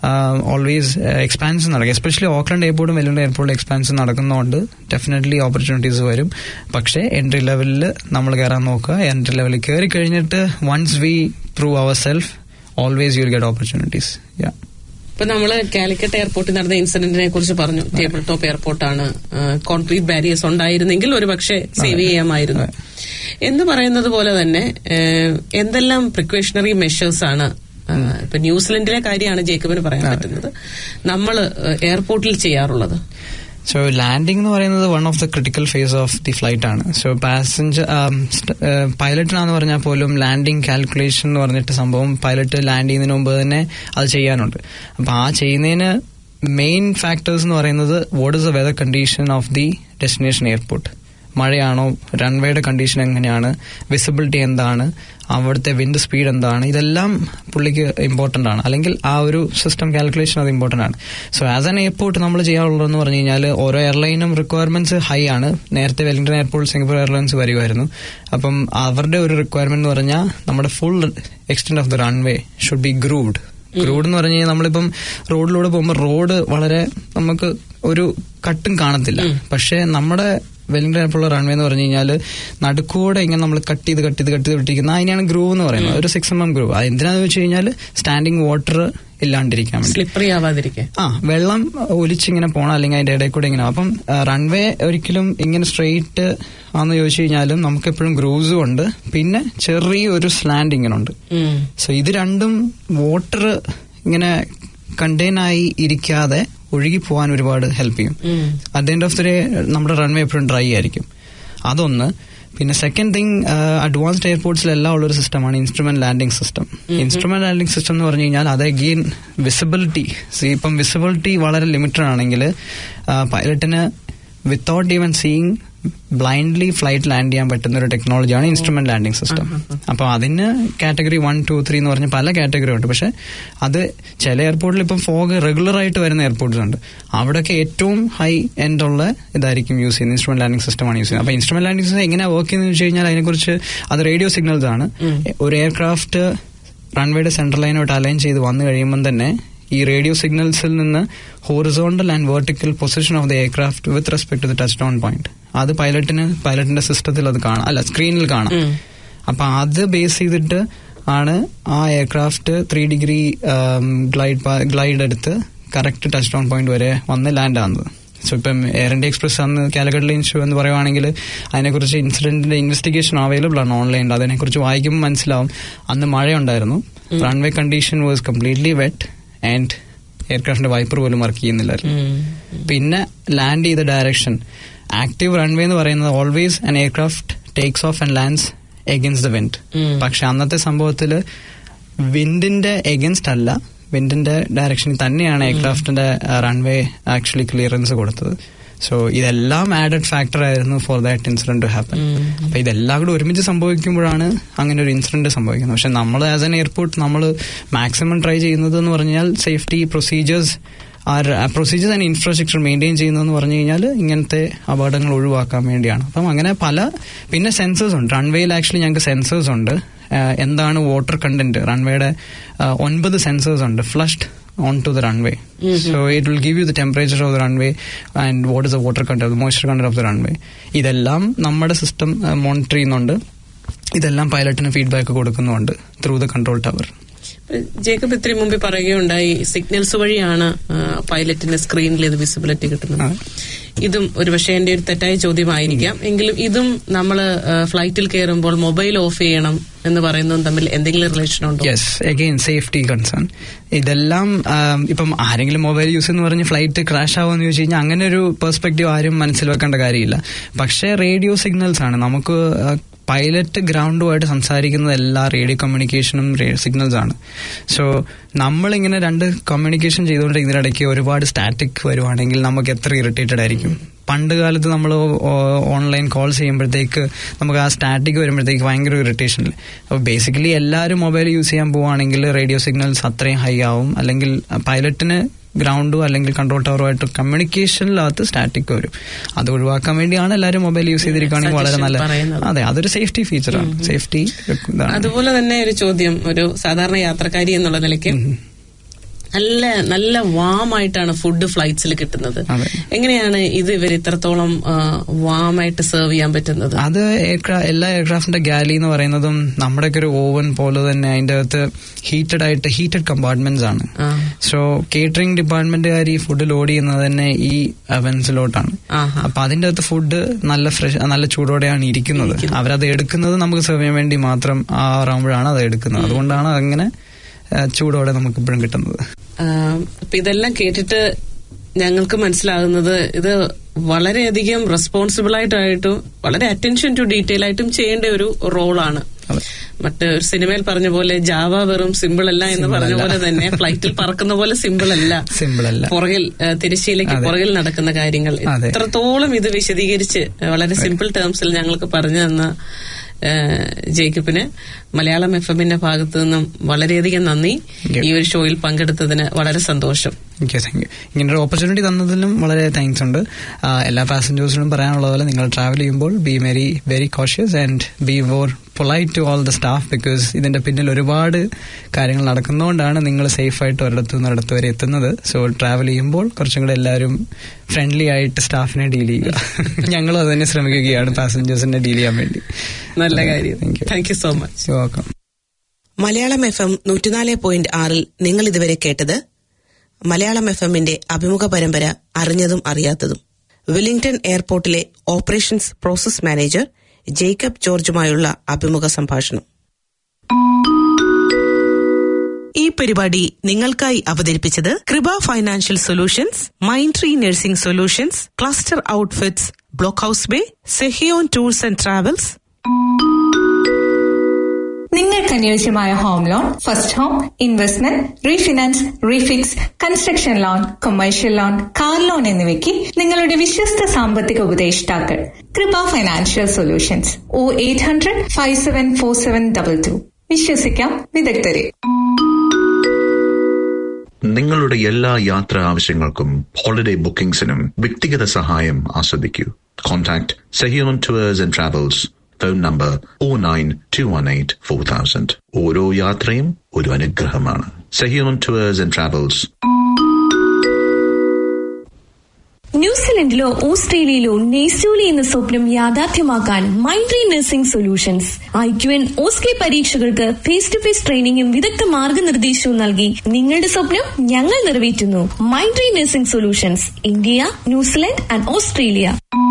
ഓൾവേസ് എക്സ്പാൻഷൻ നടക്കുക എസ്പെഷ്യലി ഓക്ലൻഡ് എയർപോർട്ടും വെല്ലിംഗ്ടൺ എയർപോർട്ടും എക്സ്പാൻഷൻ നടക്കുന്നതുകൊണ്ട് ഡെഫിനറ്റ്ലി ഓപ്പർച്യൂണിറ്റീസ് വരും പക്ഷേ എൻട്രി ലെവലിൽ നമ്മൾ കയറാൻ നോക്കുക എൻട്രി ലെവലിൽ കയറി കഴിഞ്ഞിട്ട് once we prove ourself always you get opportunities yeah ഇപ്പൊ നമ്മള് കാലിക്കറ്റ് എയർപോർട്ടിൽ നടന്ന ഇൻസിഡന്റിനെ കുറിച്ച് പറഞ്ഞു ടേബിൾ ടോപ്പ് എയർപോർട്ടാണ് കോൺക്രീറ്റ് ബാരിയേഴ്സ് ഉണ്ടായിരുന്നെങ്കിൽ ഒരു പക്ഷേ സേവ് ചെയ്യാമായിരുന്നു എന്ന് പറയുന്നത് പോലെ തന്നെ ഏഹ്, എന്തെല്ലാം പ്രിക്വേഷണറി മെഷേഴ്സ് ആണ് ഏഹ്, ഇപ്പൊ ന്യൂസിലൻഡിലെ കാര്യമാണ് ജേക്കബിന് പറയാൻ പറ്റുന്നത് നമ്മൾ എയർപോർട്ടിൽ ചെയ്യാറുള്ളത് സോ ലാൻഡിംഗ് എന്ന് പറയുന്നത് one of the critical phase of the flight ആണ് സോ പാസഞ്ചർ പൈലറ്റിനാന്ന് പറഞ്ഞാൽ പോലും ലാൻഡിംഗ് കാൽക്കുലേഷൻ എന്ന് പറഞ്ഞിട്ട് സംഭവം പൈലറ്റ് ലാൻഡ് ചെയ്യുന്നതിന് മുമ്പ് തന്നെ അത് ചെയ്യാനുണ്ട് അപ്പൊ ആ ചെയ്യുന്നതിന് മെയിൻ ഫാക്ടേഴ്സ് എന്ന് പറയുന്നത് what is the weather condition of the destination airport മഴയാണോ റൺവേയുടെ കണ്ടീഷൻ എങ്ങനെയാണ് വിസിബിലിറ്റി എന്താണ് അവിടുത്തെ വിൻഡ് സ്പീഡ് എന്താണ് ഇതെല്ലാം പുള്ളിക്ക് ഇമ്പോർട്ടന്റ് ആണ് അല്ലെങ്കിൽ ആ ഒരു സിസ്റ്റം കാൽക്കുലേഷൻ അത് ഇമ്പോർട്ടന്റ് ആണ് സോ ആസ് ആൻ എയർപോർട്ട് നമ്മൾ ചെയ്യാറുള്ളതെന്ന് പറഞ്ഞു കഴിഞ്ഞാൽ ഓരോ എയർലൈനും റിക്വയർമെന്റ്സ് ഹൈ ആണ് നേരത്തെ വെല്ലിംഗ്ടൺ എയർപോർട്ട് സിംഗപ്പൂർ എയർലൈൻസ് വരുമായിരുന്നു അപ്പം അവരുടെ ഒരു റിക്വയർമെന്റ് എന്ന് പറഞ്ഞാൽ നമ്മുടെ full extend of the runway should be grooved grooved എന്ന് പറഞ്ഞു കഴിഞ്ഞാൽ നമ്മളിപ്പം റോഡിലൂടെ പോകുമ്പോൾ റോഡ് വളരെ നമുക്ക് ഒരു കട്ടും കാണത്തില്ല പക്ഷേ നമ്മുടെ വെല്ലിംഗ്ടൺ എയർപോർട്ട് റൺവേ എന്ന് പറഞ്ഞു കഴിഞ്ഞാൽ നടുക്കൂടെ ഇങ്ങനെ നമ്മൾ കട്ട് ചെയ്ത് കട്ട് ചെയ്ത് കട്ട് ചെയ്ത് വിട്ടിരിക്കുന്ന അതിനാണ് ഗ്രൂവ് എന്ന് പറയുന്നത് ഒരു സിക്സ് എം എം ഗ്രൂവ് അത് എന്തിനാന്ന് വെച്ച് കഴിഞ്ഞാൽ സ്റ്റാൻഡിങ് വാട്ടർ ഇല്ലാണ്ടിരിക്കാൻ വേണ്ടി സ്ലിപ്പറി ആവാതിരിക്കാൻ ആ വെള്ളം ഒലിച്ചിങ്ങനെ പോകണം അല്ലെങ്കിൽ അതിന്റെ ഇടയിൽ കൂടെ ഇങ്ങനെ അപ്പം റൺവേ ഒരിക്കലും ഇങ്ങനെ സ്ട്രെയിറ്റ് ആന്ന് ചോദിച്ചു കഴിഞ്ഞാലും നമുക്ക് എപ്പോഴും ഗ്രൂസും ഉണ്ട് പിന്നെ ചെറിയൊരു സ്ലാൻഡ് ഇങ്ങനെ ഉണ്ട് ഉം. സോ ഇത് രണ്ടും വാട്ടർ ഇങ്ങനെ കണ്ടെയ്ൻ ആയി ഇരിക്കാതെ ഒഴുകി പോകാൻ ഒരുപാട് ഹെൽപ്പ് ചെയ്യും ഉം. At end of the day നമ്മുടെ റൺവേ എപ്പോഴും ഡ്രൈ ആയിരിക്കും അതൊന്ന് പിന്നെ സെക്കൻഡ് തിങ് അഡ്വാൻസ്ഡ് എയർപോർട്സിലെല്ലാം ഉള്ളൊരു സിസ്റ്റമാണ് instrument landing system instrument landing system എന്ന് പറഞ്ഞു കഴിഞ്ഞാൽ അത് അഗെയിൻ വിസിബിലിറ്റി ഇപ്പം വിസിബിലിറ്റി വളരെ ലിമിറ്റഡ് ആണെങ്കിൽ പൈലറ്റിന് without even seeing blindly flight land ചെയ്യാൻ പറ്റുന്ന ഒരു ടെക്നോളജിയാണ് ഇൻസ്ട്രുമെന്റ് ലാൻഡിംഗ് സിസ്റ്റം അപ്പോൾ അതിന് കാറ്റഗറി വൺ ടു ത്രീ എന്ന് പറഞ്ഞ പല കാറ്റഗറി ഉണ്ട് പക്ഷെ അത് ചില എയർപോർട്ടിൽ ഇപ്പം ഫോഗ് റെഗുലർ ആയിട്ട് വരുന്ന എയർപോർട്ട്സ് ഉണ്ട് അവിടെയൊക്കെ ഏറ്റവും ഹൈ എൻഡ് ഉള്ള ഇതായിരിക്കും യൂസ് ചെയ്യുന്നത് ഇൻസ്ട്രുമെന്റ് ലാൻഡിംഗ് സിസ്റ്റമാണ് യൂസ് ചെയ്യുന്നത് അപ്പോൾ ഇൻസ്ട്രുമെന്റ് ലാൻഡിംഗ് സിസ്റ്റം എങ്ങനെയാണ് വർക്ക് ചെയ്യുന്നത് വെച്ച് കഴിഞ്ഞാൽ അതിനെക്കുറിച്ച് അത് റേഡിയോ സിഗ്നൽസ് ആണ് ഒരു എയർക്രാഫ്റ്റ് റൺവേയുടെ സെൻട്രൽ ലൈനോട്ട് അലൈൻ ചെയ്ത് വന്നു കഴിയുമ്പം തന്നെ ഈ റേഡിയോ സിഗ്നൽസിൽ നിന്ന് horizontal and vertical position of the aircraft with respect to the touchdown point അത് പൈലറ്റിന് പൈലറ്റിന്റെ സിസ്റ്റത്തിൽ അത് കാണാം അല്ല സ്ക്രീനിൽ കാണാം അപ്പൊ അത് ബേസ് ചെയ്തിട്ട് ആണ് ആ aircraft three degree glide glide എടുത്ത് കറക്റ്റ് ടച്ച് ഡൗൺ പോയിന്റ് വരെ വന്ന് ലാൻഡ് ആകുന്നത് സോ ഇപ്പം എയർ ഇന്ത്യ എക്സ്പ്രസ് അന്ന് കാലിക്കറ്റ് ലൈൻ ഷോ എന്ന് പറയുവാണെങ്കിൽ അതിനെക്കുറിച്ച് ഇൻസിഡന്റിന്റെ ഇൻവെസ്റ്റിഗേഷൻ അവൈലബിൾ ആണ് ഓൺലൈനിൽ അതിനെക്കുറിച്ച് വായിക്കുമ്പോൾ മനസ്സിലാവും അന്ന് മഴയുണ്ടായിരുന്നു runway condition was completely wet and എയർക്രാഫ്റ്റിന്റെ വൈപ്പർ പോലും വർക്ക് ചെയ്യുന്നില്ലായിരുന്നു പിന്നെ ലാൻഡ് ചെയ്ത ഡയറക്ഷൻ ആക്റ്റീവ് റൺവേ എന്ന് പറയുന്നത് always an aircraft takes off and lands against the wind പക്ഷെ അന്നത്തെ സംഭവത്തില് വിൻഡിന്റെ എഗൻസ്റ്റ് അല്ല വിൻഡിന്റെ ഡയറക്ഷനിൽ തന്നെയാണ് എയർക്രാഫ്റ്റിന്റെ റൺവേ ആക്ച്വലി ക്ലിയറൻസ് കൊടുത്തത് സോ ഇതെല്ലാം ആഡഡ് ഫാക്ടർ ആയിരുന്നു for that incident to happen അപ്പൊ ഇതെല്ലാം കൂടെ ഒരുമിച്ച് സംഭവിക്കുമ്പോഴാണ് അങ്ങനെ ഒരു ഇൻസിഡന്റ് സംഭവിക്കുന്നത് പക്ഷെ നമ്മൾ ആസ് എൻ എയർപോർട്ട് നമ്മൾ മാക്സിമം ട്രൈ ചെയ്യുന്നത് എന്ന് പറഞ്ഞാൽ safety procedures are procedures and infrastructure maintain ചെയ്യുന്നതെന്ന് പറഞ്ഞു കഴിഞ്ഞാൽ ഇങ്ങനത്തെ അപകടങ്ങൾ ഒഴിവാക്കാൻ വേണ്ടിയാണ് അപ്പം അങ്ങനെ പല പിന്നെ സെൻസേഴ്സ് ഉണ്ട് റൺവേയിൽ ആക്ച്വലി ഞങ്ങൾക്ക് സെൻസേഴ്സ് ഉണ്ട് ആഹ് എന്താണ് വാട്ടർ കണ്ടന്റ് റൺവേയുടെ ഒൻപത് സെൻസേഴ്സ് ഉണ്ട് flushed onto the runway so it will give you the temperature of the runway and what is the water content moisture content of the runway ഇതെല്ലാം നമ്മുടെ system monitor ചെയ്യുന്നുണ്ട് ഇതെല്ലാം പൈലറ്റിന് feedback കൊടുക്കുന്നുണ്ട് through the control tower Jacob ഇത്തിരി മുമ്പ് പറയുകയുണ്ടായി signals വഴിയാണ് ആ, പൈലറ്റിന്റെ സ്ക്രീനിൽ ഇത് വിസിബിലിറ്റി കിട്ടുന്നത് ഇതും ഒരുപക്ഷെ എന്റെ ഒരു തെറ്റായ ചോദ്യമായിരിക്കാം എങ്കിലും ഇതും നമ്മൾ ഫ്ലൈറ്റിൽ കയറുമ്പോൾ മൊബൈൽ ഓഫ് ചെയ്യണം എന്ന് പറയുന്നതും തമ്മിൽ എന്തെങ്കിലും റിലേഷൻ ഉണ്ടോ യെസ് അഗെയിൻ സേഫ്റ്റി കൺസേൺ ഇതെല്ലാം ആം, ഇപ്പം ആരെങ്കിലും മൊബൈൽ യൂസ് എന്ന് പറഞ്ഞ് ഫ്ലൈറ്റ് ക്രാഷ് ആവുമെന്ന് ചോദിച്ചു കഴിഞ്ഞാൽ അങ്ങനെ ഒരു പെർസ്പെക്റ്റീവ് ആരും മനസ്സിൽ വെക്കേണ്ട കാര്യമില്ല പക്ഷേ റേഡിയോ സിഗ്നൽസ് ആണ് നമുക്ക് പൈലറ്റ് ഗ്രൗണ്ടുമായിട്ട് സംസാരിക്കുന്നത് എല്ലാ റേഡിയോ കമ്മ്യൂണിക്കേഷനും സിഗ്നൽസ് ആണ് സോ നമ്മളിങ്ങനെ രണ്ട് കമ്മ്യൂണിക്കേഷൻ ചെയ്തുകൊണ്ടിരിക്കുന്നതിനിടയ്ക്ക് ഒരുപാട് സ്റ്റാറ്റിക് വരുവാണെങ്കിൽ നമുക്ക് എത്ര ഇറിറ്റേറ്റഡ് ആയിരിക്കും പണ്ട് കാലത്ത് നമ്മൾ ഓൺലൈൻ കോൾ ചെയ്യുമ്പോഴത്തേക്ക് നമുക്ക് ആ സ്റ്റാറ്റിക് വരുമ്പോഴത്തേക്ക് ഭയങ്കര ഇറിറ്റേഷൻ അപ്പോൾ ബേസിക്കലി എല്ലാവരും മൊബൈൽ യൂസ് ചെയ്യാൻ പോവുകയാണെങ്കിൽ റേഡിയോ സിഗ്നൽസ് അത്രയും ഹൈ ആവും അല്ലെങ്കിൽ പൈലറ്റിന് ഗ്രൗണ്ടോ അല്ലെങ്കിൽ കൺട്രോൾ ടവറുമായിട്ട് കമ്മ്യൂണിക്കേഷനിലകത്ത് സ്റ്റാറ്റിക് വരും അത് ഒഴിവാക്കാൻ വേണ്ടിയാണ് എല്ലാവരും മൊബൈൽ യൂസ് ചെയ്തിരിക്കുകയാണെങ്കിൽ വളരെ നല്ല പറയുന്നത്. അതെ അതൊരു സേഫ്റ്റി ഫീച്ചറാണ് സേഫ്റ്റി ഇതാണ് അതുപോലെ തന്നെ ഒരു ചോദ്യം ഒരു സാധാരണ യാത്രക്കാരി എന്നുള്ള നിലയ്ക്ക് നല്ല നല്ല വാമായിട്ടാണ് ഫുഡ് ഫ്ലൈറ്റ്സിൽ കിട്ടുന്നത് അതെ. എങ്ങനെയാണ് ഇത് ഇവർ ഇത്രത്തോളം വാമായിട്ട് സെർവ് ചെയ്യാൻ പറ്റുന്നത് അത് എയർക്രാ എല്ലാ എയർക്രാഫ്റ്റിന്റെ ഗാലി എന്ന് പറയുന്നതും നമ്മുടെയൊക്കെ ഒരു ഓവൻ പോലെ തന്നെ അതിന്റെ അകത്ത് ഹീറ്റഡ് ആയിട്ട് ഹീറ്റഡ് കമ്പാർട്ട്മെന്റ്സ് ആണ് ആ. സോ കേറ്ററിംഗ് ഡിപ്പാർട്ട്മെന്റുകാർ ഈ ഫുഡ് ലോഡ് ചെയ്യുന്നത് തന്നെ ഈ അവൻസിലോട്ടാണ് ആഹാ. അപ്പൊ അതിന്റെ അകത്ത് ഫുഡ് നല്ല ഫ്രഷ് നല്ല ചൂടോടെയാണ് ഇരിക്കുന്നത് അവരത് എടുക്കുന്നത് നമുക്ക് സെർവ് ചെയ്യാൻ വേണ്ടി മാത്രം ആറാകുമ്പോഴാണ് അത് എടുക്കുന്നത് അതുകൊണ്ടാണ് അങ്ങനെ ആ, ചൂടോടെ നമുക്ക് ഇപ്പോഴും കിട്ടുന്നത് ആം, അപ്പൊ ഇതെല്ലാം കേട്ടിട്ട് ഞങ്ങൾക്ക് മനസ്സിലാകുന്നത് ഇത് വളരെയധികം റെസ്പോൺസിബിൾ ആയിട്ടായിട്ടും വളരെ അറ്റൻഷൻ ടു ഡീറ്റെയിൽ ആയിട്ടും ചെയ്യേണ്ട ഒരു റോളാണ് അതെ. മറ്റ് ഒരു സിനിമയിൽ പറഞ്ഞ പോലെ ജാവ വെറും സിമ്പിൾ അല്ല എന്ന് പറഞ്ഞ പോലെ തന്നെ ഫ്ലൈറ്റിൽ പറക്കുന്ന പോലെ സിമ്പിൾ അല്ല Simple അല്ല. പുറകിൽ ആ, തിരശ്ശീലയ്ക്ക് അതെ. പുറകിൽ നടക്കുന്ന കാര്യങ്ങൾ അതെ. ഇത്രത്തോളം ഇത് വിശദീകരിച്ച് വളരെ സിമ്പിൾ ടേംസിൽ ഞങ്ങൾക്ക് പറഞ്ഞു തന്ന ആ, ജേക്കബിന് മലയാളം എഫ് എമ്മിന്റെ ഭാഗത്തു നിന്നും വളരെയധികം നന്ദി ഈ ഒരു ഷോയിൽ പങ്കെടുത്തതിന് വളരെ സന്തോഷം ഓക്കെ താങ്ക് യു ഇങ്ങനെ ഒരു ഓപ്പർച്യൂണിറ്റി തന്നതിലും വളരെ താങ്ക്സ് ഉണ്ട് ആ, എല്ലാ പാസഞ്ചേഴ്സിനും പറയാനുള്ള പോലെ നിങ്ങൾ ട്രാവൽ ചെയ്യുമ്പോൾ be very very cautious and be more polite to all the staff because ഇതിന്റെ പിന്നിൽ ഒരുപാട് കാര്യങ്ങൾ നടക്കുന്നതുകൊണ്ടാണ് നിങ്ങൾ സേഫ് ആയിട്ട് ഒരിടത്തു നിന്ന് ഒരിടത്ത് വരെ എത്തുന്നത് സോ ട്രാവൽ ചെയ്യുമ്പോൾ കുറച്ചും കൂടെ എല്ലാവരും ഫ്രണ്ട്ലി ആയിട്ട് സ്റ്റാഫിനെ ഡീൽ ചെയ്യുക ഞങ്ങളും അത് തന്നെ ശ്രമിക്കുകയാണ് പാസഞ്ചേഴ്സിനെ ഡീൽ ചെയ്യാൻ വേണ്ടി നല്ല കാര്യം Thank you. Thank you so much welcome Malayalam F M നൂറ്റിനാല് പോയിന്റ് ആറിൽ നിങ്ങൾ ഇതുവരെ കേട്ടത് മലയാളം എഫ് എമ്മിന്റെ അഭിമുഖ പരമ്പര അറിഞ്ഞതും അറിയാത്തതും വെല്ലിംഗ്ടൺ എയർപോർട്ടിലെ ഓപ്പറേഷൻസ് പ്രോസസ് മാനേജർ ജേക്കബ് ജോർജുമായുള്ള അഭിമുഖ സംഭാഷണം ഈ പരിപാടി നിങ്ങൾക്കായി അവതരിപ്പിച്ചത് Kripa financial solutions mind tree nursing solutions cluster outfits Blockhouse Bay Sehion tours and travels നിങ്ങൾക്ക് അനുയോജ്യമായ home loan first home investment refinance refix construction loan commercial loan car loan എന്നിവയ്ക്ക് നിങ്ങളുടെ വിശ്വസ്ത സാമ്പത്തിക ഉപദേഷ്ടാക്കൾ Kripa financial solutions O eight hundred five seven four seven double two വിശ്വസിക്കാം വിദഗ്ധരെ നിങ്ങളുടെ എല്ലാ യാത്രാ ആവശ്യങ്ങൾക്കും ഹോളിഡേ ബുക്കിംഗ്സിനും വ്യക്തിഗത സഹായം ആസ്വദിക്കൂ contact Sehion tours and travels phone number oh nine two one eight four thousand ഓരോ യാത്രയും ഒരു അനുഗ്രഹമാണ് സെഹിയോൺ ടൂവേഴ്സ് ആൻഡ് ട്രാവൽസ് ന്യൂസിലൻഡിലോ ഓസ്ട്രേലിയയിലോ നെയ്സൂലി എന്ന സ്വപ്നം യാഥാർത്ഥ്യമാക്കാൻ Mindtree nursing solutions I Q N OSCE പരീക്ഷകൾക്ക് ഫേസ് ടു ഫേസ് ട്രെയിനിങ്ങും വിദഗ്ധ മാർഗനിർദ്ദേശവും നൽകി നിങ്ങളുടെ സ്വപ്നം ഞങ്ങൾ നിറവേറ്റുന്നു Mindtree nursing solutions India New Zealand and Australia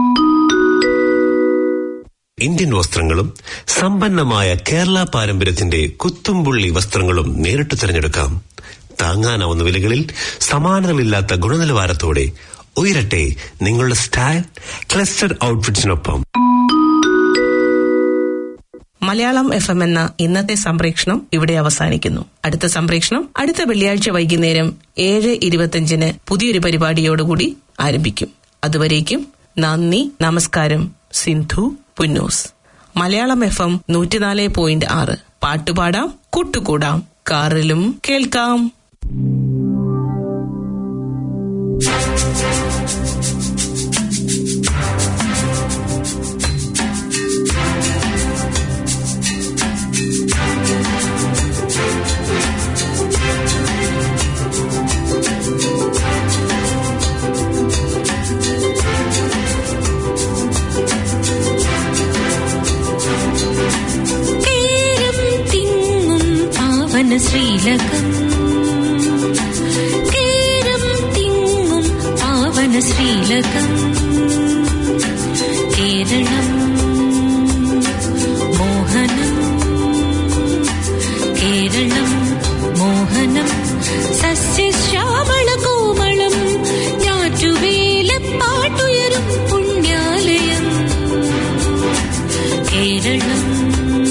Indian വസ്ത്രങ്ങളും സമ്പന്നമായ കേരള പാരമ്പര്യത്തിന്റെ കുത്തുംപുള്ളി വസ്ത്രങ്ങളും നേരിട്ട് തിരഞ്ഞെടുക്കാം താങ്ങാനാവുന്ന വിലകളിൽ സമാനതകളില്ലാത്ത ഗുണനിലവാരത്തോടെ ഉയരട്ടെ നിങ്ങളുടെ സ്റ്റൈൽ ക്ലസ്റ്റർ ഔട്ട്ഫിറ്റ്സിനൊപ്പം മലയാളം എഫ് എം എന്ന ഇന്നത്തെ സംപ്രേഷണം ഇവിടെ അവസാനിക്കുന്നു അടുത്ത സംപ്രേഷണം അടുത്ത വെള്ളിയാഴ്ച വൈകുന്നേരം ഏഴ് ഇരുപത്തിയഞ്ചിന് പുതിയൊരു പരിപാടിയോടുകൂടി ആരംഭിക്കും അതുവരേക്കും നന്ദി നമസ്കാരം സിന്ധു പുന്നൂസ് മലയാളം എഫ് എം നൂറ്റിനാല് പോയിന്റ് ആറ് പാട്ടുപാടാം കൂട്ടുകൂടാം കാറിലും കേൾക്കാം കേരം തിങ്ങും പാവന ശ്രീലകം കേരം തിങ്ങും പാവന ശ്രീലകം കേരളം മോഹനം കേരളം മോഹനം സസ്യശ്യാമള കോമളം ഞാറ്റുവേലപ്പാട്ടുയരും പുണ്യാലയം കേരളം